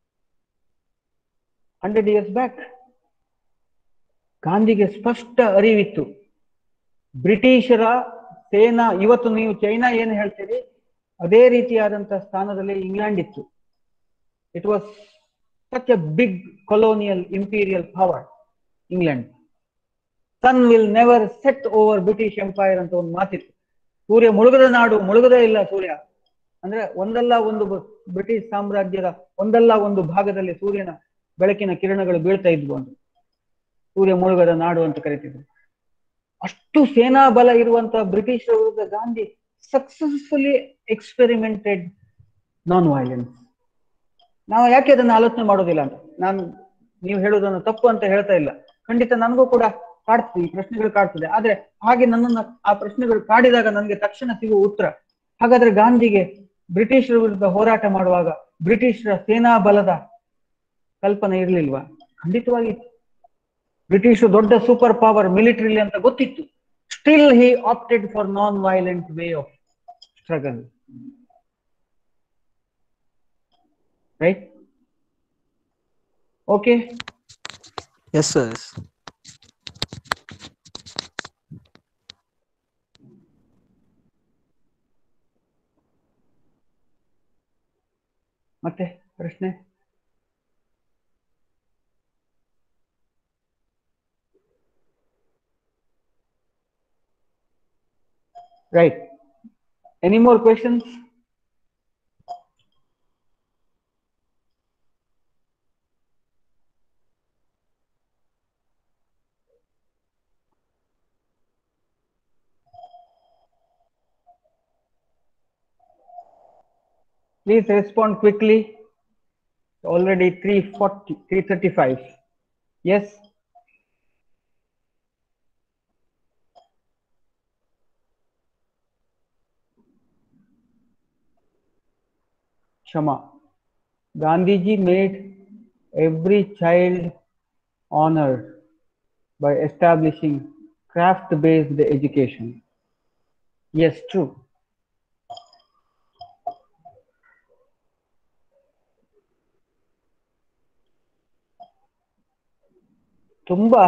A: hundred years back ಗಾಂಧಿಗೆ ಸ್ಪಷ್ಟ ಅರಿವಿತ್ತು ಬ್ರಿಟಿಷರ ಸೇನಾ ಇವತ್ತು ನೀವು ಚೈನಾ ಏನು ಹೇಳ್ತೀರಿ ಅದೇ ರೀತಿಯಾದಂತಹ ಸ್ಥಾನದಲ್ಲಿ ಇಂಗ್ಲೆಂಡ್ ಇತ್ತು it was such a big colonial imperial power England sun will never set over British empire ಅಂತ ಒಂದು ಮಾತಿತ್ತು ಸೂರ್ಯ ಮುಳುಗದ ನಾಡು ಮುಳುಗದೇ ಇಲ್ಲ ಸೂರ್ಯ ಅಂದ್ರೆ ಒಂದಲ್ಲ ಒಂದು ಬ- ಬ್ರಿಟಿಷ್ ಸಾಮ್ರಾಜ್ಯದ ಒಂದಲ್ಲ ಒಂದು ಭಾಗದಲ್ಲಿ ಸೂರ್ಯನ ಬೆಳಕಿನ ಕಿರಣಗಳು ಬೀಳ್ತಾ ಇದ್ವು ಅಂತ ಸೂರ್ಯ ಮುಳುಗದ ನಾಡು ಅಂತ ಕರಿತಿದ್ರು ಅಷ್ಟು ಸೇನಾ ಬಲ ಇರುವಂತಹ ಬ್ರಿಟಿಷರ ವಿರುದ್ಧ Gandhi successfully experimented non violence ನಾವು ಯಾಕೆ ಅದನ್ನ ಆಲೋಚನೆ ಮಾಡೋದಿಲ್ಲ ಅಂತ ನಾನು ನೀವು ಹೇಳುವುದನ್ನು ತಪ್ಪು ಅಂತ ಹೇಳ್ತಾ ಇಲ್ಲ ಖಂಡಿತ ನನಗೂ ಕೂಡ ಕಾಡ್ತದೆ ಈ ಪ್ರಶ್ನೆಗಳು ಕಾಡ್ತದೆ ಆದ್ರೆ ಹಾಗೆ ನನ್ನನ್ನ ಆ ಪ್ರಶ್ನೆಗಳು ಕಾಡಿದಾಗ ನನಗೆ ತಕ್ಷಣ ಸಿಗುವ ಉತ್ತರ ಹಾಗಾದ್ರೆ ಗಾಂಧಿಗೆ ಬ್ರಿಟಿಷರ ವಿರುದ್ಧ ಹೋರಾಟ ಮಾಡುವಾಗ ಬ್ರಿಟಿಷರ ಸೇನಾ ಬಲದ ಕಲ್ಪನೆ ಇರ್ಲಿಲ್ವಾ ಖಂಡಿತವಾಗಿ ಬ್ರಿಟಿಷ್ ದೊಡ್ಡ ಸೂಪರ್ ಪವರ್ ಮಿಲಿಟರಿಲಿ ಅಂತ ಗೊತ್ತಿತ್ತು still he opted for non violent way of struggle right okay
B: Yes, sir. Yes.
A: ಮತ್ತೆ ಪ್ರಶ್ನೆ right any more questions Please respond quickly. Already 340, 335. Yes? Shama. Gandhiji made every child honored by establishing craft-based education. Yes, true. ತುಂಬಾ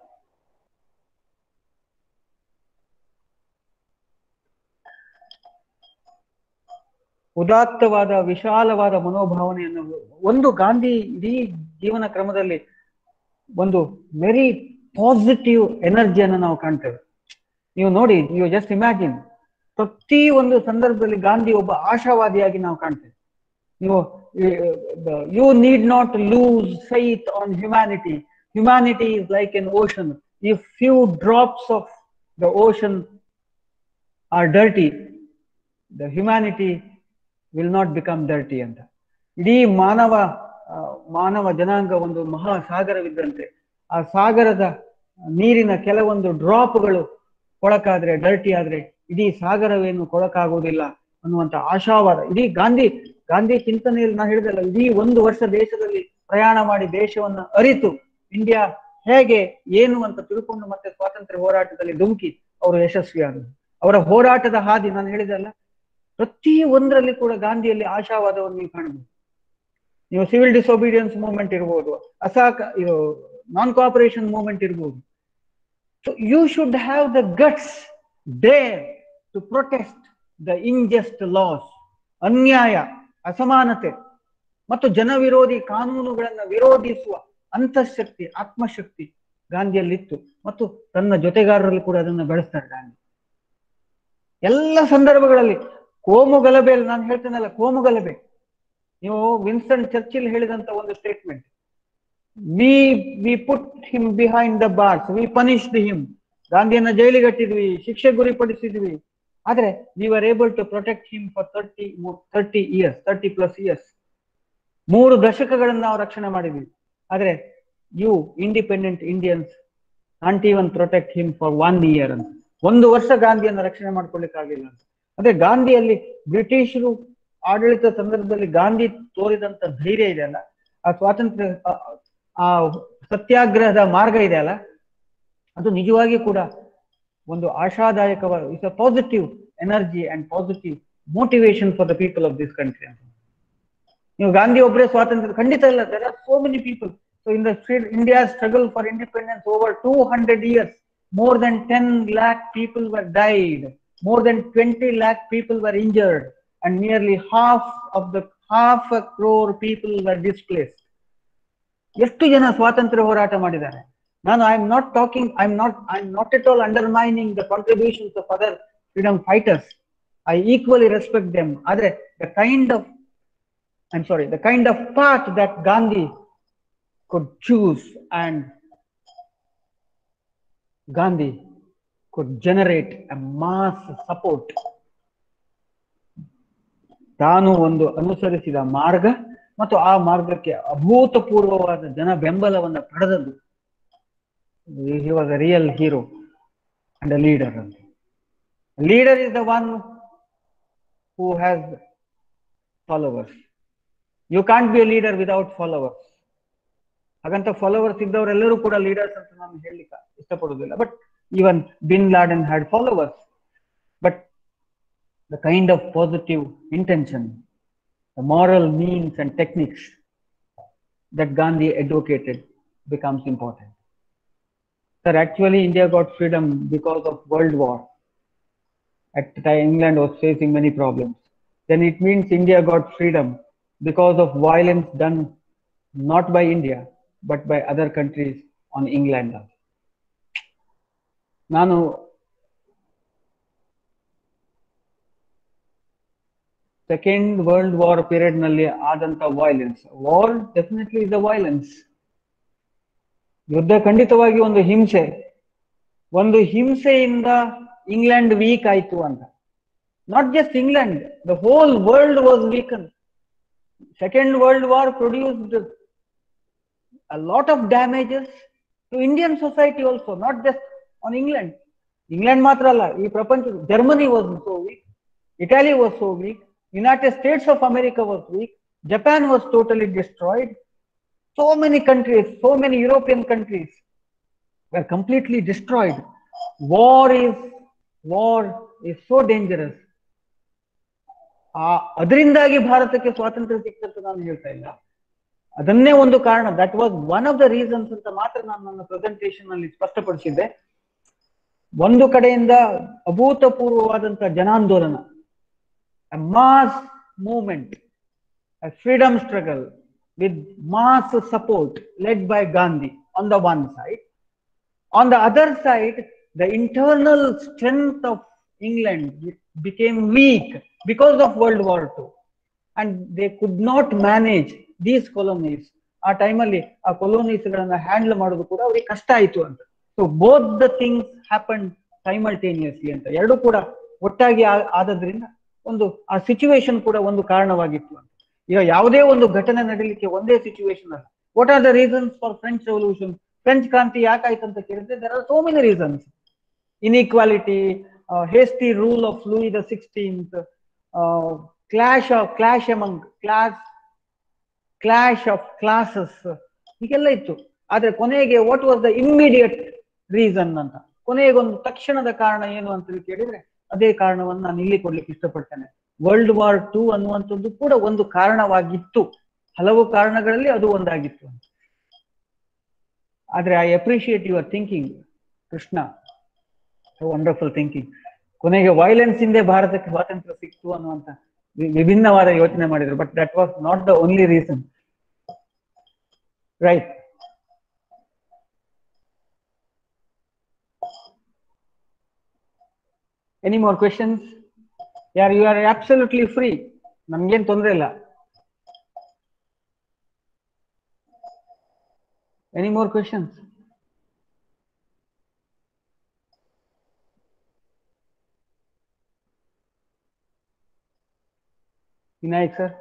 A: ಉದಾತ್ತವಾದ ವಿಶಾಲವಾದ ಮನೋಭಾವನೆಯನ್ನು ಒಂದು ಗಾಂಧಿ ಇಡೀ ಜೀವನ ಕ್ರಮದಲ್ಲಿ ಒಂದು ವೆರಿ ಪಾಸಿಟಿವ್ ಎನರ್ಜಿಯನ್ನು ನಾವು ಕಾಣ್ತೇವೆ ನೀವು ನೋಡಿ ಯು ಜಸ್ಟ್ ಇಮ್ಯಾಜಿನ್ ಪ್ರತಿ ಒಂದು ಸಂದರ್ಭದಲ್ಲಿ ಗಾಂಧಿ ಒಬ್ಬ ಆಶಾವಾದಿಯಾಗಿ ನಾವು ಕಾಣ್ತೇವೆ ನೀವು you need not lose faith on humanity humanity is like an ocean. If few drops of the ocean are dirty, the humanity will not become dirty ಅಂತ ಇಡೀ ಮಾನವ ಆ, ಮಾನವ ಜನಾಂಗ ಒಂದು ಮಹಾ ಸಾಗರವಿದ್ದಂತೆ ಆ ಸಾಗರದ ನೀರಿನ ಕೆಲವೊಂದು ಡ್ರಾಪ್ಗಳು ಕೊಳಕಾದ್ರೆ ಡರ್ಟಿ ಆದ್ರೆ ಇಡೀ ಸಾಗರವೇನು ಕೊಳಕಾಗುವುದಿಲ್ಲ ಅನ್ನುವಂತ ಆಶಾವಾದ ಇಡೀ ಗಾಂಧಿ ಗಾಂಧಿ ಚಿಂತನೆಯಲ್ಲಿ ನಾ ಹೇಳಿದಲ್ಲ ಇಡೀ ಒಂದು ವರ್ಷ ದೇಶದಲ್ಲಿ ಪ್ರಯಾಣ ಮಾಡಿ ದೇಶವನ್ನ ಅರಿತು ಇಂಡಿಯಾ ಹೇಗೆ ಏನು ಅಂತ ತಿಳ್ಕೊಂಡು ಮತ್ತೆ ಸ್ವಾತಂತ್ರ್ಯ ಹೋರಾಟದಲ್ಲಿ ಧುಮುಕಿ ಅವರು ಯಶಸ್ವಿಯಾದರು ಅವರ ಹೋರಾಟದ ಹಾದಿ ನಾನು ಹೇಳಿದಲ್ಲ ಪ್ರತಿ ಒಂದರಲ್ಲಿ ಕೂಡ ಗಾಂಧಿಯಲ್ಲಿ ಆಶಾವಾದವನ್ನು ನೀವು ಕಾಣಬಹುದು ನೀವು ಸಿವಿಲ್ ಡಿಸೊಬೀಡಿಯನ್ಸ್ ಮೂವ್ಮೆಂಟ್ ಇರ್ಬೋದು ಅಸಾಕ ಇದು ನಾನ್ ಕೋಆಪರೇಷನ್ ಮೂವ್ಮೆಂಟ್ ಇರ್ಬೋದು so you should have the guts dare to protest the unjust laws ಅನ್ಯಾಯ ಅಸಮಾನತೆ ಮತ್ತು ಜನವಿರೋಧಿ ಕಾನೂನುಗಳನ್ನ ವಿರೋಧಿಸುವ ಅಂತಃಶಕ್ತಿ ಆತ್ಮಶಕ್ತಿ ಗಾಂಧಿಯಲ್ಲಿತ್ತು ಮತ್ತು ತನ್ನ ಜೊತೆಗಾರರಲ್ಲಿ ಕೂಡ ಅದನ್ನು ಬೆಳೆಸ್ತಾರೆ ಗಾಂಧಿ ಎಲ್ಲ ಸಂದರ್ಭಗಳಲ್ಲಿ ಕೋಮು ಗಲಭೆ ನಾನು ಹೇಳ್ತೇನಲ್ಲ ಕೋಮು ಗಲಭೆ ನೀವು ವಿನ್ಸ್ಟನ್ ಚರ್ಚಿಲ್ ಹೇಳಿದಂತ ಒಂದು statement we we put him behind the bars we punished him ಗಾಂಧಿಯನ್ನ ಜೈಲಿಗಟ್ಟಿದ್ವಿ ಶಿಕ್ಷೆ ಗುರಿಪಡಿಸಿದ್ವಿ ಆದ್ರೆ we are able to protect him for thirty thirty years thirty plus years ಮೂರು ದಶಕಗಳನ್ನ ನಾವು ರಕ್ಷಣೆ ಮಾಡಿದ್ವಿ ಆದ್ರೆ you independent Indians not even protect him for one year ಅಂತ ಒಂದು ವರ್ಷ ಗಾಂಧಿಯನ್ನ ರಕ್ಷಣೆ ಮಾಡ್ಕೊಳ್ಳಿಕ್ಕೆ ಆಗಿಲ್ಲ ಅಂತ ಅದೇ ಗಾಂಧಿಯಲ್ಲಿ ಬ್ರಿಟಿಷರು ಆಡಳಿತ ಸಂದರ್ಭದಲ್ಲಿ ಗಾಂಧಿ ತೋರಿದಂತ ಧೈರ್ಯ ಇದೆ ಅಲ್ಲ ಆ ಸ್ವಾತಂತ್ರ್ಯ ಆ- ಆ ಸತ್ಯಾಗ್ರಹದ ಮಾರ್ಗ ಇದೆ ಅಲ್ಲ ಅದು ನಿಜವಾಗಿ ಕೂಡ ಒಂದು ಆಶಾದಾಯಕವಾದ it's a positive energy and positive motivation for the people of this country ಅಂತ ನೀವು ಗಾಂಧಿ ಒಬ್ಬರೇ ಸ್ವಾತಂತ್ರ್ಯ ಖಂಡಿತ ಇಲ್ಲ there are so many people so in the India struggle for independence over two hundred years more than 10 lakh people were died more than 20 lakh people were injured and nearly half of the half a crore people were displaced ಎಷ್ಟು ಜನ ಸ್ವಾತಂತ್ರ್ಯ ಹೋರಾಟ ಮಾಡಿದ್ದಾರೆ ನಾನು I am not talking I am not I am not at all undermining the contributions of other freedom fighters I equally respect them ಆದ್ರೆ the kind of I am sorry the kind of path that Gandhi could choose and Gandhi could generate a mass support. ತಾನು ಒಂದು ಅನುಸರಿಸಿದ ಮಾರ್ಗ ಮತ್ತು ಆ ಮಾರ್ಗಕ್ಕೆ ಅಭೂತಪೂರ್ವವಾದ ಜನ ಬೆಂಬಲವನ್ನ ಪಡೆದದ್ದು he was a real hero and a leader ಅಂತ leader is the one who has followers you can't be a leader without followers ಹಾಗಂತ ಫಾಲೋವರ್ಸ್ ಇದ್ದವರೆಲ್ಲರೂ ಕೂಡ ಲೀಡರ್ಸ್ ಅಂತ ನಾನು ಹೇಳಲಿಕ್ಕೆ ಇಷ್ಟಪಡುವುದಿಲ್ಲ but even bin Laden had followers but the kind of positive intention the moral means and techniques that Gandhi advocated becomes important. Sir, actually India got freedom because of World War. At the time England was facing many problems. Then it means India got freedom because of violence done not by India, but by other countries on England. ನಾನು second world war period ನಲ್ಲಿ ಆದಂತ violence war definitely is a violence ಯುದ್ಧ ಖಂಡಿತವಾಗಿ ಒಂದು ಹಿಂಸೆ ಒಂದು ಹಿಂಸೆಯಿಂದ England weak ಆಯ್ತು ಅಂತ not just England the whole world was weaken second world war produced a lot of damages to Indian society also, not just on England. England ಮಾತ್ರ ಅಲ್ಲ ಈ ಪ್ರಪಂಚ Germany was so weak Italy was so weak United States of America was weak Japan was totally destroyed so many countries so many European countries were completely destroyed. War is war is so dangerous. ಆ ಅದರಿಂದಾಗಿ ಭಾರತಕ್ಕೆ ಸ್ವಾತಂತ್ರ್ಯ ಸಿಕ್ತಂತ ನಾನು ಹೇಳ್ತಾ ಇಲ್ಲ ಅದನ್ನೇ ಒಂದು ಕಾರಣ that was one of the reasons ಅಂತ ಮಾತ್ರ ನಾನು ನನ್ನ ಪ್ರೆಸೆಂಟೇಷನ್ ಅಲ್ಲಿ ಸ್ಪಷ್ಟಪಡಿಸಿದ್ದೆ ಒಂದು ಕಡೆಯಿಂದ ಅಭೂತಪೂರ್ವವಾದಂತ ಜನಾಂದೋಲನ mass movement freedom struggle with mass support led by Gandhi on the one side on the other side, the internal strength of England became weak because of World War II. And they could not manage these colonies. ಆ ಟೈಮಲ್ಲಿ ಆ ಕೊಲೋನೀಸ್ ಗಳನ್ನ handle ಮಾಡೋದು ಕೂಡ ಅವ್ರಿಗೆ ಕಷ್ಟ ಆಯ್ತು ಅಂತ so both the things happen simultaneously ಅಂತ ಎರಡು ಕೂಡ ಒಟ್ಟಾಗಿ ಆ- ಆದದ್ರಿಂದ ಒಂದು ಆ ಸಿಚುವೇಶನ್ ಕೂಡ ಒಂದು ಕಾರಣವಾಗಿತ್ತು ಅಂತ ಈಗ ಯಾವುದೇ ಒಂದು ಘಟನೆ ನಡೀಲಿಕ್ಕೆ ಒಂದೇ ಸಿಚುವೇಶನ್ ಅಲ್ಲ what are the reasons for French revolution French ಕ್ರಾಂತಿ ಯಾಕಾಯ್ತು ಅಂತ ಕೇಳಿದ್ರೆ there are so many reasons inequality hasty rule of Louis the sixteenth clash of clash among class clash of classes ಹೀಗೆಲ್ಲ ಇತ್ತು ಆದ್ರೆ ಕೊನೆಗೆ what was the immediate reason ಅಂತ ಕೊನೆಗೆ ಒಂದು ತಕ್ಷಣದ ಕಾರಣ ಏನು ಅಂತ ಹೇಳಿ ಕೇಳಿದ್ರೆ ಅದೇ ಕಾರಣವನ್ನು ನಾನು ಇಲ್ಲಿ ಕೊಡ್ಲಿಕ್ಕೆ ಇಷ್ಟಪಡ್ತೇನೆ ವರ್ಲ್ಡ್ ವಾರ್ ಟೂ ಅನ್ನುವಂಥದ್ದು ಕೂಡ ಒಂದು ಕಾರಣವಾಗಿತ್ತು ಹಲವು ಕಾರಣಗಳಲ್ಲಿ ಅದು ಒಂದಾಗಿತ್ತು ಅಂತ ಆದ್ರೆ I appreciate your thinking Krishna wonderful thinking ಕೊನೆಗೆ ವೈಲೆನ್ಸ್ ಇಂದೇ ಭಾರತಕ್ಕೆ ಸ್ವಾತಂತ್ರ್ಯ ಸಿಕ್ತು ಅನ್ನುವಂತ ವಿ- ವಿಭಿನ್ನವಾದ ಯೋಚನೆ ಮಾಡಿದ್ರು but that was not the only reason right any more questions ಯಾರ್ ಯು ಆರ್ ಅಬ್ಸಲ್ಯೂಟ್ಲಿ ಫ್ರೀ ನಮ್ಗೇನ್ ತೊಂದರೆ ಇಲ್ಲ any more questions Vinayak sir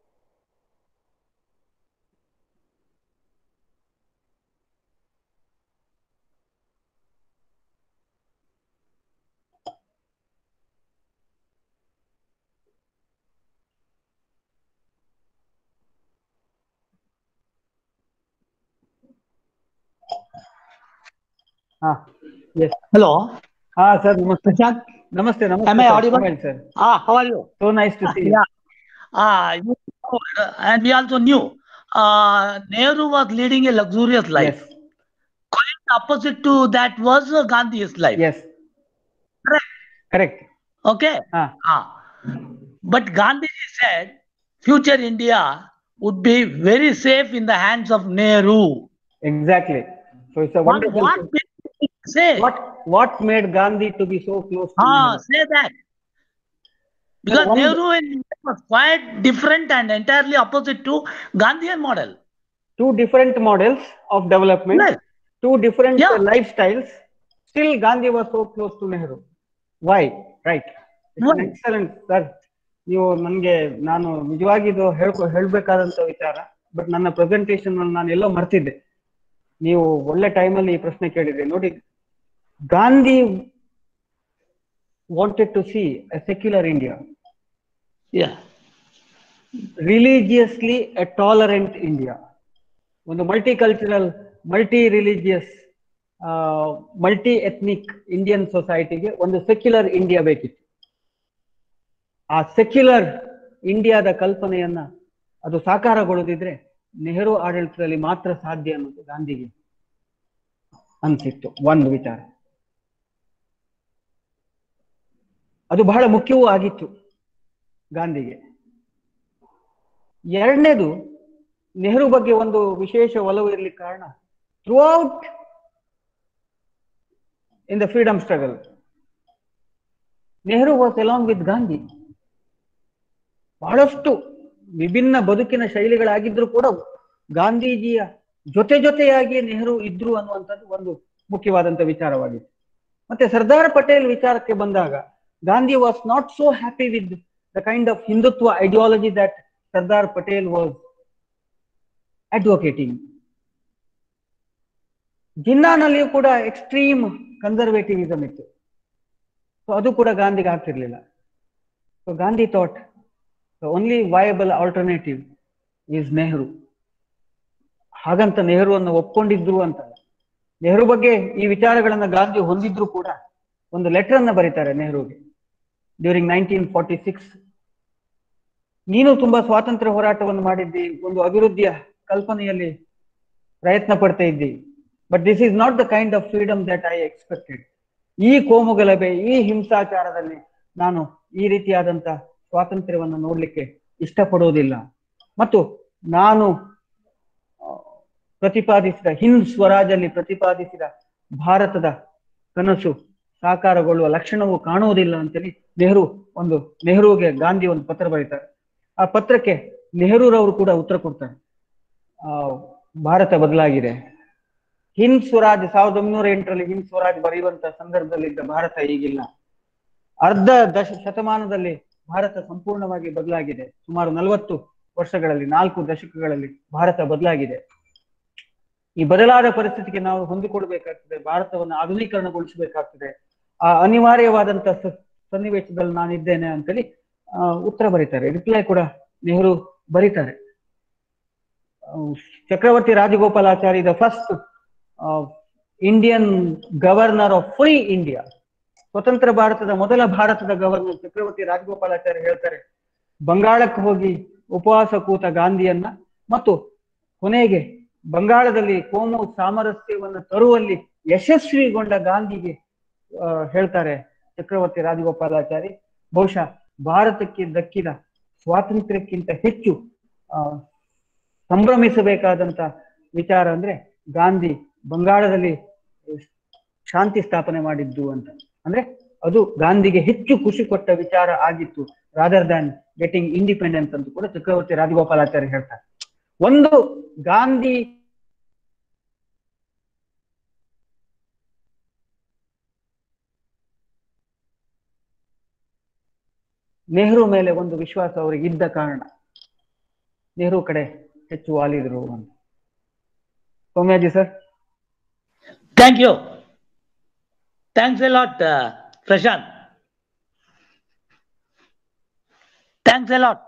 A: ಹಾ ಎಸ್
D: Hello.
A: ಹಾ ಸರ್ ನಮಸ್ತೆ
D: Prashant.
A: ನಮಸ್ತೆ ನಮಸ್ತೆ
D: Am I audible?
A: Sir
D: Ah, how are you?
A: So nice to see
D: Yeah. Ah, you know, uh, and we also knew uh, Nehru was leading a luxurious life.
A: Yes
D: Quite opposite to that was uh, Gandhi's life.
A: Yes
D: Correct.
A: Correct
D: Okay.
A: ಹಾ
D: Ah. But Gandhiji said future India would be very safe in the hands of Nehru.
A: Exactly. So it's a
D: What,
A: wonderful
D: what
A: thing.
D: made him say?
A: What what made Gandhi to be so close to
D: Ah,
A: Nehru?
D: say that. Because
A: one-
D: Nehru and India was quite different and entirely opposite to Gandhian model.
A: Two different models of development,
D: Right.
A: two different
D: Yeah.
A: uh, lifestyles. Still, Gandhi was so close to Nehru. Why? Right. It's an
D: Why?
A: excellent, sir. ನೀವು ನನಗೆ ನಾನು ನಿಜವಾಗಿ ಇದು ಹೇಳ್ಕೊ ಹೇಳ್ಬೇಕಾದಂತ ವಿಚಾರ but ನನ್ನ presentation ನಾನು ಎಲ್ಲೋ ಮರ್ತಿದ್ದೆ ನೀವು ಒಳ್ಳೆ ಟೈಮಲ್ಲಿ ಈ ಪ್ರಶ್ನೆ ಕೇಳಿದ್ರಿ ನೋಡಿ Gandhi wanted to see a secular India
D: Yeah.
A: Religiously a tolerant India ಒಂದು multi cultural multi religious multi ethnic Indian ಸೊಸೈಟಿಗೆ ಒಂದು ಸೆಕ್ಯುಲರ್ ಇಂಡಿಯಾ ಬೇಕಿತ್ತು ಆ ಸೆಕ್ಯುಲರ್ ಇಂಡಿಯಾದ ಕಲ್ಪನೆಯನ್ನ ಅದು ಸಾಕಾರಗೊಳ್ಳದಿದ್ರೆ ನೆಹರು ಆಡಳಿತದಲ್ಲಿ ಮಾತ್ರ ಸಾಧ್ಯ ಅನ್ನೋದು ಗಾಂಧಿಗೆ ಅನ್ಸಿತ್ತು ಒಂದು ವಿಚಾರ ಅದು ಬಹಳ ಮುಖ್ಯವೂ ಆಗಿತ್ತು ಗಾಂಧಿಗೆ ಎರಡನೇದು ನೆಹರು ಬಗ್ಗೆ ಒಂದು ವಿಶೇಷ ಒಲವು ಇರಲಿಕ್ಕೆ ಕಾರಣ throughout in the freedom struggle Nehru was along with Gandhi ಬಹಳಷ್ಟು ವಿಭಿನ್ನ ಬದುಕಿನ ಶೈಲಿಗಳಾಗಿದ್ರು ಕೂಡ ಗಾಂಧೀಜಿಯ ಜೊತೆ ಜೊತೆಯಾಗಿ ನೆಹರು ಇದ್ರು ಅನ್ನುವಂಥದ್ದು ಒಂದು ಮುಖ್ಯವಾದಂತ ವಿಚಾರವಾಗಿತ್ತು ಮತ್ತೆ ಸರ್ದಾರ್ ಪಟೇಲ್ ವಿಚಾರಕ್ಕೆ ಬಂದಾಗ Gandhi was not so happy with the kind of Hindutva ideology that Sardar Patel was advocating ಜಿನ್ನಾನಲ್ಲಿಯೂ ಕೂಡ ಎಕ್ಸ್ಟ್ರೀಮ್ ಕನ್ಸರ್ವೇಟಿವಿಸಮ್ ಇತ್ತು ಸೊ ಅದು ಕೂಡ ಗಾಂಧಿಗೆ ಆಗ್ತಿರ್ಲಿಲ್ಲ so Gandhi thought the only viable alternative is Nehru ಹಾಗಂತ ನೆಹರುವನ್ನು ಒಪ್ಕೊಂಡಿದ್ರು ಅಂತ ನೆಹರು ಬಗ್ಗೆ ಈ ವಿಚಾರಗಳನ್ನ ಗಾಂಧಿ ಹೊಂದಿದ್ರು ಕೂಡ ಒಂದು ಲೆಟರ್ ಅನ್ನ ಬರೀತಾರೆ ನೆಹರುಗೆ ಡ್ಯೂರಿಂಗ್ ನೈನ್ಟೀನ್ ಫಾರ್ಟಿ ಸಿಕ್ಸ್ ನೀನು ತುಂಬಾ ಸ್ವಾತಂತ್ರ್ಯ ಹೋರಾಟವನ್ನು ಮಾಡಿದ್ದಿ ಒಂದು ಅಭಿವೃದ್ಧಿಯ ಕಲ್ಪನೆಯಲ್ಲಿ ಪ್ರಯತ್ನ ಪಡ್ತಾ ಇದ್ದಿ but this is not the kind of freedom that I expected ಈ ಕೋಮುಗಲಭೆ ಈ ಹಿಂಸಾಚಾರದಲ್ಲಿ ನಾನು ಈ ರೀತಿಯಾದಂತ ಸ್ವಾತಂತ್ರ್ಯವನ್ನು ನೋಡ್ಲಿಕ್ಕೆ ಇಷ್ಟಪಡೋದಿಲ್ಲ ಮತ್ತು ನಾನು ಆ, ಪ್ರತಿಪಾದಿಸಿದ ಹಿಂದ್ ಸ್ವರಾಜಲ್ಲಿ ಪ್ರತಿಪಾದಿಸಿದ ಭಾರತದ ಕನಸು ಸಾಕಾರಗೊಳ್ಳುವ ಲಕ್ಷಣವು ಕಾಣುವುದಿಲ್ಲ ಅಂತೇಳಿ ನೆಹರು ಒಂದು ನೆಹರುಗೆ ಗಾಂಧಿ ಒಂದು ಪತ್ರ ಬರೀತಾರೆ ಆ ಪತ್ರಕ್ಕೆ ನೆಹರೂರವರು ಕೂಡ ಉತ್ತರ ಕೊಡ್ತಾರೆ ಆ ಭಾರತ ಬದಲಾಗಿದೆ ಹಿಂದ್ ಸ್ವರಾಜ್ ಸಾವಿರದ ಒಂಬೈನೂರ ಎಂಟರಲ್ಲಿ ಹಿಂದ್ ಸ್ವರಾಜ್ ಬರೆಯುವಂತ ಸಂದರ್ಭದಲ್ಲಿದ್ದ ಭಾರತ ಈಗಿಲ್ಲ ಅರ್ಧ ದಶ ಶತಮಾನದಲ್ಲಿ ಭಾರತ ಸಂಪೂರ್ಣವಾಗಿ ಬದಲಾಗಿದೆ ಸುಮಾರು ನಲವತ್ತು ವರ್ಷಗಳಲ್ಲಿ ನಾಲ್ಕು ದಶಕಗಳಲ್ಲಿ ಭಾರತ ಬದಲಾಗಿದೆ ಈ ಬದಲಾದ ಪರಿಸ್ಥಿತಿಗೆ ನಾವು ಹೊಂದಿಕೊಡ್ಬೇಕಾಗ್ತದೆ ಭಾರತವನ್ನು ಆಧುನೀಕರಣಗೊಳಿಸಬೇಕಾಗ್ತದೆ ಆ ಅನಿವಾರ್ಯವಾದಂತ ಸ- ಸನ್ನಿವೇಶದಲ್ಲಿ ನಾನಿದ್ದೇನೆ ಅಂತೇಳಿ ಆ, ಉತ್ತರ ಬರೀತಾರೆ ರಿಪ್ಲೈ ಕೂಡ ನೆಹರು ಬರೀತಾರೆ ಆ, Chakravarti Rajagopalachari the first Indian governor of free India ಸ್ವತಂತ್ರ ಭಾರತದ ಮೊದಲ ಭಾರತದ ಗವರ್ನರ್ ಚಕ್ರವರ್ತಿ ರಾಜಗೋಪಾಲಾಚಾರ್ಯ ಹೇಳ್ತಾರೆ ಬಂಗಾಳಕ್ಕೆ ಹೋಗಿ ಉಪವಾಸ ಕೂತ ಗಾಂಧಿಯನ್ನ ಮತ್ತು ಕೊನೆಗೆ ಬಂಗಾಳದಲ್ಲಿ ಕೋಮು ಸಾಮರಸ್ಯವನ್ನು ತರುವಲ್ಲಿ ಯಶಸ್ವಿಗೊಂಡ ಗಾಂಧಿಗೆ ಆ, ಹೇಳ್ತಾರೆ ಚಕ್ರವರ್ತಿ ರಾಜಗೋಪಾಲಾಚಾರಿ ಬಹುಶಃ ಭಾರತಕ್ಕೆ ದಕ್ಕಿದ ಸ್ವಾತಂತ್ರ್ಯಕ್ಕಿಂತ ಹೆಚ್ಚು ಆ, ಸಂಭ್ರಮಿಸಬೇಕಾದಂತ ವಿಚಾರ ಅಂದ್ರೆ ಗಾಂಧಿ ಬಂಗಾಳದಲ್ಲಿ ಶಾಂತಿ ಸ್ಥಾಪನೆ ಮಾಡಿದ್ದು ಅಂತ ಅಂದ್ರೆ ಅದು ಗಾಂಧಿಗೆ ಹೆಚ್ಚು ಖುಷಿ ಕೊಟ್ಟ ವಿಚಾರ ಆಗಿತ್ತು ರಾದರ್ ದ್ಯಾನ್ ಗೆಟಿಂಗ್ ಇಂಡಿಪೆಂಡೆನ್ಸ್ ಅಂತ ಕೂಡ ಚಕ್ರವರ್ತಿ ರಾಜಗೋಪಾಲಾಚಾರ್ಯ ಹೇಳ್ತಾರೆ ಒಂದು ಗಾಂಧಿ ನೆಹರು ಮೇಲೆ ಒಂದು ವಿಶ್ವಾಸ ಅವರಿಗೆ ಇದ್ದ ಕಾರಣ ನೆಹರು ಕಡೆ ಹೆಚ್ಚು ವಾಲಿದ್ರು ಅಂತ Soumyaji sir
D: Thank you. Thanks a lot, uh, Prashant. Thanks a lot.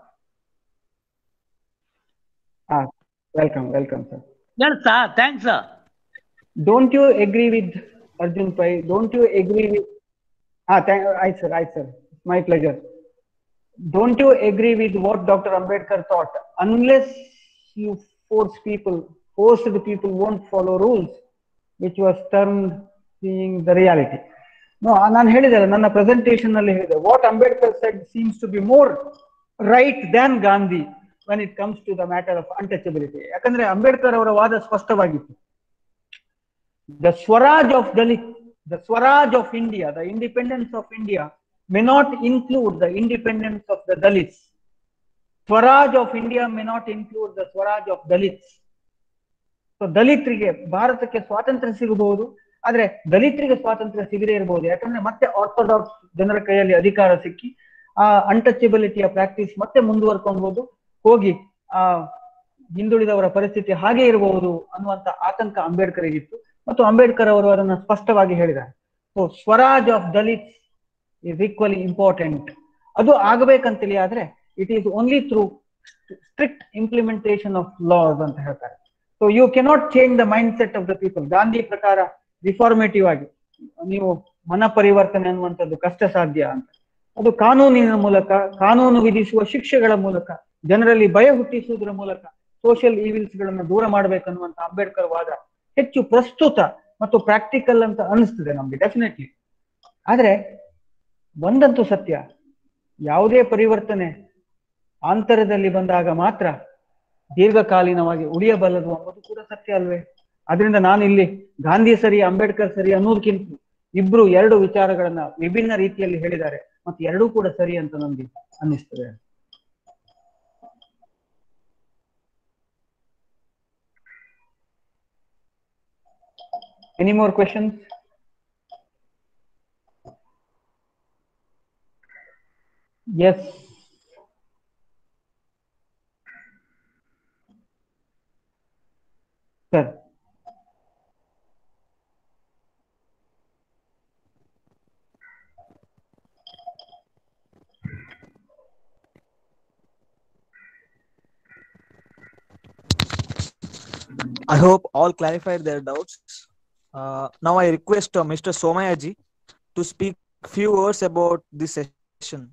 A: ಹಾ welcome welcome sir
D: Yes, sir. Thanks, sir.
A: don't you agree with Arjun Pai? Don't you agree with? Ah, thank, I sir, I sir, my pleasure. Don't you agree with what Dr. Ambedkar thought? Unless you force people, forced people won't follow rules, which was termed being the reality. No, ನಾನು ಹೇಳಿದೆ ನನ್ನ presentation ಅಲ್ಲಿ ಹೇಳಿದೆ what Ambedkar said seems to be more right than Gandhi when it comes to the matter of untouchability ಯಾಕಂದ್ರೆ ಅಂಬೇಡ್ಕರ್ ಅವರ ವಾದ ಸ್ಪಷ್ಟವಾಗಿತ್ತು the Swaraj of Dalit, the Swaraj of India, the independence of India may not include the independence of the Dalits. Swaraj of India may not include the Swaraj of Dalits. So ದಲಿತರಿಗೆ ಭಾರತಕ್ಕೆ ಸ್ವಾತಂತ್ರ್ಯ ಸಿಗಬಹುದು ಆದ್ರೆ ದಲಿತರಿಗೆ ಸ್ವಾತಂತ್ರ್ಯ ಸಿಗದೇ ಇರಬಹುದು ಯಾಕಂದ್ರೆ ಮತ್ತೆ ಆರ್ಥೋಡಾಕ್ಸ್ ಜನರ ಕೈಯಲ್ಲಿ ಅಧಿಕಾರ ಸಿಕ್ಕಿ ಆ ಅನ್ಟಚಬಿಲಿಟಿಯ ಪ್ರಾಕ್ಟೀಸ್ ಮತ್ತೆ ಮುಂದುವರ್ಕೊಂಡು ಹೋಗಿ ಆ ಹಿಂದುಳಿದವರ ಪರಿಸ್ಥಿತಿ ಹಾಗೆ ಇರಬಹುದು ಅನ್ನುವಂತ ಆತಂಕ ಅಂಬೇಡ್ಕರ್ಗಿತ್ತು ಮತ್ತು ಅಂಬೇಡ್ಕರ್ ಅವರು ಅದನ್ನ ಸ್ಪಷ್ಟವಾಗಿ ಹೇಳಿದ್ದಾರೆ so Swaraj of Dalit is equally important ಅದು ಆಗಬೇಕಂತೇಳಿ ಆದ್ರೆ it is only through strict implementation of laws ಅಂತ ಹೇಳ್ತಾರೆ so you cannot change the mind set of the people Gandhi ಪ್ರಕಾರ ರಿಫಾರ್ಮೇಟಿವ್ ಆಗಿ ನೀವು ಮನ ಪರಿವರ್ತನೆ ಅನ್ನುವಂಥದ್ದು ಕಷ್ಟ ಸಾಧ್ಯ ಅಂತ ಅದು ಕಾನೂನಿನ ಮೂಲಕ ಕಾನೂನು ವಿಧಿಸುವ ಶಿಕ್ಷೆಗಳ ಮೂಲಕ ಜನರಲ್ಲಿ ಭಯ ಹುಟ್ಟಿಸುವುದರ ಮೂಲಕ ಸೋಷಿಯಲ್ ಈವಿಲ್ಸ್ ಗಳನ್ನ ದೂರ ಮಾಡ್ಬೇಕನ್ನುವಂತ ಅಂಬೇಡ್ಕರ್ ವಾದ ಹೆಚ್ಚು ಪ್ರಸ್ತುತ ಮತ್ತು ಪ್ರಾಕ್ಟಿಕಲ್ ಅಂತ ಅನಿಸ್ತದೆ ನಮ್ಗೆ ಡೆಫಿನೆಟ್ಲಿ ಆದ್ರೆ ಒಂದಂತೂ ಸತ್ಯ ಯಾವುದೇ ಪರಿವರ್ತನೆ ಆಂತರದಲ್ಲಿ ಬಂದಾಗ ಮಾತ್ರ ದೀರ್ಘಕಾಲೀನವಾಗಿ ಉಳಿಯಬಲ್ಲದು ಅನ್ನೋದು ಕೂಡ ಸತ್ಯ ಅಲ್ವೇ ಅದರಿಂದ ನಾನು ಇಲ್ಲಿ ಗಾಂಧಿ ಸರಿ ಅಂಬೇಡ್ಕರ್ ಸರಿ ಅನ್ನೋದಕ್ಕಿಂತ ಇಬ್ರು ಎರಡು ವಿಚಾರಗಳನ್ನ ವಿಭಿನ್ನ ರೀತಿಯಲ್ಲಿ ಹೇಳಿದ್ದಾರೆ ಮತ್ತು ಎರಡೂ ಕೂಡ ಸರಿ ಅಂತ ನಮ್ಗೆ ಅನ್ನಿಸ್ತದೆ Any more questions? Yes. Sir.
B: I hope all clarified their doubts. Uh, now I request uh, Mr. Somayaji to speak few words about this session.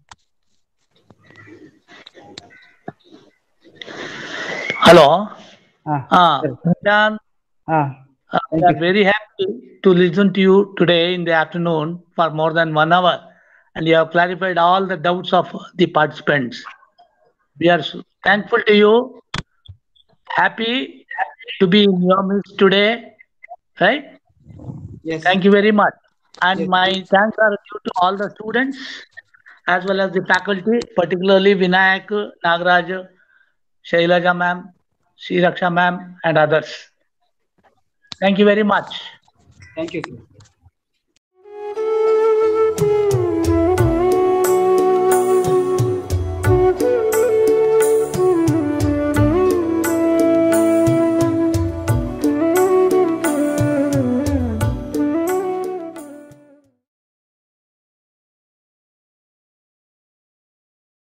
D: Hello.
A: Ah,
D: Ah,
A: sir.
D: Prashant,
A: ah,
D: uh, we
A: Thank
D: are
A: you.
D: very happy to listen to you today in the afternoon for more than one hour, and you have clarified all the doubts of the participants. We are so thankful to you. Happy to be in your midst today, right?
A: yes.
D: Thank you very much. And
A: Yes.
D: my thanks are due to all the students as well as the faculty, particularly Vinayak, Nagaraj, Shailaja ma'am, Sri Raksha ma'am, and others. Thank you very much.
A: Thank you, sir.